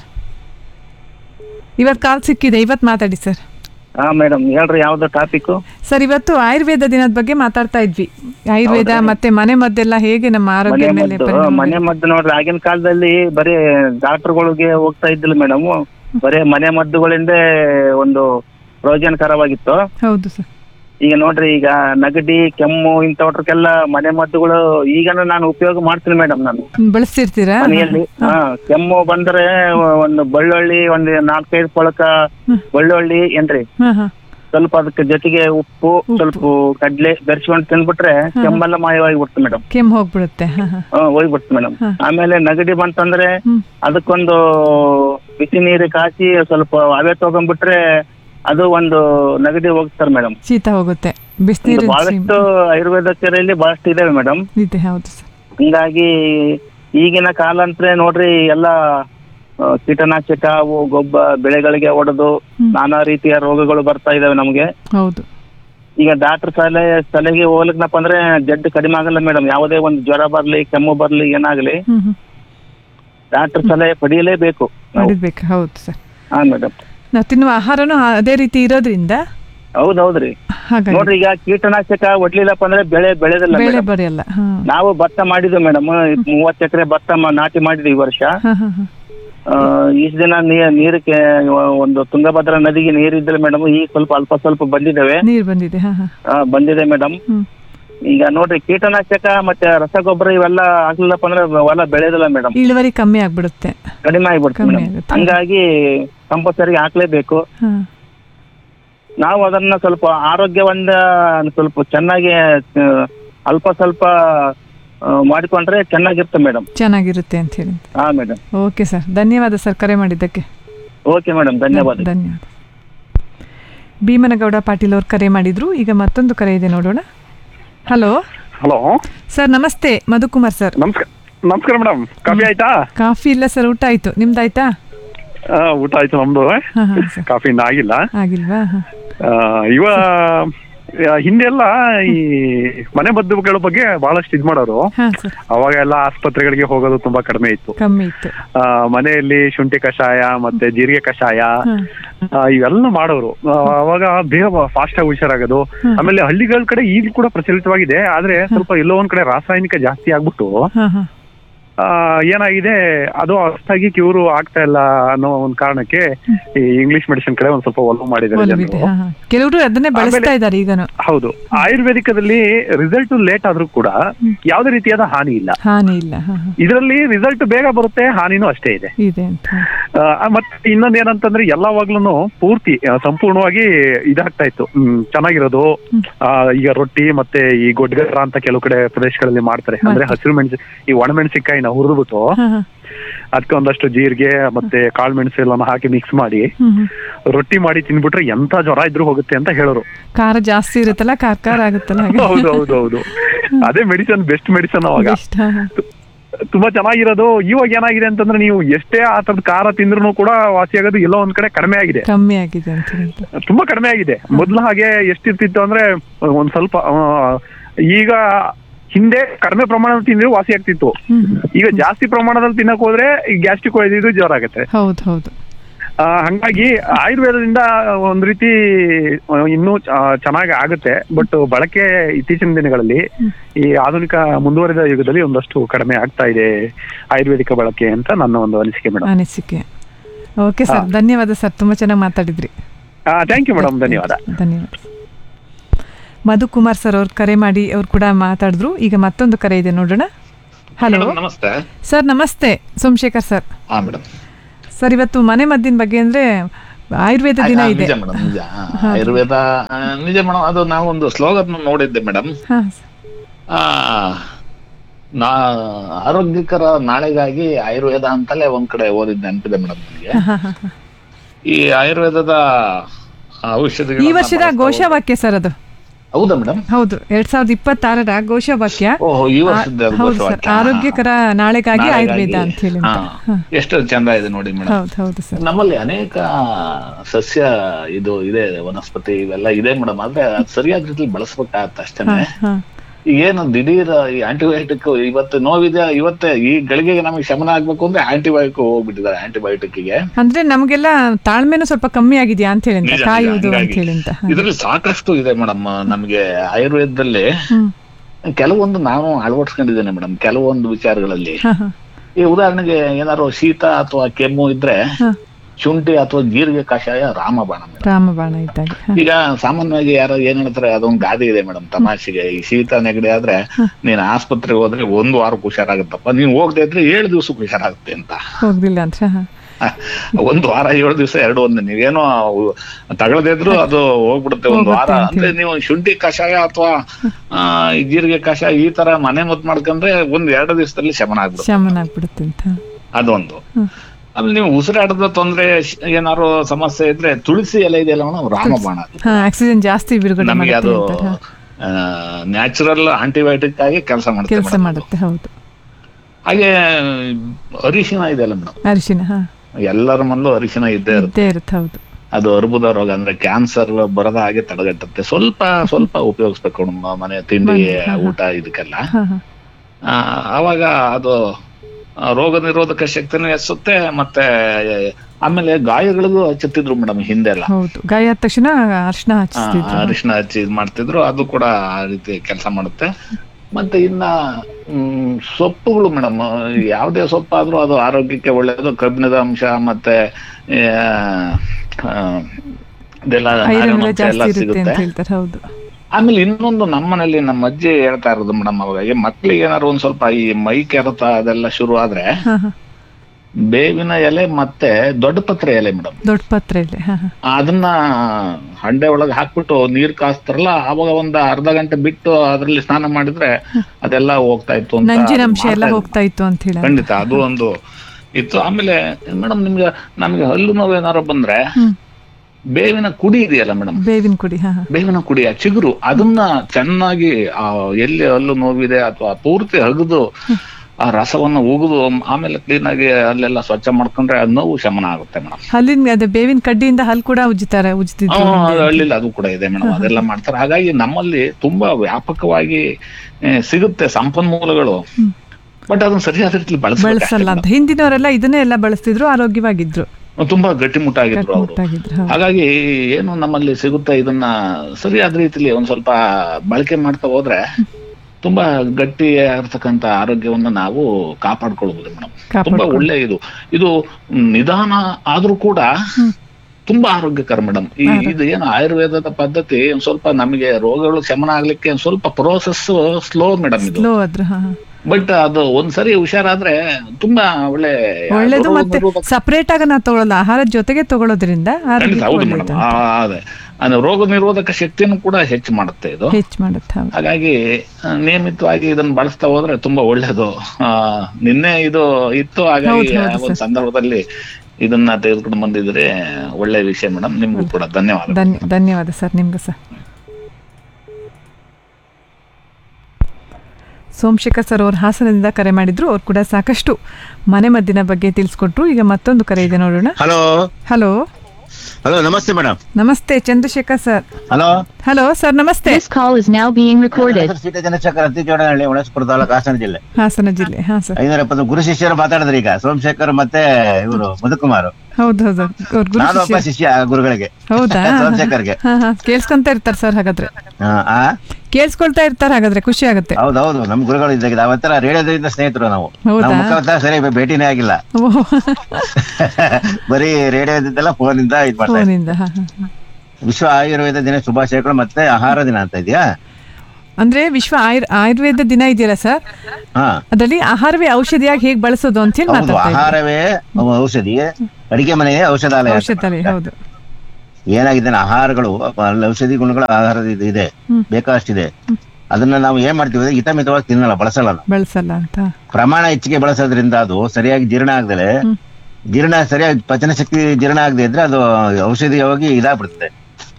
Speaker 11: ಇವತ್ತು ಕಾಲ್ ಸಿಕ್ಕಿದೆ ಇವತ್ತು ಮಾತಾಡಿ ಸರ್
Speaker 20: ಹಾ ಮೇಡಮ್ ಹೇಳ್ರಿ ಯಾವ್ದು ಟಾಪಿಕ್
Speaker 11: ಸರ್ ಇವತ್ತು ಆಯುರ್ವೇದ ದಿನದ ಬಗ್ಗೆ ಮಾತಾಡ್ತಾ ಇದ್ವಿ ಆಯುರ್ವೇದ ಮತ್ತೆ ಮನೆ ಮದ್ದೆಲ್ಲ ಹೇಗೆ ನಮ್ಮ
Speaker 20: ಮನೆ
Speaker 11: ಆರೋಗ್ಯದ ಮೇಲೆ
Speaker 20: ಮದ್ದು
Speaker 11: ಪರಿಣಾಮ
Speaker 20: ಮನೆ ಮದ್ದು ನೋಡ್ರಿ ಆಗಿನ ಕಾಲದಲ್ಲಿ ಬರೀ ಡಾಕ್ಟರ್ಗಳಿಗೆ ಹೋಗ್ತಾ ಇದ್ದಿಲ್ಲ ಮೇಡಮ್ ಬರೀ ಮನೆ ಮದ್ದುಗಳಿಂದ ಒಂದು ಪ್ರಯೋಜನಕರವಾಗಿತ್ತು
Speaker 11: ಹೌದು ಸರ್
Speaker 20: ಈಗ ನೋಡ್ರಿ ಈಗ ನಗಡಿ ಕೆಮ್ಮು ಇಂಥವಕ್ಕೆಲ್ಲ ಮನೆ ಮದ್ದುಗಳು ಈಗನೂ ನಾನು ಉಪಯೋಗ ಮಾಡ್ತೀನಿ ಮೇಡಮ್ ನಾನು
Speaker 11: ಬಳಸ್ತಿರ್ತೀರಾ
Speaker 20: ಮನೆಯಲ್ಲಿ ಹಾ ಕೆಮ್ಮು ಬಂದ್ರೆ ಒಂದು ಬೆಳ್ಳುಳ್ಳಿ ಒಂದು ನಾಲ್ಕೈದು ಕೊಳಕ ಬೆಳ್ಳುಳ್ಳಿ ಏನ್ರಿ
Speaker 11: ಹಾ ಹಾ
Speaker 20: ಸ್ವಲ್ಪ ಅದಕ್ಕೆ ಜೊತೆಗೆ ಉಪ್ಪು ಸ್ವಲ್ಪ ಕಡ್ಲೆ ಬೆರೆಸ್ಕೊಂಡು ತಿಂದ್ಬಿಟ್ರೆ ಕೆಮ್ಮೆಲ್ಲ ಮಾಯವಾಗಿ ಬಿಡ್ತು ಮೇಡಮ್
Speaker 11: ಕೆಮ್ಮು ಹೋಗ್ಬಿಡುತ್ತೆ ಹಾ ಹಾ
Speaker 20: ಹಾ ಹೋಗ್ಬಿಡ್ತು ಮೇಡಮ್ ಆಮೇಲೆ ನಗಡಿ ಬಂತಂದ್ರೆ ಅದಕ್ಕೊಂದು ಬಿಸಿ ನೀರು ಕಾಸಿ ಸ್ವಲ್ಪ ಅವೇ ತಗೊಂಡ್ಬಿಟ್ರೆ ಅದು ಒಂದು ನಗಡಿ ಹೋಗ್ತಾರೆ ಮೇಡಮ್
Speaker 11: ಶೀತ ಹೋಗುತ್ತೆ ಬಿಸಿನೀರು
Speaker 20: ಬಹಳಷ್ಟು ಆಯುರ್ವೇದ ಕೆರೆಯಲ್ಲಿ ಬಹಳಷ್ಟು ಇದಾವೆ ಮೇಡಮ್
Speaker 11: ಇದೆ ಹೌದು ಸರ್
Speaker 20: ಹಿಂಗಾಗಿ ಈಗಿನ ಕಾಲ ಅಂದ್ರೆ ನೋಡ್ರಿ ಎಲ್ಲ ಆ, ಕೀಟನಾಶಕ ಅವು ಗೊಬ್ಬ ಬೆಳೆಗಳಿಗೆ ಹೊಡೆದು ನಾನಾ ರೀತಿಯ ರೋಗಗಳು ಬರ್ತಾ ಇದಾವೆ ನಮ್ಗೆ
Speaker 11: ಹೌದು
Speaker 20: ಈಗ ಡಾಕ್ಟರ್ ಸಲಹೆ ಸಲಹೆಗೆ ಹೋಗ್ಲಿಕ್ನಪ್ಪ ಅಂದ್ರೆ ಜಡ್ಡು ಕಡಿಮೆ ಆಗಲ್ಲ ಮೇಡಮ್ ಯಾವುದೇ ಒಂದು ಜ್ವರ ಬರ್ಲಿ ಕೆಮ್ಮು ಬರ್ಲಿ ಏನಾಗ್ಲಿ
Speaker 11: ಹ್ಮ್ ಹ್ಮ್
Speaker 20: ಡಾಕ್ಟರ್ ಸಲಹೆ ಪಡೆಯಲೇಬೇಕು ನಾವು.
Speaker 11: ಮಾಡಿರ್ಬೇಕು ಹೌದು ಸರ್
Speaker 20: ಹಾ ಮೇಡಮ್
Speaker 11: ನಾವು ತಿನ್ನುವ ಆಹಾರನೂ ಅದೇ ರೀತಿ ಇರೋದ್ರಿಂದ
Speaker 20: ಹೌದೌದ್ರಿ
Speaker 11: ಹಾಗಾಗಿ
Speaker 20: ನೋಡ್ರಿ ಈಗ ಕೀಟನಾಶಕ ಹೊಡ್ಲಿಲ್ಲಪ್ಪ ಅಂದ್ರೆ ಬೆಳೆ ಬೆಳೆದಿಲ್ಲ
Speaker 11: ಬೆಳೆ
Speaker 20: ಮೇಡಮ್
Speaker 11: ಬರೆಯಲ್ಲ ಹಾ
Speaker 20: ನಾವು ಭತ್ತ ಮಾಡಿದ್ವಿ ಮೇಡಮ್ ಮೂವತ್ತು ಎಕರೆ ಭತ್ತ ಮ- ನಾಟಿ ಮಾಡಿದ್ವಿ ಈ ವರ್ಷ
Speaker 11: ಹಾ ಹಾ ಹಾ
Speaker 20: ಆ, ಇಷ್ಟ್ ದಿನ ನೀ- ನೀರಕ್ಕೆ ಒಂದು ತುಂಗಭದ್ರಾ ನದಿಗೆ ನೀರಿದ್ರೆ ಮೇಡಮ್ ಈಗ ಸ್ವಲ್ಪ ಅಲ್ಪ ಸ್ವಲ್ಪ ಬಂದಿದ್ದಾವೆ
Speaker 11: ನೀರು ಬಂದಿದೆ ಹಾ ಹಾ
Speaker 20: ಆ, ಬಂದಿದೆ ಮೇಡಮ್
Speaker 11: ಹ್ಮ್.
Speaker 20: ಈಗ ನೋಡ್ರಿ ಕೀಟನಾಶಕ ಮತ್ತೆ ರಸಗೊಬ್ಬರ ಇವೆಲ್ಲ ಹಾಕ್ಲಿಲ್ಲಪ್ಪ ಅಂದ್ರೆ ಹೊಲ ಬೆಳೆದಿಲ್ಲ ಮೇಡಮ್
Speaker 11: ಇಳುವರಿ ಕಮ್ಮಿ ಆಗ್ಬಿಡುತ್ತೆ
Speaker 20: ಕಡಿಮೆ ಆಗ್ಬಿಡ್ತು
Speaker 11: ಕಮ್ಮಿ
Speaker 20: ಮೇಡಮ್
Speaker 11: ಆಗುತ್ತೆ.
Speaker 20: ಹಂಗಾಗಿ ಕಂಪಲ್ಸರಿ ಹಾಕ್ಲೇಬೇಕು
Speaker 11: ಹಾ
Speaker 20: ನಾವು ಅದನ್ನ ಸ್ವಲ್ಪ ಆರೋಗ್ಯವನ್ನ ಸ್ವಲ್ಪ ಚೆನ್ನಾಗಿ ಆ, ಅಲ್ಪ ಸ್ವಲ್ಪ ಆ, ಮಾಡಿಕೊಂಡ್ರೆ ಚೆನ್ನಾಗಿರುತ್ತೆ ಮೇಡಮ್
Speaker 11: ಚೆನ್ನಾಗಿರುತ್ತೆ ಅಂತ ಹೇಳಿ
Speaker 20: ಹಾ ಮೇಡಮ್
Speaker 11: ಓಕೆ ಸರ್ ಧನ್ಯವಾದ ಸರ್ ಕರೆ ಮಾಡಿದ್ದಕ್ಕೆ
Speaker 20: ಓಕೆ ಮೇಡಮ್ ಧನ್ಯವಾದ
Speaker 11: ಧನ್ಯವಾದ ಭೀಮನಗೌಡ ಪಾಟೀಲ್ ಅವ್ರು ಕರೆ ಮಾಡಿದ್ರು ಈಗ ಮತ್ತೊಂದು ಕರೆ ಇದೆ ನೋಡೋಣ ಹಲೋ
Speaker 21: ಹಲೋ
Speaker 11: ಸರ್ ನಮಸ್ತೆ ಮಧುಕುಮಾರ್ ಸರ್
Speaker 21: ನಮಸ್ಕಾರ ನಮಸ್ಕಾರ ಮೇಡಮ್ ಕಾಫಿ ಆಯ್ತಾ
Speaker 11: ಕಾಫಿ ಇಲ್ಲ ಸರ್ ಊಟ ಆಯ್ತು ನಿಮ್ದಾಯ್ತಾ
Speaker 21: ಆ, ಊಟ ಆಯ್ತು ನಮ್ದು
Speaker 11: ಹಾ ಹಾ ಸರ್
Speaker 21: ಕಾಫಿ ಇನ್ನ ಆಗಿಲ್ಲ
Speaker 11: ಆಗಿಲ್ವಾ ಹಾ
Speaker 21: ಆ, ಇವ ಆ, ಹಿಂದೆಲ್ಲ ಈ ಮನೆ ಮದ್ದುಗಳ ಬಗ್ಗೆ ಬಹಳಷ್ಟು ಇದ್ ಮಾಡೋರು
Speaker 11: ಹಾ ಸರ್
Speaker 21: ಅವಾಗ ಎಲ್ಲ ಆಸ್ಪತ್ರೆಗಳಿಗೆ ಹೋಗೋದು ತುಂಬಾ ಕಡಿಮೆ ಇತ್ತು
Speaker 11: ಕಮ್ಮಿ ಇತ್ತು
Speaker 21: ಆ, ಮನೆಯಲ್ಲಿ ಶುಂಠಿ ಕಷಾಯ ಮತ್ತೆ ಜೀರಿಗೆ ಕಷಾಯ
Speaker 11: ಹಾ
Speaker 21: ಆ, ಇವೆಲ್ಲ ಮಾಡೋರು ಆ, ಅವಾಗ ಬೇಗ ಫಾಸ್ಟ್ ಆಗಿ ಹುಷಾರಾಗೋದು ಆಮೇಲೆ ಹಳ್ಳಿಗಳ ಕಡೆ ಈಗ ಕೂಡ ಪ್ರಚಲಿತವಾಗಿದೆ ಆದ್ರೆ ಸ್ವಲ್ಪ ಎಲ್ಲೋ ಒಂದ್ ಕಡೆ ರಾಸಾಯನಿಕ ಜಾಸ್ತಿ ಆಗ್ಬಿಟ್ಟು
Speaker 11: ಹಾ ಹಾ
Speaker 21: ಆ, ಏನಾಗಿದೆ ಅದು ಅಷ್ಟಾಗಿ ಕ್ಯೂರು ಆಗ್ತಾ ಇಲ್ಲ ಅನ್ನೋ ಒಂದ್ ಕಾರಣಕ್ಕೆ ಈ ಇಂಗ್ಲಿಷ್ ಮೆಡಿಸಿನ್ ಕಡೆ ಒಂದ್ ಸ್ವಲ್ಪ ಒಲವು ಮಾಡಿದ್ದಾರೆ
Speaker 11: ಒಲವಿದೆ
Speaker 21: ಜನರು
Speaker 11: ಹಾ ಹಾ ಕೆಲವರು ಅದನ್ನೇ ಬಳಸ್ತಾ
Speaker 21: ಆಮೇಲೆ-
Speaker 11: ಇದ್ದಾರೆ ಈಗನು
Speaker 21: ಹೌದು ಆಯುರ್ವೇದಿಕದಲ್ಲಿ ರಿಸಲ್ಟ್ ಲೇಟ್ ಆದ್ರೂ ಕೂಡ ಯಾವುದೇ ರೀತಿಯಾದ ಹಾನಿ ಇಲ್ಲ
Speaker 11: ಹಾನಿ ಇಲ್ಲ ಹಾ ಹಾ
Speaker 21: ಇದರಲ್ಲಿ ರಿಸಲ್ಟ್ ಬೇಗ ಬರುತ್ತೆ ಹಾನಿನೂ ಅಷ್ಟೇ ಇದೆ
Speaker 11: ಇದೆ ಅಂತ
Speaker 21: ಆ, ಮತ್ತೆ ಇನ್ನೊಂದ್ ಏನಂತಂದ್ರೆ ಎಲ್ಲವಾಗ್ಲೂ ಪೂರ್ತಿ ಆ, ಸಂಪೂರ್ಣವಾಗಿ ಇದಾಗ್ತಾ ಇತ್ತು ಹ್ಮ್, ಚೆನ್ನಾಗಿರೋದು ಆ, ಈಗ ರೊಟ್ಟಿ ಮತ್ತೆ ಈ ಗೊಡ್ಗರ ಅಂತ ಕೆಲವು ಕಡೆ ಪ್ರದೇಶಗಳಲ್ಲಿ ಮಾಡ್ತಾರೆ ಅಂದ್ರೆ ಹಸಿರು ಮೆಣಸು ಈ ಒಣಮೆಣಸಿನಕಾಯಿನ ಎಣ್ಣೆನ ಹುರಿದ್ಬಿಟ್ಟು ಅದಕ್ಕೆ ಒಂದಷ್ಟು ಜೀರಿಗೆ ಮತ್ತೆ ಕಾಳು ಮೆಣಸು ಎಲ್ಲ ಹಾಕಿ ಮಿಕ್ಸ್ ಮಾಡಿ ರೊಟ್ಟಿ ಮಾಡಿ ತಿನ್ಬಿಟ್ರೆ ಎಂತ ಜ್ವರ ಇದ್ರೂ ಹೋಗುತ್ತೆ ಅಂತ ಹೇಳೋರು
Speaker 11: ಖಾರ ಜಾಸ್ತಿ ಇರುತ್ತಲ್ಲ ಖಾರ ಖಾರ ಆಗುತ್ತಲ್ಲ ಹಾಗೆ
Speaker 21: ಹೌದು ಹೌದು ಹೌದು ಅದೇ ಮೆಡಿಸನ್ ಬೆಸ್ಟ್ ಮೆಡಿಸನ್ ಅವಾಗ
Speaker 11: Best, ಹಾ, ಹಾ.
Speaker 21: ತುಂಬಾ ಚೆನ್ನಾಗಿರೋದು ಇವಾಗ ಏನಾಗಿದೆ ಅಂತಂದ್ರೆ ನೀವು ಎಷ್ಟೇ ಆ ತರದ ಖಾರ ತಿಂದ್ರು ಕೂಡ ವಾಸಿ ಆಗೋದು ಎಲ್ಲೋ ಒಂದ್ ಕಡೆ ಕಡಿಮೆ ಆಗಿದೆ
Speaker 11: ಕಮ್ಮಿ ಆಗಿದೆ ಅಂತ ಹೇಳ್ತಾರೆ.
Speaker 21: ತುಂಬಾ ಕಡಿಮೆ ಆಗಿದೆ ಮೊದ್ಲು ಹಾಗೆ ಎಷ್ಟಿರ್ತಿತ್ತು ಅಂದ್ರೆ ಒಂದ್ ಸ್ವಲ್ಪ ಆ, ಈಗ ಹಿಂದೆ ಕಡಿಮೆ ಪ್ರಮಾಣದಲ್ಲಿ ತಿಂದ್ರೆ ವಾಸಿ ಆಗ್ತಿತ್ತು ಈಗ ಜಾಸ್ತಿ ಪ್ರಮಾಣದಲ್ಲಿ ತಿನ್ನಕ್ ಹೋದ್ರೆ ಗ್ಯಾಸ್ಟ್ರಿಕ್ ಒಯ್ದಿದ್ದು ಜ್ವರ ಆಗುತ್ತೆ
Speaker 11: ಹೌದು ಹೌದು
Speaker 21: ಆ, ಹಂಗಾಗಿ ಆಯುರ್ವೇದದಿಂದ ಒಂದ್ ರೀತಿ ಆ, ಇನ್ನೂ ಚೆನ್ನಾಗಿ ಆಗುತ್ತೆ ಬಟ್ ಬಳಕೆ ಇತ್ತೀಚಿನ ದಿನಗಳಲ್ಲಿ ಈ ಆಧುನಿಕ ಮುಂದುವರಿದ ಯುಗದಲ್ಲಿ ಒಂದಷ್ಟು ಕಡಿಮೆ ಆಗ್ತಾ ಇದೆ ಆಯುರ್ವೇದಿಕ ಬಳಕೆ ಅಂತ ನನ್ನ ಒಂದು ಅನಿಸಿಕೆ ಮೇಡಮ್
Speaker 11: ಅನಿಸಿಕೆ ಓಕೆ ಸರ್ ಧನ್ಯವಾದ ಸರ್ ತುಂಬಾ ಚೆನ್ನಾಗಿ ಮಾತಾಡಿದ್ರಿ
Speaker 21: ಥ್ಯಾಂಕ್ ಯು ಮೇಡಮ್ ಧನ್ಯವಾದ
Speaker 11: ಧನ್ಯವಾದ ಮಧುಕುಮಾರ್ ಸರ್ ಅವ್ರು ಕರೆ ಮಾಡಿ ಅವ್ರು ಕೂಡ ಮಾತಾಡಿದ್ರು ಈಗ ಮತ್ತೊಂದು ಕರೆ ಇದೆ ನೋಡೋಣ ಹಲೋ
Speaker 6: ಮೇಡಮ್, ನಮಸ್ತೆ
Speaker 11: ಸರ್ ನಮಸ್ತೆ ಸೋಮಶೇಖರ್ ಸರ್
Speaker 6: ಹಾ ಮೇಡಮ್
Speaker 11: ಸರ್ ಇವತ್ತು ಮನೆ ಮದ್ದಿನ ಬಗ್ಗೆ ಅಂದ್ರೆ ಆಯುರ್ವೇದ ದಿನ
Speaker 6: ಆ,
Speaker 11: ಇದೆ
Speaker 6: ನಿಜ ಮೇಡಮ್ ನಿಜ ಆ, ಆಯುರ್ವೇದ ಆ, ನಿಜ ಮೇಡಮ್ ಅದು ನಾವೊಂದು ಸ್ಲೋಗನ್ ನೋಡಿದ್ದೆ ಮೇಡಮ್
Speaker 11: ಹಾ
Speaker 6: ಆ ನಾ ಆರೋಗ್ಯಕರ ನಾಳೆಗಾಗಿ ಆಯುರ್ವೇದ ಅಂತಲೇ ಒಂದ್ ಕಡೆ ಓದಿದ್ ನೆನಪಿದೆ ಮೇಡಮ್ ನನಗೆ
Speaker 11: ಹಾ, ಹಾ, ಹಾ.
Speaker 6: ಈ ಆಯುರ್ವೇದದ ಔಷಧಿಗಳು
Speaker 11: ಈ ವರ್ಷದ ಘೋಷವಾಕ್ಯ ಸರ್ ಅದು
Speaker 6: ಹೌದಾ ಮೇಡಮ್
Speaker 11: ಹೌದು ಎರಡ್ ಸಾವಿರದ ಇಪ್ಪತ್ತಾರರ ಘೋಷವಾಕ್ಯ
Speaker 6: ಓಹೋ, ಈ ವರ್ಷದ
Speaker 11: ಆ- ಹೌದು ಸರ್
Speaker 6: ಘೋಷವಾಕ್ಯ.
Speaker 11: ಆರೋಗ್ಯಕರ ನಾಳೆಗಾಗಿ ಆಯುರ್ವೇದ
Speaker 6: ನಾಳೆಗಾಗಿ,
Speaker 11: ಅಂತ ಹೇಳಿ
Speaker 6: ಹಾ,
Speaker 11: ಹಾ.
Speaker 6: ಎಷ್ಟು ಚಂದ ಇದೆ ನೋಡಿ ಮೇಡಮ್
Speaker 11: ಹೌದು ಹೌದು ಸರ್
Speaker 6: ನಮ್ಮಲ್ಲಿ ಅನೇಕ ಸಸ್ಯ ಇದು ಇದೆ ವನಸ್ಪತಿ ಇವೆಲ್ಲ ಇದೆ ಮೇಡಮ್ ಆದ್ರೆ ಅದ್ ಸರಿಯಾದ ರೀತಿಲಿ ಬಳಸ್ಬೇಕಾಗತ್ತೆ ಅಷ್ಟೇನೆ
Speaker 11: ಹಾ.
Speaker 6: ಈಗ ಏನು ದಿಢೀರ್ ಈ ಆಂಟಿಬಯೋಟಿಕ್ ಇವತ್ತು ನೋವಿದೆ ಇವತ್ತೇ ಈ ಗಳಿಗೆಗೆ ನಮಗೆ ಶಮನ ಆಗ್ಬೇಕು ಅಂದ್ರೆ ಆಂಟಿಬಯೋಟಿಕ್ ಹೋಗ್ಬಿಟ್ಟಿದ್ದಾರೆ ಆಂಟಿಬಯೋಟಿಕ್ ಗೆ
Speaker 11: ಅಂದ್ರೆ ನಮ್ಗೆಲ್ಲ ತಾಳ್ಮೆನೂ ಸ್ವಲ್ಪ ಕಮ್ಮಿ ಆಗಿದ್ಯಾ ಅಂತ ಹೇಳಿ ಅಂತ
Speaker 6: ನಿಜ, ನಿಜ,
Speaker 11: ಕಾಯುವುದು ಅಂತ
Speaker 6: ಹಂಗಾಗಿ.
Speaker 11: ಹೇಳಿ ಅಂತ
Speaker 6: ಇದ್ರಲ್ಲಿ ಸಾಕಷ್ಟು ಇದೆ ಮೇಡಮ್ ನಮಗೆ ಆಯುರ್ವೇದದಲ್ಲಿ
Speaker 11: ಹ್ಮ್.
Speaker 6: ಕೆಲವೊಂದು ನಾನು ಅಳವಡಿಸ್ಕೊಂಡಿದ್ದೇನೆ ಮೇಡಮ್ ಕೆಲವೊಂದು ವಿಚಾರಗಳಲ್ಲಿ
Speaker 11: ಹಾ, ಹಾ.
Speaker 6: ಈ ಉದಾಹರಣೆಗೆ ಏನಾದ್ರು ಶೀತ ಅಥವಾ ಕೆಮ್ಮು ಇದ್ರೆ ಶುಂಠಿ ಅಥವಾ ಜೀರಿಗೆ ಕಷಾಯ ರಾಮಬಾಣ
Speaker 11: ರಾಮಬಾಣ ಇದ್ದಾಗ ಹಾ.
Speaker 6: ಈಗ ಸಾಮಾನ್ಯವಾಗಿ ಯಾರೋ ಏನ್ ಹೇಳ್ತಾರೆ ಅದೊಂದು ಗಾದೆ ಇದೆ ಮೇಡಮ್ ತಮಾಷೆಗೆ ಈ ಶೀತ ನೆಗಡಿ ಆದ್ರೆ ನೀನ್ ಆಸ್ಪತ್ರೆಗೆ ಹೋದ್ರೆ ಒಂದು ವಾರಕ್ಕೆ ಹುಷಾರಾಗುತ್ತಪ್ಪ ನೀನ್ ಹೋಗದೆ ಇದ್ರೆ ಏಳು ದಿವಸಕ್ಕೆ ಹುಷಾರಾಗುತ್ತೆ ಅಂತ
Speaker 11: ಹೋಗ್ಲಿಲ್ಲ ಅಂತ ಹಾ.
Speaker 6: ಒಂದು ವಾರ ಏಳು ದಿವಸ ಎರಡು ಒಂದು ನೀವೇನೋ ತಗೊಳದೇ ಇದ್ರು ಅದು ಹೋಗ್ಬಿಡುತ್ತೆ ಒಂದು ವಾರ
Speaker 11: ಹೋಗುತ್ತೆ ಅಂತ
Speaker 6: ಅಂದ್ರೆ ನೀವು ಶುಂಠಿ ಕಷಾಯ ಅಥವಾ ಆ, ಈ ಜೀರಿಗೆ ಕಷಾಯ ಈ ತರ ಮನೆ ಮದ್ದು ಮಾಡ್ಕೊಂಡ್ರೆ ಒಂದ್ ಎರಡು ದಿವಸದಲ್ಲಿ ಶಮನ ಆಗ್ಬಿಡುತ್ತೆ
Speaker 11: ಶಮನ ಆಗ್ಬಿಡುತ್ತೆ ಅಂತ
Speaker 6: ಅದೊಂದು
Speaker 11: ಹ್ಮ್.
Speaker 6: ಆಮೇಲೆ ನೀವು ಉಸಿರಾಟದ ತೊಂದ್ರೆ ಶ್- ಏನಾದ್ರು ಸಮಸ್ಯೆ ಇದ್ರೆ ತುಳಸಿ ಎಲೆ ಇದೆಯಲ್ಲ ಮೇಡಮ್ ರಾಮಬಾಣ
Speaker 11: ಹಾ ಆಕ್ಸಿಜನ್ ಜಾಸ್ತಿ ಬಿಡುಗಡೆ
Speaker 6: ನಮಗೆ
Speaker 11: ಮಾಡುತ್ತೆ
Speaker 6: ಅದು
Speaker 11: ಅಂತ ಹಾ.
Speaker 6: ನ್ಯಾಚುರಲ್ ಆಂಟಿಬಯೋಟಿಕ್ ಆಗಿ ಕೆಲಸ ಮಾಡುತ್ತೆ
Speaker 11: ಕೆಲಸ
Speaker 6: madam.
Speaker 11: ಮಾಡುತ್ತೆ ಹೌದು
Speaker 6: ಹಾಗೆ ಅರಿಶಿನ ಇದೆಯಲ್ಲ ಮೇಡಮ್
Speaker 11: ಅರಿಶಿನ ಹಾ
Speaker 6: ಎಲ್ಲರ ಮನಲ್ಲೂ ಅರಿಶಿನ ಇದ್ದೇ ಇರುತ್ತೆ
Speaker 11: ಇದ್ದೇ ಇರುತ್ತೆ ಹೌದು
Speaker 6: ಅದು ಅರ್ಬುದ ರೋಗ ಅಂದ್ರೆ ಕ್ಯಾನ್ಸರ್ ಬರದ ಹಾಗೆ ತಡೆಗಟ್ಟುತ್ತೆ ಸ್ವಲ್ಪ ಸ್ವಲ್ಪ ಉಪಯೋಗಿಸ್ಬೇಕು ನಮ್ಮ ಮನೆ ತಿಂಡಿ
Speaker 11: ಮನೆ, ಹಾ, ಹಾ.
Speaker 6: ಊಟ ಇದಕ್ಕೆಲ್ಲ
Speaker 11: ಹಾ, ಹಾ.
Speaker 6: ಆ, ಆವಾಗ ಅದು ಆ, ರೋಗ ನಿರೋಧಕ ಶಕ್ತಿನೂ ಹೆಚ್ಚುತ್ತೆ ಮತ್ತೆ ಆಮೇಲೆ ಗಾಯಗಳಿಗೂ ಹಚ್ಚುತ್ತಿದ್ರು ಮೇಡಮ್ ಹಿಂದೆ ಎಲ್ಲ
Speaker 11: ಹೌದು ಗಾಯ ಆದ ತಕ್ಷಣ ಅರ್ಶನ ಹಚ್ಚಿಸ್ತಿದ್ರು
Speaker 6: ಅರಿಶಿನ ಹಚ್ಚಿ ಇದ್ ಮಾಡ್ತಿದ್ರು ಅದು ಕೂಡ ಆ ರೀತಿ ಕೆಲಸ ಮಾಡುತ್ತೆ ಮತ್ತೆ ಇನ್ನ ಹ್ಮ್, ಸೊಪ್ಪುಗಳು ಮೇಡಮ್ ಯಾವುದೇ ಸೊಪ್ಪಾದ್ರೂ ಅದು ಆರೋಗ್ಯಕ್ಕೆ ಒಳ್ಳೆಯದು ಕಬ್ಬಿಣದ ಅಂಶ ಮತ್ತೆ ಆ, ಆ, ಇದೆಲ್ಲ
Speaker 11: ಐರನ್
Speaker 6: iron
Speaker 11: ಎಲ್ಲ
Speaker 6: ಅಂಶ ಎಲ್ಲ
Speaker 11: ಜಾಸ್ತಿ ಇರುತ್ತೆ ಅಂತ
Speaker 6: ಸಿಗುತ್ತೆ
Speaker 11: ಹೇಳ್ತಾರೆ ಹೌದು
Speaker 6: ಆಮೇಲೆ ಇನ್ನೊಂದು ನಮ್ಮನೇಲಿ ನಮ್ಮ ಅಜ್ಜಿ ಹೇಳ್ತಾ ಇರೋದು ಮೇಡಮ್ ಅವಾಗ ಈ ಮಕ್ಳಿಗೆ ಏನಾದ್ರು ಒಂದ್ ಸ್ವಲ್ಪ ಈ ಮೈ ಕೆರೆತ ಅದೆಲ್ಲ ಶುರು ಆದ್ರೆ
Speaker 11: ಹಾ, ಹಾ.
Speaker 6: ಬೇವಿನ ಎಲೆ ಮತ್ತೆ ದೊಡ್ಡ ಪತ್ರೆ ಎಲೆ ಮೇಡಮ್
Speaker 11: ದೊಡ್ಡ ಪತ್ರೆ ಇದೆ ಹಾ, ಹಾ.
Speaker 6: ಅದನ್ನ ಹಂಡೆ ಒಳಗೆ ಹಾಕ್ಬಿಟ್ಟು ನೀರ್ ಕಾಸ್ತಾರಲ್ಲ ಅವಾಗ ಒಂದ್ ಅರ್ಧ ಗಂಟೆ ಬಿಟ್ಟು ಅದ್ರಲ್ಲಿ ಸ್ನಾನ ಮಾಡಿದ್ರೆ ಅದೆಲ್ಲ ಹೋಗ್ತಾ ಇತ್ತು ಅಂತ
Speaker 11: ನಂಜಿನ ಅಂಶ ಎಲ್ಲ
Speaker 6: ಮಾಡ್ತಾ ಇದ್ರು.
Speaker 11: ಹೋಗ್ತಾ ಇತ್ತು ಅಂತ ಹೇಳಿ
Speaker 6: ಖಂಡಿತ ಅದು ಒಂದು ಇತ್ತು ಆಮೇಲೆ ಮೇಡಮ್ ನಿಮ್ಗೆ ನಮ್ಗೆ ಹಲ್ಲು ನೋವು ಏನಾರು ಬಂದ್ರೆ
Speaker 11: ಹ್ಮ್.
Speaker 6: ಬೇವಿನ ಕುಡಿ ಇದೆಯಲ್ಲ ಮೇಡಮ್
Speaker 11: ಬೇವಿನ ಕುಡಿ ಹಾ ಹಾ.
Speaker 6: ಬೇವಿನ ಕುಡಿ ಆ ಚಿಗುರು ಅದನ್ನ ಚೆನ್ನಾಗಿ ಆ ಎಲ್ಲಿ ಹಲ್ಲು ನೋವಿದೆ ಅಥವಾ ಪೂರ್ತಿ ಅಗದು ಆ ರಸವನ್ನ ಉಗಿದು ಆಮೇಲೆ ಕ್ಲೀನ್ ಆಗಿ ಅಲ್ಲೆಲ್ಲ ಸ್ವಚ್ಛ ಮಾಡ್ಕೊಂಡ್ರೆ ಆ ನೋವು ಶಮನ ಆಗುತ್ತೆ ಮೇಡಮ್
Speaker 11: ಹಲ್ಲಿನ ಅದೇ ಬೇವಿನ ಕಡ್ಡಿಯಿಂದ ಹಲ್ ಕೂಡ ಉಜ್ಜುತ್ತಾರೆ ಉಜ್ತಿದ್ರು
Speaker 6: ಹಳ್ಳಿಲಿ ಅದು ಕೂಡ ಇದೆ ಮೇಡಮ್ ಅದೆಲ್ಲ ಮಾಡ್ತಾರೆ ಹಾಗಾಗಿ ನಮ್ಮಲ್ಲಿ ತುಂಬಾ ವ್ಯಾಪಕವಾಗಿ ಆ, ಸಿಗುತ್ತೆ ಸಂಪನ್ಮೂಲಗಳು ಬಟ್ ಅದನ್ನ ಸರಿಯಾದ ರೀತಿಲಿ
Speaker 11: ಬಳಸಲ್ಲ
Speaker 6: ಬಳಸಲ್ಲ
Speaker 11: ಅಂತ ಹಿಂದಿನವರೆಲ್ಲ ಇದನ್ನೇ ಎಲ್ಲ ಬಳಸ್ತಿದ್ರು ಆರೋಗ್ಯವಾಗಿದ್ರು
Speaker 6: ತುಂಬಾ ಗಟ್ಟಿಮುಟ್ಟಾಗಿದ್ರು ಅವರು
Speaker 11: ಗಟ್ಟಿಮುಟ್ಟಾಗಿದ್ರು ಹೌದು.
Speaker 6: ಹಾಗಾಗಿ ಏನು ನಮ್ಮಲ್ಲಿ ಸಿಗುತ್ತೆ ಇದನ್ನ ಸರಿಯಾದ ರೀತಿಲಿ ಒಂದ್ ಸ್ವಲ್ಪ ಬಳಕೆ ಮಾಡ್ತಾ ಹೋದ್ರೆ ತುಂಬಾ ಗಟ್ಟಿ ಇರ್ತಕ್ಕಂತ ಆರೋಗ್ಯವನ್ನ ನಾವು ಕಾಪಾಡ್ಕೊಳ್ಬಹುದು ಮೇಡಮ್ ತುಂಬಾ
Speaker 11: ಕಾಪಾಡ್ಕೊಳ್ಬೋದು.
Speaker 6: ಒಳ್ಳೆ ಇದು ಇದು ನಿಧಾನ ಆದ್ರೂ ಕೂಡ ತುಂಬಾ ಆರೋಗ್ಯಕರ ಮೇಡಮ್ ಈ ಇದು ಏನು ಆಯುರ್ವೇದದ ಪದ್ಧತಿ ಒಂದ್ ಸ್ವಲ್ಪ ನಮಗೆ ರೋಗಗಳು ಶಮನ ಆಗ್ಲಿಕ್ಕೆ ಒಂದ್ ಸ್ವಲ್ಪ ಪ್ರೋಸೆಸ್ ಸ್ಲೋ ಮೇಡಮ್ ಇದು
Speaker 11: ಸ್ಲೋ ಆದ್ರು ಹಾ ಹಾ.
Speaker 6: ಬಟ್ ಅದು ಒಂದ್ಸರಿ ಹುಷಾರಾದ್ರೆ ತುಂಬಾ ಒಳ್ಳೆ
Speaker 11: ಒಳ್ಳೇದು
Speaker 6: ರೋಗ
Speaker 11: ಮತ್ತೆ
Speaker 6: ನಿರೋಧಕ-
Speaker 11: ಸಪರೇಟ್ ಆಗಿ ನಾವು ತಗೊಳ್ಳಲ್ಲ ಆಹಾರದ ಜೊತೆಗೆ ತಗೊಳ್ಳೋದ್ರಿಂದ
Speaker 6: ಖಂಡಿತ
Speaker 11: ಆರೋಗ್ಯಕ್ಕೆ
Speaker 6: ಹೌದು
Speaker 11: ಒಳ್ಳೇದು
Speaker 6: ಮೇಡಮ್ ಅದೇ ಅದು ರೋಗ ನಿರೋಧಕ ಶಕ್ತಿಯನ್ನು ಕೂಡ ಹೆಚ್ಚು ಮಾಡುತ್ತೆ ಇದು
Speaker 11: ಹೆಚ್ಚು ಮಾಡುತ್ತೆ ಹೌದು.
Speaker 6: ಹಾಗಾಗಿ ಆ, ನಿಯಮಿತವಾಗಿ ಇದನ್ನ ಬಳಸ್ತಾ ಹೋದ್ರೆ ತುಂಬಾ ಒಳ್ಳೇದು ಆ, ನಿನ್ನೆ ಇದು ಇತ್ತು ಹಾಗಾಗಿ
Speaker 11: ಹೌದು, ಹೌದು,
Speaker 6: ಆ ಒಂದು
Speaker 11: ಸರ್.
Speaker 6: ಸಂದರ್ಭದಲ್ಲಿ ಇದನ್ನ ತೆಗೆದುಕೊಂಡು ಬಂದಿದ್ರೆ ಒಳ್ಳೆ ವಿಷಯ ಮೇಡಮ್ ನಿಮ್ಗೂ ಕೂಡ ಧನ್ಯವಾದ
Speaker 11: ಧನ್ಯ ಧನ್ಯವಾದ ಸರ್ ನಿಮ್ಗೂ ಸರ್ ಸೋಮಶೇಖರ್ ಸರ್ ಅವ್ರು ಹಾಸನದಿಂದ ಕರೆ ಮಾಡಿದ್ರು ಅವ್ರು ಕೂಡ ಸಾಕಷ್ಟು ಮನೆ ಮದ್ದಿನ ಬಗ್ಗೆ ತಿಳಿಸ್ಕೊಟ್ರು ಈಗ ಮತ್ತೊಂದು ಕರೆ ಇದೆ ನೋಡೋಣ
Speaker 8: ಹಲೋ
Speaker 11: ಹಲೋ
Speaker 8: ಹಲೋ ನಮಸ್ತೆ ಮೇಡಮ್
Speaker 11: ನಮಸ್ತೆ Chandrashekar sir
Speaker 8: hello
Speaker 11: hello sir ನಮಸ್ತೆ
Speaker 8: ಸೀಟಾ ಚಂದ್ರಶೇಖರ್ ಅತ್ತಿಜೋಡನಹಳ್ಳಿ ಹೊಳಸ್ಪುರ ತಾಲೂಕು ಹಾಸನ ಜಿಲ್ಲೆ
Speaker 11: ಹಾಸನ ಜಿಲ್ಲೆ ಹಾ ಸರ್
Speaker 8: ಐನೂರ ಎಪ್ಪತ್ತು ಗುರು ಶಿಷ್ಯರು ಮಾತಾಡಿದ್ರಿ ಈಗ ಸೋಮಶೇಖರ್ ಮತ್ತೆ ಇವರು ಮಧುಕುಮಾರ್
Speaker 11: ಹೌದು ಹೌದು ಅವ್ರ ಗುರು
Speaker 8: ನಾನು ಒಬ್ಬ
Speaker 11: ಶಿಷ್ಯ
Speaker 8: ಶಿಷ್ಯ ಆ ಗುರುಗಳಿಗೆ
Speaker 11: ಹೌದಾ
Speaker 8: ಸೋಮಶೇಖರ್ಗೆ
Speaker 11: ಹಾ ಹಾ ಕೇಳಿಸ್ಕೊಂತ ಇರ್ತಾರೆ ಸರ್ ಹಾಗಾದ್ರೆ
Speaker 8: ಹಾ, ಆ?
Speaker 11: ಕೇಳಿಸ್ಕೊಳ್ತಾ ಇರ್ತಾರೆ ಹಾಗಾದ್ರೆ ಖುಷಿ ಆಗುತ್ತೆ
Speaker 8: ಹೌದೌದು ನಮ್ ಗುರುಗಳು ಇದ್ದಾಗ ಅವತ್ತರ ರೇಡಿಯೋದಿಂದ ಸ್ನೇಹಿತರು ನಾವು
Speaker 11: ಹೌದಾ?
Speaker 8: ನಾವು ಮುಖಾಂತರ ಸರಿ ಭೇಟಿನೇ ಆಗಿಲ್ಲ
Speaker 11: ಓಹ್
Speaker 8: ಬರೀ ರೇಡಿಯೋದಿಂದಲ್ಲ ಫೋನ್ ಇಂದ ಇದ್ ಮಾಡ್ತಾ ಇದ್ವಿ.
Speaker 11: ಫೋನಿಂದ ಹಾ ಹಾ ಹಾ.
Speaker 8: ವಿಶ್ವ ಆಯುರ್ವೇದ ದಿನ ಶುಭಾಶಯಗಳು ಮತ್ತೆ ಆಹಾರ ದಿನ ಅಂತ ಇದೆಯಾ
Speaker 11: ಅಂದ್ರೆ ವಿಶ್ವ ಆಯುರ್ ಆಯುರ್ವೇದ ದಿನ ಇದೆಯಲ್ಲ ಸರ್
Speaker 8: ಹಾ
Speaker 11: ಅದರಲ್ಲಿ ಆಹಾರವೇ ಔಷಧಿಯಾಗಿ ಹೇಗೆ ಬಳಸೋದು ಅಂತ ಹೇಳಿ
Speaker 8: ಹೌದು
Speaker 11: ಮಾತಾಡ್ತಾ ಇದ್ದೀವಿ.
Speaker 8: ಆಹಾರವೇ ಔಷಧಿ ಅಡಿಗೆ ಮನೆಯೇ ಔಷಧಾಲಯ ಅಂತ
Speaker 11: ಔಷಧಾಲಯ ಹೌದು
Speaker 8: ಏನಾಗಿದೆ ಅಂದ್ರೆ ಆಹಾರಗಳು ಅಲ್ಲಿ ಔಷಧಿ ಗುಣಗಳ ಆಹಾರ ಇದು ಇದೆ
Speaker 11: ಹ್ಮ್.
Speaker 8: ಬೇಕಾಷ್ಟಿದೆ ಅದನ್ನ ನಾವು ಏನ್ ಮಾಡ್ತೀವಿ ಅಂದ್ರೆ ಹಿತಮಿತವಾಗಿ ತಿನ್ನಲ್ಲ ಬಳಸಲ್ಲ ನಾವು.
Speaker 11: ಬಳಸಲ್ಲ ಅಂತ
Speaker 8: ಪ್ರಮಾಣ ಹೆಚ್ಚಿಗೆ ಬಳಸೋದ್ರಿಂದ ಅದು ಸರಿಯಾಗಿ ಜೀರ್ಣ ಆಗದಲೆ ಜೀರ್ಣ ಸರಿಯಾಗಿ ಪಚನ ಶಕ್ತಿ ಜೀರ್ಣ ಆಗದೆ ಇದ್ರೆ ಅದು ಔಷಧಿಯಾಗಿ ಇದಾಗ್ಬಿಡುತ್ತೆ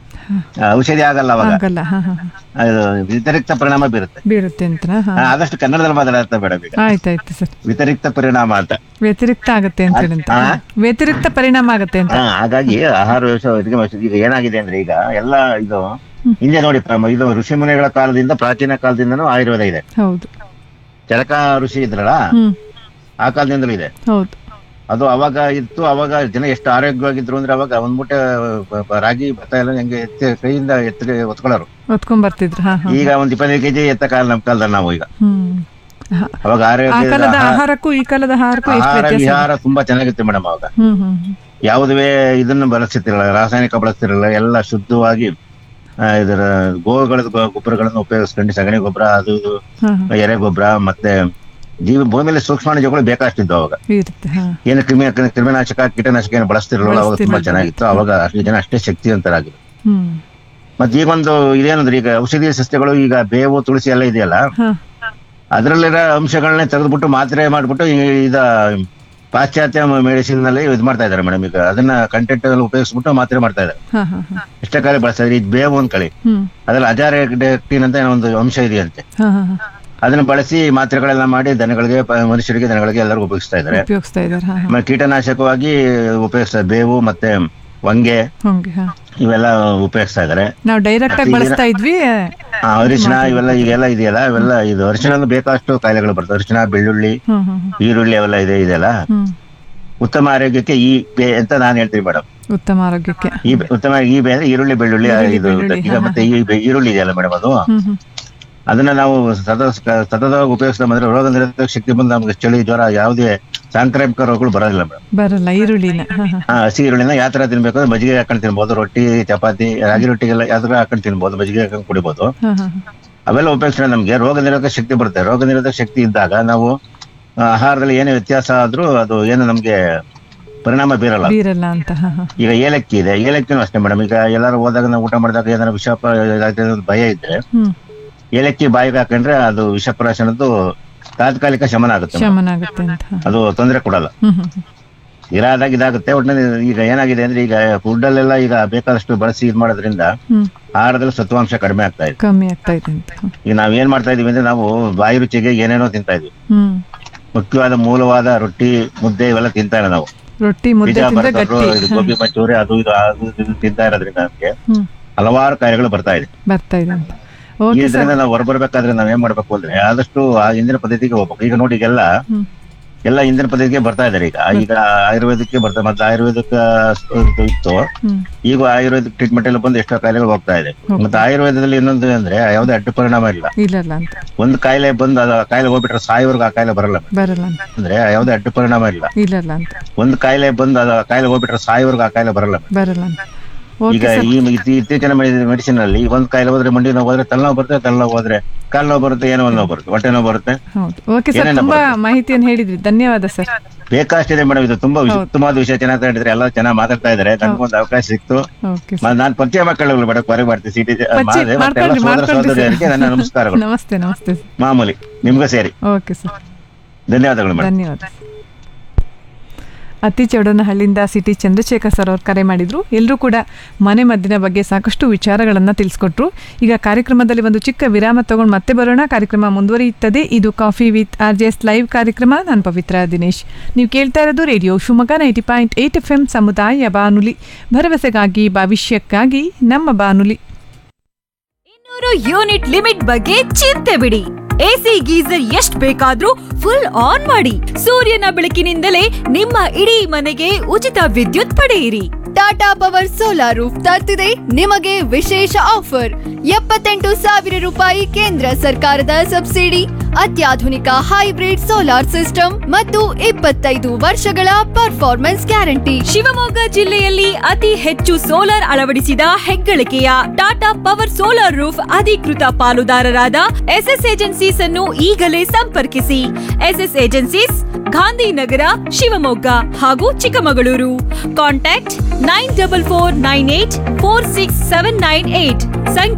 Speaker 8: ಆ, ಔಷಧಿ ಆಗಲ್ಲ ಅವಾಗ
Speaker 11: ಆಗಲ್ಲ ಹಾ ಹಾ ಹಾ.
Speaker 8: ಅದು ವ್ಯತಿರಿಕ್ತ ಪರಿಣಾಮ ಬೀರುತ್ತೆ
Speaker 11: ಬೀರುತ್ತೆ ಅಂತ ಹಾ
Speaker 8: ಆ, ಆದಷ್ಟು ಕನ್ನಡದಲ್ಲಿ ಮಾತಾಡ್ತಾ ಬೇಡ ಈಗ
Speaker 11: ಆಯ್ತಾಯ್ತು ಸರ್
Speaker 8: ವ್ಯತಿರಿಕ್ತ ಪರಿಣಾಮ ಅಂತ
Speaker 11: ವ್ಯತಿರಿಕ್ತ ಆಗತ್ತೆ ಅಂತ ಹೇಳಿ ಅಂತ.
Speaker 8: ಆ?
Speaker 11: ವ್ಯತಿರಿಕ್ತ ಪರಿಣಾಮ ಆಗತ್ತೆ ಅಂತ
Speaker 8: ಹಾ, ಹಾಗಾಗಿ ಆಹಾರ ವ್ಯವಸ್ಥೆ ಅಡುಗೆ ವ್ಯವಸ್ಥೆ ಈಗ ಏನಾಗಿದೆ ಅಂದ್ರೆ ಈಗ ಎಲ್ಲ ಇದು ಹಿಂದೆ ನೋಡಿ ಪ್ರ- ಇದು ಋಷಿ ಮುನಿಗಳ ಕಾಲದಿಂದ ಪ್ರಾಚೀನ ಕಾಲದಿಂದನೂ ಆಯುರ್ವೇದ ಇದೆ
Speaker 11: ಹೌದು
Speaker 8: ಚರಕ ಋಷಿ ಇದ್ರಲ್ಲ
Speaker 11: ಹ್ಮ್
Speaker 8: ಆ ಕಾಲದಿಂದಲೂ ಇದೆ
Speaker 11: ಹೌದು
Speaker 8: ಅದು ಅವಾಗ ಇತ್ತು ಅವಾಗ ಜನ ಎಷ್ಟು ಆರೋಗ್ಯವಾಗಿದ್ರು ಅಂದ್ರೆ ಅವಾಗ ಒಂದ್ ಮೂಟೆ ಬ- ಬ- ರಾಗಿ ಭತ್ತ ಎಲ್ಲ ಹೆಂಗೆ ಎತ್ತಿ ಕೈಯಿಂದ ಎತ್ತಿಗೆ ಒತ್ಕೊಳ್ಳೋರು
Speaker 11: ಹೊತ್ಕೊಂಡ್ ಬರ್ತಿದ್ರು ಹಾ ಹಾ
Speaker 8: ಈಗ ಒಂದ್ ಇಪ್ಪತ್ತೈದು ಕೆಜಿ ಎತ್ತ ಕಾಲ ನಮ್ ಕಾಲದಲ್ಲಿ ನಾವು ಈಗ
Speaker 11: ಹ್ಮ್ ಹಾ.
Speaker 8: ಅವಾಗ
Speaker 11: ಆ
Speaker 8: ಆರೋಗ್ಯ
Speaker 11: ಕಾಲದ ಆಹಾರಕ್ಕೂ ಈ ಕಾಲದ ಆಹಾರಕ್ಕೂ ಎಷ್ಟು
Speaker 8: ಆಹಾರ
Speaker 11: ವ್ಯತ್ಯಾಸ ಇದೆ?
Speaker 8: ವಿಹಾರ ತುಂಬಾ ಚೆನ್ನಾಗಿತ್ತು ಮೇಡಮ್ ಅವಾಗ
Speaker 11: ಹ್ಮ್ ಹ್ಮ್ ಹ್ಮ್.
Speaker 8: ಯಾವುದೇ ಇದನ್ನು ಬಳಸ್ತಿರಲ್ಲ ರಾಸಾಯನಿಕ ಬಳಸ್ತಿರಲ್ಲ ಎಲ್ಲ ಶುದ್ಧವಾಗಿ ಆ, ಇದರ ಗೋಗಳ ಗೊ- ಗೊಬ್ಬರಗಳನ್ನು ಉಪಯೋಗಿಸ್ಕೊಂಡು ಸಗಣಿ ಗೊಬ್ಬರ ಅದು ಇದು
Speaker 11: ಹಾ, ಹಾ.
Speaker 8: ಎರೆ ಗೊಬ್ಬರ ಮತ್ತೆ ಜೀವ ಭೂಮಿಯಲ್ಲಿ ಸೂಕ್ಷ್ಮಾಣುಜಗಳು ಬೇಕಾಷ್ಟಿದ್ದು ಅವಾಗ
Speaker 11: ಇರುತ್ತೆ ಹಾ
Speaker 8: ಏನು ಕ್ರಿಮಿ ಕ್ರಿಮಿನಾಶಕ ಕೀಟನಾಶಕ ಏನು ಬಳಸ್ತಿರಲ್ಲ ಅವಾಗ ತುಂಬಾ
Speaker 11: ಬಳಸ್ತಿರ್ಲಿಲ್ಲ.
Speaker 8: ಚೆನ್ನಾಗಿತ್ತು ಅವಾಗ ಅಷ್ಟು ಜನ ಅಷ್ಟೇ ಶಕ್ತಿವಂತರಾಗಿದ್ರು
Speaker 11: ಹ್ಮ್
Speaker 8: ಮತ್ತೆ ಈಗ ಒಂದು ಇದೇನಂದ್ರೆ ಈಗ ಔಷಧೀಯ ಸಸ್ಯಗಳು ಈಗ ಬೇವು ತುಳಸಿ ಎಲ್ಲ ಇದೆಯಲ್ಲ
Speaker 11: ಹಾ
Speaker 8: ಅದ್ರಲ್ಲಿರೋ ಅಂಶಗಳನ್ನೇ ತೆಗೆದ್ಬಿಟ್ಟು ಮಾತ್ರೆ ಮಾಡ್ಬಿಟ್ಟು ಈ- ಇದ ಪಾಶ್ಚಾತ್ಯ ಮೆಡಿಸಿನ್ ನಲ್ಲಿ ಇದು ಮಾಡ್ತಾ ಇದಾರೆ ಮೇಡಮ್ ಈಗ ಅದನ್ನ ಕಂಟೆಂಟ್ ಉಪಯೋಗಿಸ್ಬಿಟ್ಟು ಮಾತ್ರೆ ಮಾಡ್ತಾ ಇದಾರೆ
Speaker 11: ಹಾ ಹಾ ಹಾ
Speaker 8: ಎಷ್ಟೇ ಕಾಲ ಬಳಸ್ತಾ ಇದ್ರೆ ಇದು ಬೇವು ಒಂದ್ ಕಳಿ
Speaker 11: ಹ್ಮ್
Speaker 8: ಅದ್ರಲ್ಲಿ ಅಜಾರೆಕ್ಟಿನ್ ಅಂತ ಏನೋ ಒಂದು ಅಂಶ ಇದೆಯಂತೆ
Speaker 11: ಹಾ ಹಾ ಹಾ
Speaker 8: ಅದನ್ನ ಬಳಸಿ ಮಾತ್ರೆಗಳೆಲ್ಲ ಮಾಡಿ ದನಗಳಿಗೆ ಪ- ಮನುಷ್ಯರಿಗೆ ದನಗಳಿಗೆ ಎಲ್ಲರಿಗೂ ಉಪಯೋಗಿಸ್ತಾ ಇದಾರೆ
Speaker 11: ಉಪಯೋಗಿಸ್ತಾ ಇದಾರೆ ಹಾ ಹಾ
Speaker 8: ಆಮೇಲೆ ಕೀಟನಾಶಕವಾಗಿ ಉಪಯೋಗಿಸ್ತಾರೆ ಬೇವು ಮತ್ತೆ ಹೊಂಗೆ
Speaker 11: ಹಂಗೆ ಹಾ
Speaker 8: ಇವೆಲ್ಲ ಉಪಯೋಗಿಸ್ತಾ ಇದಾರೆ
Speaker 11: ನಾವು ಡೈರೆಕ್ಟ್ ಆಗಿ
Speaker 8: ಮತ್ತೆ
Speaker 11: ಬಳಸ್ತಾ ಇದ್ವಿ
Speaker 8: ಆ, ಅರಿಶಿಣ ಇವೆಲ್ಲ ಈಗೆಲ್ಲ ಇದೆಯಲ್ಲ ಇವೆಲ್ಲ ಇದು ಅರಿಶಿಣ ಬೇಕಾಷ್ಟು ಕಾಯಿಲೆಗಳು ಬರ್ತವೆ ಅರಿಶಿಣ ಬೆಳ್ಳುಳ್ಳಿ
Speaker 11: ಹ್ಮ್ ಹ್ಮ್ ಹ್ಮ್.
Speaker 8: ಈರುಳ್ಳಿ ಅವೆಲ್ಲ ಇದೆ ಇದೆಲ್ಲ
Speaker 11: ಹ್ಮ್
Speaker 8: ಉತ್ತಮ ಆರೋಗ್ಯಕ್ಕೆ ಈ ಬೇ ಅಂತ ನಾನು ಹೇಳ್ತೀನಿ ಮೇಡಮ್
Speaker 11: ಉತ್ತಮ ಆರೋಗ್ಯಕ್ಕೆ
Speaker 8: ಈ ಬೆ- ಉತ್ತಮ ಈ ಬೇ ಅಂದ್ರೆ ಈರುಳ್ಳಿ ಬೆಳ್ಳುಳ್ಳಿ
Speaker 11: ಈರುಳ್ಳಿ,
Speaker 8: ಇದು
Speaker 11: ಬೆಳ್ಳುಳ್ಳಿ,
Speaker 8: ಈಗ
Speaker 11: ಹಾ,
Speaker 8: ಮತ್ತೆ ಈ ಬೆ- ಈರುಳ್ಳಿ ಇದೆಯಲ್ಲ ಮೇಡಮ್ ಅದು
Speaker 11: ಹ್ಮ್ ಹ್ಮ್
Speaker 8: ಅದನ್ನ ನಾವು ಸತತ ಸತತವಾಗಿ ಉಪಯೋಗಿಸ್ತಾ ಬಂದ್ರೆ ರೋಗ ನಿರೋಧಕ ಶಕ್ತಿ ಬಂದು ನಮ್ಗೆ ಚಳಿ ಜ್ವರ ಯಾವುದೇ ಸಾಂಕ್ರಾಮಿಕ ರೋಗಗಳು ಬರೋದಿಲ್ಲ ಮೇಡಮ್
Speaker 11: ಬರಲ್ಲ ಈರುಳ್ಳಿನ ಹಾ ಹಾ
Speaker 8: ಆ ಹಸಿ ಈರುಳ್ಳಿನ ಯಾವ ತರ ತಿನ್ಬೇಕು ಅಂದ್ರೆ ಮಜ್ಜಿಗೆ ಹಾಕೊಂಡು ತಿನ್ಬೋದು ರೊಟ್ಟಿ ಚಪಾತಿ ರಾಗಿ ರೊಟ್ಟಿಗೆಲ್ಲ ಯಾವ್ದಾರ ಹಾಕೊಂಡು ತಿನ್ಬೋದು ಮಜ್ಜಿಗೆ ಹಾಕೊಂಡು ಕುಡಿಬೋದು
Speaker 11: ಹಾ ಹಾ
Speaker 8: ಅವೆಲ್ಲ ಉಪಯೋಗಿಸಿದ್ರೆ ನಮ್ಗೆ ರೋಗ ನಿರೋಧಕ ಶಕ್ತಿ ಬರುತ್ತೆ ರೋಗ ನಿರೋಧಕ ಶಕ್ತಿ ಇದ್ದಾಗ ನಾವು ಆ, ಆಹಾರದಲ್ಲಿ ಏನೇ ವ್ಯತ್ಯಾಸ ಆದ್ರೂ ಅದು ಏನು ನಮ್ಗೆ ಪರಿಣಾಮ ಬೀರಲ್ಲ
Speaker 11: ಬೀರಲ್ಲ ಅಂತ ಹಾ ಹಾ
Speaker 8: ಈಗ ಏಲಕ್ಕಿ ಇದೆ ಏಲಕ್ಕಿನೂ ಅಷ್ಟೇ ಮೇಡಮ್ ಈಗ ಎಲ್ಲರೂ ಹೋದಾಗ ನಾವು ಊಟ ಮಾಡಿದಾಗ ಏನಾರ ವಿಷಪ ಇದಾಗ್ತದೆ ಅನ್ನೋ ಭಯ ಇದ್ರೆ
Speaker 11: ಹ್ಮ್
Speaker 8: ಏಲಕ್ಕಿ ಬಾಯಿಗೆ ಹಾಕೊಂಡ್ರೆ ಅದು ವಿಷಪ್ರಾಶನದ್ದು ತಾತ್ಕಾಲಿಕ ಶಮನ ಆಗುತ್ತೆ madam.
Speaker 11: ಶಮನ ಆಗುತ್ತೆ ಅಂತ ಹಾ.
Speaker 8: ಅದು ತೊಂದರೆ ಕೊಡಲ್ಲ
Speaker 11: ಹ್ಮ್ ಹ್ಮ್ ಹ್ಮ್.
Speaker 8: ಇರಾದಾಗ ಇದಾಗುತ್ತೆ ಒಟ್ಟಿನಲ್ಲಿ ಈಗ ಏನಾಗಿದೆ ಅಂದ್ರೆ ಈಗ ಫುಡ್ ಅಲ್ಲೆಲ್ಲ ಈಗ ಬೇಕಾದಷ್ಟು ಬಳಸಿ ಇದು ಮಾಡೋದ್ರಿಂದ
Speaker 11: ಹ್ಮ್
Speaker 8: ಆಹಾರದಲ್ಲಿ ಸತ್ವಾಂಶ ಕಡಿಮೆ ಆಗ್ತಾ ಇದೆ
Speaker 11: ಕಮ್ಮಿ ಆಗ್ತಾ ಇದೆ ಅಂತ ಹಾ.
Speaker 8: ಈಗ ನಾವ್ ಏನ್ ಮಾಡ್ತಾ ಇದೀವಿ ಅಂದ್ರೆ ನಾವು ಬಾಯಿ ರುಚಿಗೆ ಏನೇನೋ ತಿಂತಾ ಇದೀವಿ
Speaker 11: ಹ್ಮ್
Speaker 8: ಮುಖ್ಯವಾದ ಮೂಲವಾದ ರೊಟ್ಟಿ ಮುದ್ದೆ ಇವೆಲ್ಲ ತಿಂತಾ ಇಲ್ಲ ನಾವು
Speaker 11: ರೊಟ್ಟಿ ಮುದ್ದೆ
Speaker 8: ಪಿಜ್ಜಾ
Speaker 11: ತಿಂದ್ರೆ
Speaker 8: ಬರ್ಗರು
Speaker 11: ಗಟ್ಟಿ
Speaker 8: ಇದು ಗೋಬಿ ಮಂಚೂರಿ ಅದು ಇದು ಅದು ಇದು ತಿಂತಾ ಇರೋದ್ರಿಂದ ನಮ್ಗೆ
Speaker 11: ಹ್ಮ್
Speaker 8: ಹಲವಾರು ಕಾಯಿಲೆಗಳು ಬರ್ತಾ ಇದೆ
Speaker 11: ಬರ್ತಾ ಇದೆ ಅಂತ ಓಕೆ ಸರ್
Speaker 8: ಇದರಿಂದ ನಾವು ಹೊರಬರ್ಬೇಕಾದ್ರೆ ನಾವ್ ಏನ್ ಮಾಡ್ಬೇಕು ಅಂದ್ರೆ ಆದಷ್ಟು ಆ ಹಿಂದಿನ ಪದ್ಧತಿಗೆ ಹೋಗ್ಬೇಕು ಈಗ ನೋಡಿ ಈಗೆಲ್ಲ
Speaker 11: ಹ್ಮ್.
Speaker 8: ಎಲ್ಲ ಹಿಂದಿನ ಪದ್ಧತಿಗೆ ಬರ್ತಾ ಇದಾರೆ ಈಗ ಈಗ ಆಯುರ್ವೇದಕ್ಕೆ ಬರ್ತಾ ಮತ್ತೆ ಆಯುರ್ವೇದಕ್ಕೆ ಇದು ಇತ್ತು
Speaker 11: ಹ್ಮ್
Speaker 8: ಈಗ ಆಯುರ್ವೇದಿಕ್ ಟ್ರೀಟ್ಮೆಂಟ್ ಎಲ್ಲ ಬಂದು ಎಷ್ಟೋ ಕಾಯಿಲೆಗಳು ಹೋಗ್ತಾ ಇದೆ
Speaker 11: ಹೋಗ್ತಾ
Speaker 8: ಮತ್ತೆ ಆಯುರ್ವೇದದಲ್ಲಿ ಇನ್ನೊಂದು ಅಂದ್ರೆ ಯಾವುದೇ ಅಡ್ಡ ಪರಿಣಾಮ ಇಲ್ಲ
Speaker 11: ಇಲ್ಲಲ್ಲ ಅಂತ
Speaker 8: ಒಂದು ಕಾಯಿಲೆ ಬಂದು ಅದು ಆ ಕಾಯಿಲೆ ಹೋಗ್ಬಿಟ್ರೆ ಸಾಯೋವರೆಗೂ ಆ ಕಾಯಿಲೆ ಬರಲ್ಲ
Speaker 11: ಬರಲ್ಲ ಅಂತ
Speaker 8: ಅಂದ್ರೆ ಯಾವುದೇ ಅಡ್ಡ ಪರಿಣಾಮ ಇಲ್ಲ
Speaker 11: ಇಲ್ಲಲ್ಲ ಅಂತ
Speaker 8: ಒಂದು ಕಾಯಿಲೆ ಬಂದು ಅದು ಆ ಕಾಯಿಲೆ ಹೋಗ್ಬಿಟ್ರೆ ಸಾಯೋವರೆಗೂ ಆ ಕಾಯಿಲೆ ಬರಲ್ಲ
Speaker 11: ಬರಲ್ಲ ಅಂತ Okay,
Speaker 8: ಈಗ
Speaker 11: sir.
Speaker 8: ಈ ಇತ್ತೀ- ಇತ್ತೀಚಿನ ಮೆಡಿಸಿನ್ ಅಲ್ಲಿ ಒಂದ್ ಕಾಯಿಲೆ ಹೋದ್ರೆ ಮಂಡಿ ನೋವು ಹೋದ್ರೆ ತಲೆನೋವು ಬರುತ್ತೆ ತಲೆನೋವು ಹೋದ್ರೆ ಕಾಲು ನೋವು ಬರುತ್ತೆ ಏನೋ ಒಂದು ನೋವು ಬರುತ್ತೆ ಹೊಟ್ಟೆ ನೋವು ಬರುತ್ತೆ
Speaker 11: ಹೌದು ಓಕೆ ಸರ್
Speaker 8: ಏನೇನೋ
Speaker 11: ತುಂಬಾ ಮಾಹಿತಿಯನ್ನು ಹೇಳಿದ್ರಿ ಧನ್ಯವಾದ ಸರ್
Speaker 8: ಬೇಕಷ್ಟಿದೆ ಮೇಡಮ್ ಇದು ತುಂಬಾ ವಿಷ- ಉತ್ತಮವಾದ ವಿಷಯ ಚೆನ್ನಾಗಿ ಹೇಳಿದ್ರೆ ಎಲ್ಲ ಚೆನ್ನಾಗಿ ಮಾತಾಡ್ತಾ ಇದಾರೆ ನನ್ಗೊಂದು ಅವಕಾಶ ಸಿಕ್ತು
Speaker 11: ಓಕೆ
Speaker 8: ಮ- ನಾನ್ ಪರಿಚಯ ಮಕ್ಕಳು ಬೇಡ ಹೊರಗೆ ಮಾಡ್ತೀನಿ ಸಿಟಿ
Speaker 11: ಪರಿಚಯ ಮಾಡ್ಕೊಳ್ರಿ,
Speaker 8: ಸೋದರ
Speaker 11: ಮಾಡ್ಕೊಳ್ರಿ
Speaker 8: ಸೋದರಿಯರಿಗೆ
Speaker 11: ಸರ್.
Speaker 8: ನನ್ನ ನಮಸ್ಕಾರಗಳು
Speaker 11: ನಮಸ್ತೆ ನಮಸ್ತೆ
Speaker 8: ಮಾಮೂಲಿ ನಿಮ್ಗೂ ಸೇರಿ
Speaker 11: ಓಕೆ ಸರ್
Speaker 8: ಧನ್ಯವಾದಗಳು ಮೇಡಮ್
Speaker 11: ಧನ್ಯವಾದ ಅತಿ ಚೌಡನಹಳ್ಳಿಯಿಂದ ಸಿಟಿ ಚಂದ್ರಶೇಖರ್ ಸರ್ ಅವ್ರು ಕರೆ ಮಾಡಿದ್ರು ಎಲ್ಲರೂ ಕೂಡ ಮನೆ ಮದ್ದಿನ ಬಗ್ಗೆ ಸಾಕಷ್ಟು ವಿಚಾರಗಳನ್ನು ತಿಳಿಸ್ಕೊಟ್ರು ಈಗ ಕಾರ್ಯಕ್ರಮದಲ್ಲಿ ಒಂದು ಚಿಕ್ಕ ವಿರಾಮ ತಗೊಂಡು ಮತ್ತೆ ಬರೋಣ ಕಾರ್ಯಕ್ರಮ ಮುಂದುವರಿಯುತ್ತದೆ ಇದು coffee with R J S live ಕಾರ್ಯಕ್ರಮ ನಾನು ಪವಿತ್ರ ದಿನೇಶ್ ನೀವು ಕೇಳ್ತಾ ಇರೋದು radio Shivamogga ninety point eight F M ಸಮುದಾಯ ಬಾನುಲಿ ಭರವಸೆಗಾಗಿ ಭವಿಷ್ಯಕ್ಕಾಗಿ ನಮ್ಮ ಬಾನುಲಿ
Speaker 1: ಇನ್ನೂರು ಯೂನಿಟ್ ಲಿಮಿಟ್ ಬಗ್ಗೆ ಚಿಂತೆ ಬಿಡಿ ಎಸಿ ಗೀಸರ್ ಎಷ್ಟ್ ಬೇಕಾದ್ರೂ ಫುಲ್ ಆನ್ ಮಾಡಿ ಸೂರ್ಯನ ಬೆಳಕಿನಿಂದಲೇ ನಿಮ್ಮ ಇಡೀ ಮನೆಗೆ ಉಚಿತ ವಿದ್ಯುತ್ ಪಡೆಯಿರಿ
Speaker 5: ಟಾಟಾ ಪವರ್ ಸೋಲಾರ್ ರೂಫ್ ತರ್ತಿದೆ ನಿಮಗೆ ವಿಶೇಷ ಆಫರ್ ಎಪ್ಪತ್ತೆಂಟು ಸಾವಿರ ರೂಪಾಯಿ ಕೇಂದ್ರ ಸರ್ಕಾರದ ಸಬ್ಸಿಡಿ ಅತ್ಯಾಧುನಿಕ ಹೈಬ್ರಿಡ್ ಸೋಲಾರ್ ಸಿಸ್ಟಮ್ ಮತ್ತು ಇಪ್ಪತ್ತೈದು ವರ್ಷಗಳ ಪರ್ಫಾರ್ಮೆನ್ಸ್ ಗ್ಯಾರಂಟಿ
Speaker 1: ಶಿವಮೊಗ್ಗ ಜಿಲ್ಲೆಯಲ್ಲಿ ಅತಿ ಹೆಚ್ಚು ಸೋಲಾರ್ ಅಳವಡಿಸಿದ ಹೆಗ್ಗಳಿಕೆಯ ಟಾಟಾ ಪವರ್ ಸೋಲಾರ್ ರೂಫ್ ಅಧಿಕೃತ ಪಾಲುದಾರರಾದ ಎಸ್ಎಸ್ ಏಜೆನ್ಸೀಸ್ ಅನ್ನು ಈಗಲೇ ಸಂಪರ್ಕಿಸಿ ಎಸ್ಎಸ್ ಏಜೆನ್ಸೀಸ್ ಗಾಂಧಿನಗರ ಶಿವಮೊಗ್ಗ ಹಾಗೂ Chikkamagaluru contact nine double four nine eight four six seven nine eight ಸಂಖ್ಯೆ